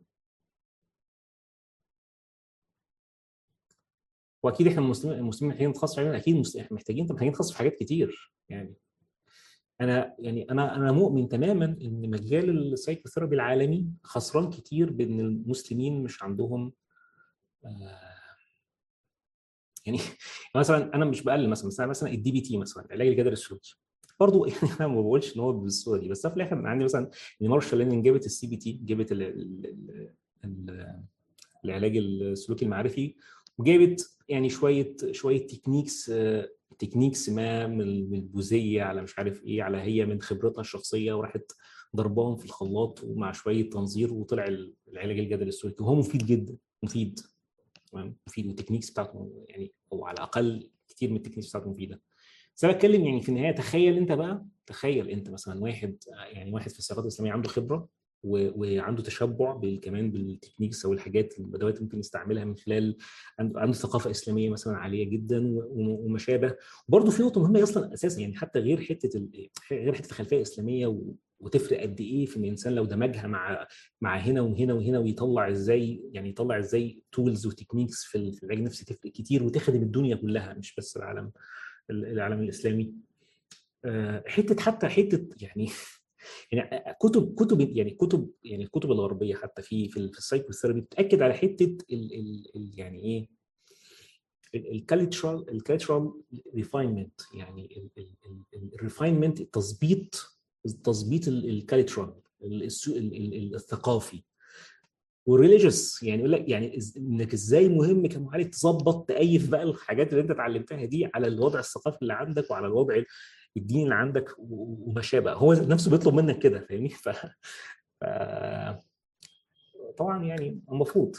واكيد احنا المسلمين المسلمين محتاجين نتخصص علينا اكيد محتاجين محتاجين نتخصص في حاجات كتير يعني انا يعني انا انا مؤمن تماما ان مجال السايكوثيرابي العالمي خسران كتير بان المسلمين مش عندهم آه يعني مثلا انا مش بقلل مثلا مثلا مثلا الدي بي تي مثلا علاج الجدل السلوكي برضه يعني انا ما بقولش ان هو بالصوره دي بس في الاخر انا عندي مثلا ان مارشال لينين جابت السي بي تي جابت ال ال ال العلاج السلوكي المعرفي وجابت يعني شويه شويه تكنيكس تكنيكس ما من البوذيه على مش عارف ايه على هي من خبرتها الشخصيه وراحت ضرباهم في الخلاط ومع شويه تنظير وطلع العلاج الجدل السلوكي وهو مفيد جدا مفيد تمام مفيد والتكنيكس بتاعته يعني او على الاقل كتير من التكنيكس بتاعته مفيده بس انا بتكلم يعني في النهايه تخيل انت بقى تخيل انت مثلا واحد يعني واحد في الثقافه الاسلاميه عنده خبره وعنده تشبع كمان بالتكنيكس او الحاجات الادوات اللي ممكن يستعملها من خلال عنده ثقافه اسلاميه مثلا عاليه جدا وما شابه وبرده في نقطه مهمه اصلا اساسا يعني حتى غير حته غير حته الخلفيه الاسلاميه وتفرق قد ايه في الانسان لو دمجها مع مع هنا وهنا وهنا ويطلع ازاي يعني يطلع ازاي تولز وتكنيكس في العلاج النفسي تفرق كتير وتخدم الدنيا كلها مش بس العالم العالم الاسلامي حته حتى حته يعني يعني كتب كتب يعني كتب يعني الكتب الغربيه حتى في في السايكوثيرابي بتاكد على حته ال ال ال يعني ايه الكالتشرال الكالتشرال ريفاينمنت يعني الريفاينمنت التظبيط تظبيط الكالتشرال الثقافي والريليجيوس يعني يقول لك يعني انك ازاي مهم كمعالج تظبط تأيف بقى الحاجات اللي انت اتعلمتها دي على الوضع الثقافي اللي عندك وعلى الوضع الدين اللي عندك وما شابه هو نفسه بيطلب منك كده فاهمني ف... ف... طبعا يعني المفروض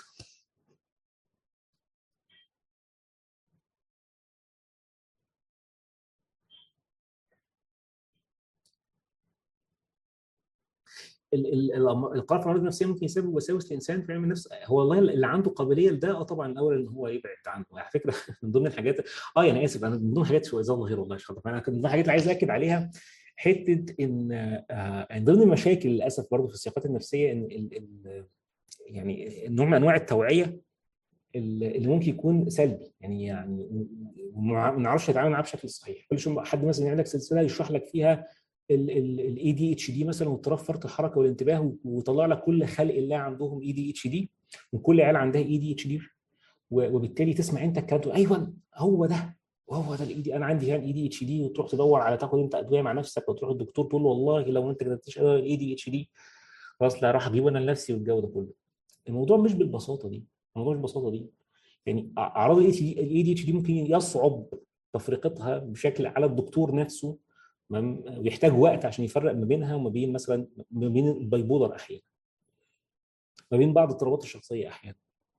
القرار في الامراض النفسيه ممكن يسبب وساوس للانسان في علم النفس هو والله اللي عنده قابليه لده اه طبعا الاول ان هو يبعد عنه على فكره من ضمن الحاجات اه يعني اسف انا من ضمن الحاجات شو جزاه الله خير والله شاطر انا من ضمن الحاجات اللي عايز اكد عليها حته ان آه من ضمن المشاكل للاسف برضه في السياقات النفسيه ان ال ال يعني نوع من انواع التوعيه اللي ممكن يكون سلبي يعني يعني ما نعرفش نتعامل معاه بشكل صحيح كل شويه حد مثلا يعمل لك سلسله يشرح لك فيها الاي دي اتش دي مثلا واضطراب فرط الحركه والانتباه ويطلع لك كل خلق الله عندهم اي دي اتش دي وكل عيال عندها اي دي اتش دي وبالتالي تسمع انت الكلام ايوه هو ده وهو ده الاي دي انا عندي اي دي اتش دي وتروح تدور على تاخد انت ادويه مع نفسك وتروح الدكتور تقول له والله لو انت ما كتبتش اي دي اتش دي خلاص لا راح اجيبه انا لنفسي والجو ده كله الموضوع مش بالبساطه دي الموضوع مش بالبساطه دي يعني اعراض الاي دي اتش دي ممكن يصعب تفرقتها بشكل على الدكتور نفسه ويحتاج وقت عشان يفرق ما بينها وما بين مثلا ما بين البايبولر احيانا ما بين بعض اضطرابات الشخصيه احيانا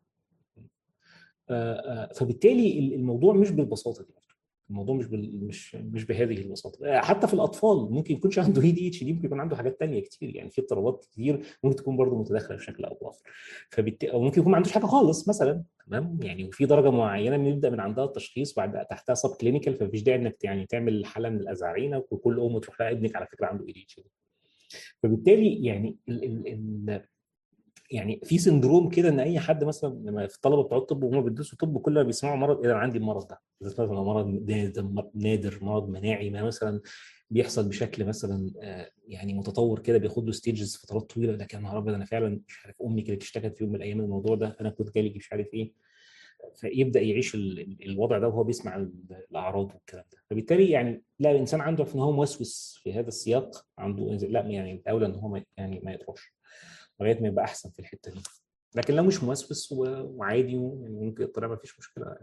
فبالتالي الموضوع مش بالبساطه دي الموضوع مش بال... مش مش بهذه البساطه حتى في الاطفال ممكن يكونش عنده اي دي اتش دي ممكن يكون عنده حاجات تانية كتير يعني في اضطرابات كتير ممكن تكون برضه متداخله بشكل او باخر فبالتالي او ممكن يكون ما عندوش حاجه خالص مثلا تمام يعني وفي درجه معينه بنبدا من عندها التشخيص بعد تحتها سب كلينيكال فمفيش داعي انك يعني تعمل حاله من الازعرينه وكل ام تروح لها ابنك على فكره عنده اي دي اتش دي فبالتالي يعني ال ال ال يعني في سندروم كده ان اي حد مثلا لما في الطلبه بتوع الطب وهم بيدرسوا طب كل ما بيسمعوا مرض ايه انا عندي المرض ده مثلا مرض نادر مرض مناعي ما مثلا بيحصل بشكل مثلا يعني متطور كده بياخد له ستيجز فترات طويله لكن يا نهار ابيض انا فعلا مش عارف امي كانت اشتكت في يوم من الايام من الموضوع ده انا كنت جالي مش عارف ايه فيبدا يعيش الوضع ده وهو بيسمع الاعراض والكلام ده فبالتالي يعني لا الانسان عنده ان هو موسوس في هذا السياق عنده لا يعني الاولى ان هو يعني ما يطرحش لغايه ما يبقى احسن في الحته دي لكن لو مش موسوس وعادي يعني ممكن يطلع ما فيش مشكله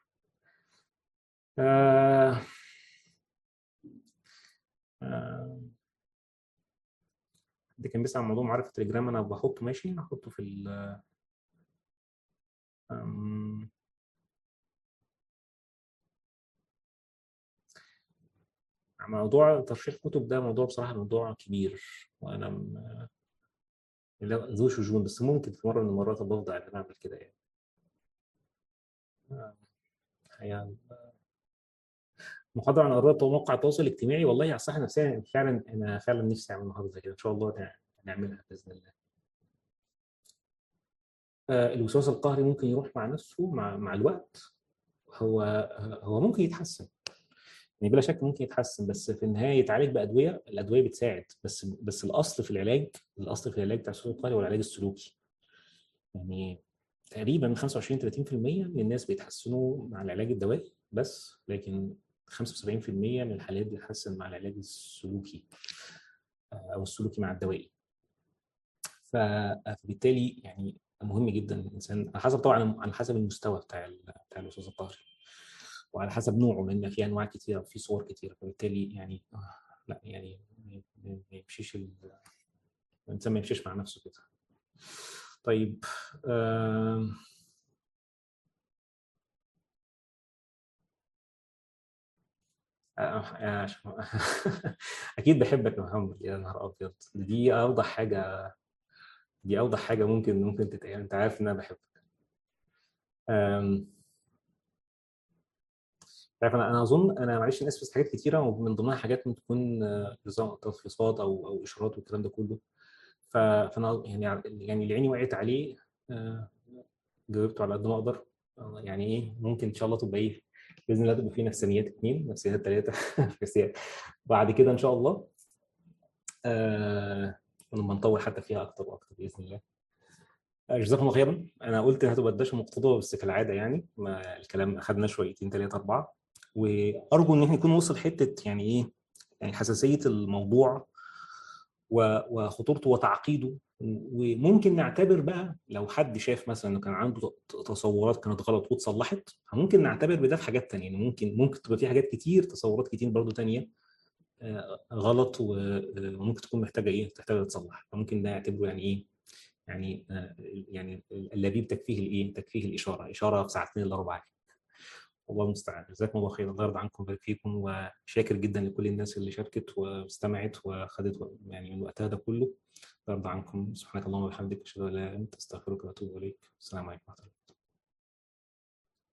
آه آه ده كان بيسأل عن موضوع معرفة تليجرام أنا بحطه ماشي هحطه في ال موضوع ترشيح كتب ده موضوع بصراحة موضوع كبير وأنا م... ذو شجون بس ممكن في مرة من المرات بفضل إن أعمل كده يعني يعني محاضرة عن أضرار مواقع التواصل الاجتماعي والله على الصحة النفسية فعلا أنا فعلا نفسي أعمل محاضرة زي كده إن شاء الله نعملها بإذن الله. آه الوسواس القهري ممكن يروح مع نفسه مع مع الوقت هو هو ممكن يتحسن يعني بلا شك ممكن يتحسن بس في النهايه يتعالج بادويه الادويه بتساعد بس بس الاصل في العلاج الاصل في العلاج بتاع الوسواس القهري هو العلاج السلوكي يعني تقريبا من 25 30% من الناس بيتحسنوا مع العلاج الدوائي بس لكن 75% من الحالات بتتحسن مع العلاج السلوكي او السلوكي مع الدوائي فبالتالي يعني مهم جدا الانسان على حسب طبعا على حسب المستوى بتاع بتاع الوسواس القهري وعلى حسب نوعه لان في انواع كثيره وفي صور كثيره فبالتالي يعني لا يعني ما يمشيش الانسان ما يمشيش مع نفسه كده طيب آه اكيد بحبك يا محمد يا نهار ابيض دي اوضح حاجه دي اوضح حاجه ممكن ممكن تتقال انت عارف ان انا بحبك عارف انا انا اظن انا معلش انا اسف حاجات كتيره ومن ضمنها حاجات ممكن تكون نظام تلخيصات او او اشارات والكلام ده كله فانا يعني يعني اللي عيني وقعت عليه جاوبته على قد ما اقدر يعني ايه ممكن ان شاء الله تبقى ايه باذن الله تبقى في نفسانيات اثنين نفسيات ثلاثه نفسيات بعد كده ان شاء الله آه لما نطول حتى فيها اكتر واكتر باذن الله جزاكم الله خيرا انا قلت هتبقى الدشه مقتضبه بس كالعاده يعني ما الكلام اخذنا شويتين ثلاثه اربعه وارجو ان احنا نكون وصل حته يعني ايه يعني حساسيه الموضوع وخطورته وتعقيده وممكن نعتبر بقى لو حد شاف مثلا انه كان عنده تصورات كانت غلط واتصلحت ممكن نعتبر بده في حاجات ثانيه يعني ممكن ممكن تبقى في حاجات كتير تصورات كتير برضو ثانيه غلط وممكن تكون محتاجه ايه تحتاج تتصلح فممكن ده نعتبره يعني ايه يعني يعني اللبيب تكفيه الايه تكفيه الاشاره اشاره في ساعتين الا ربع الله المستعان جزاكم الله خير الله يرضى عنكم ويبارك فيكم وشاكر جدا لكل الناس اللي شاركت واستمعت وخدت يعني من وقتها ده كله الله يرضى عنكم سبحانك اللهم وبحمدك اشهد ان لا اله الا انت استغفرك واتوب اليك السلام عليكم ورحمه الله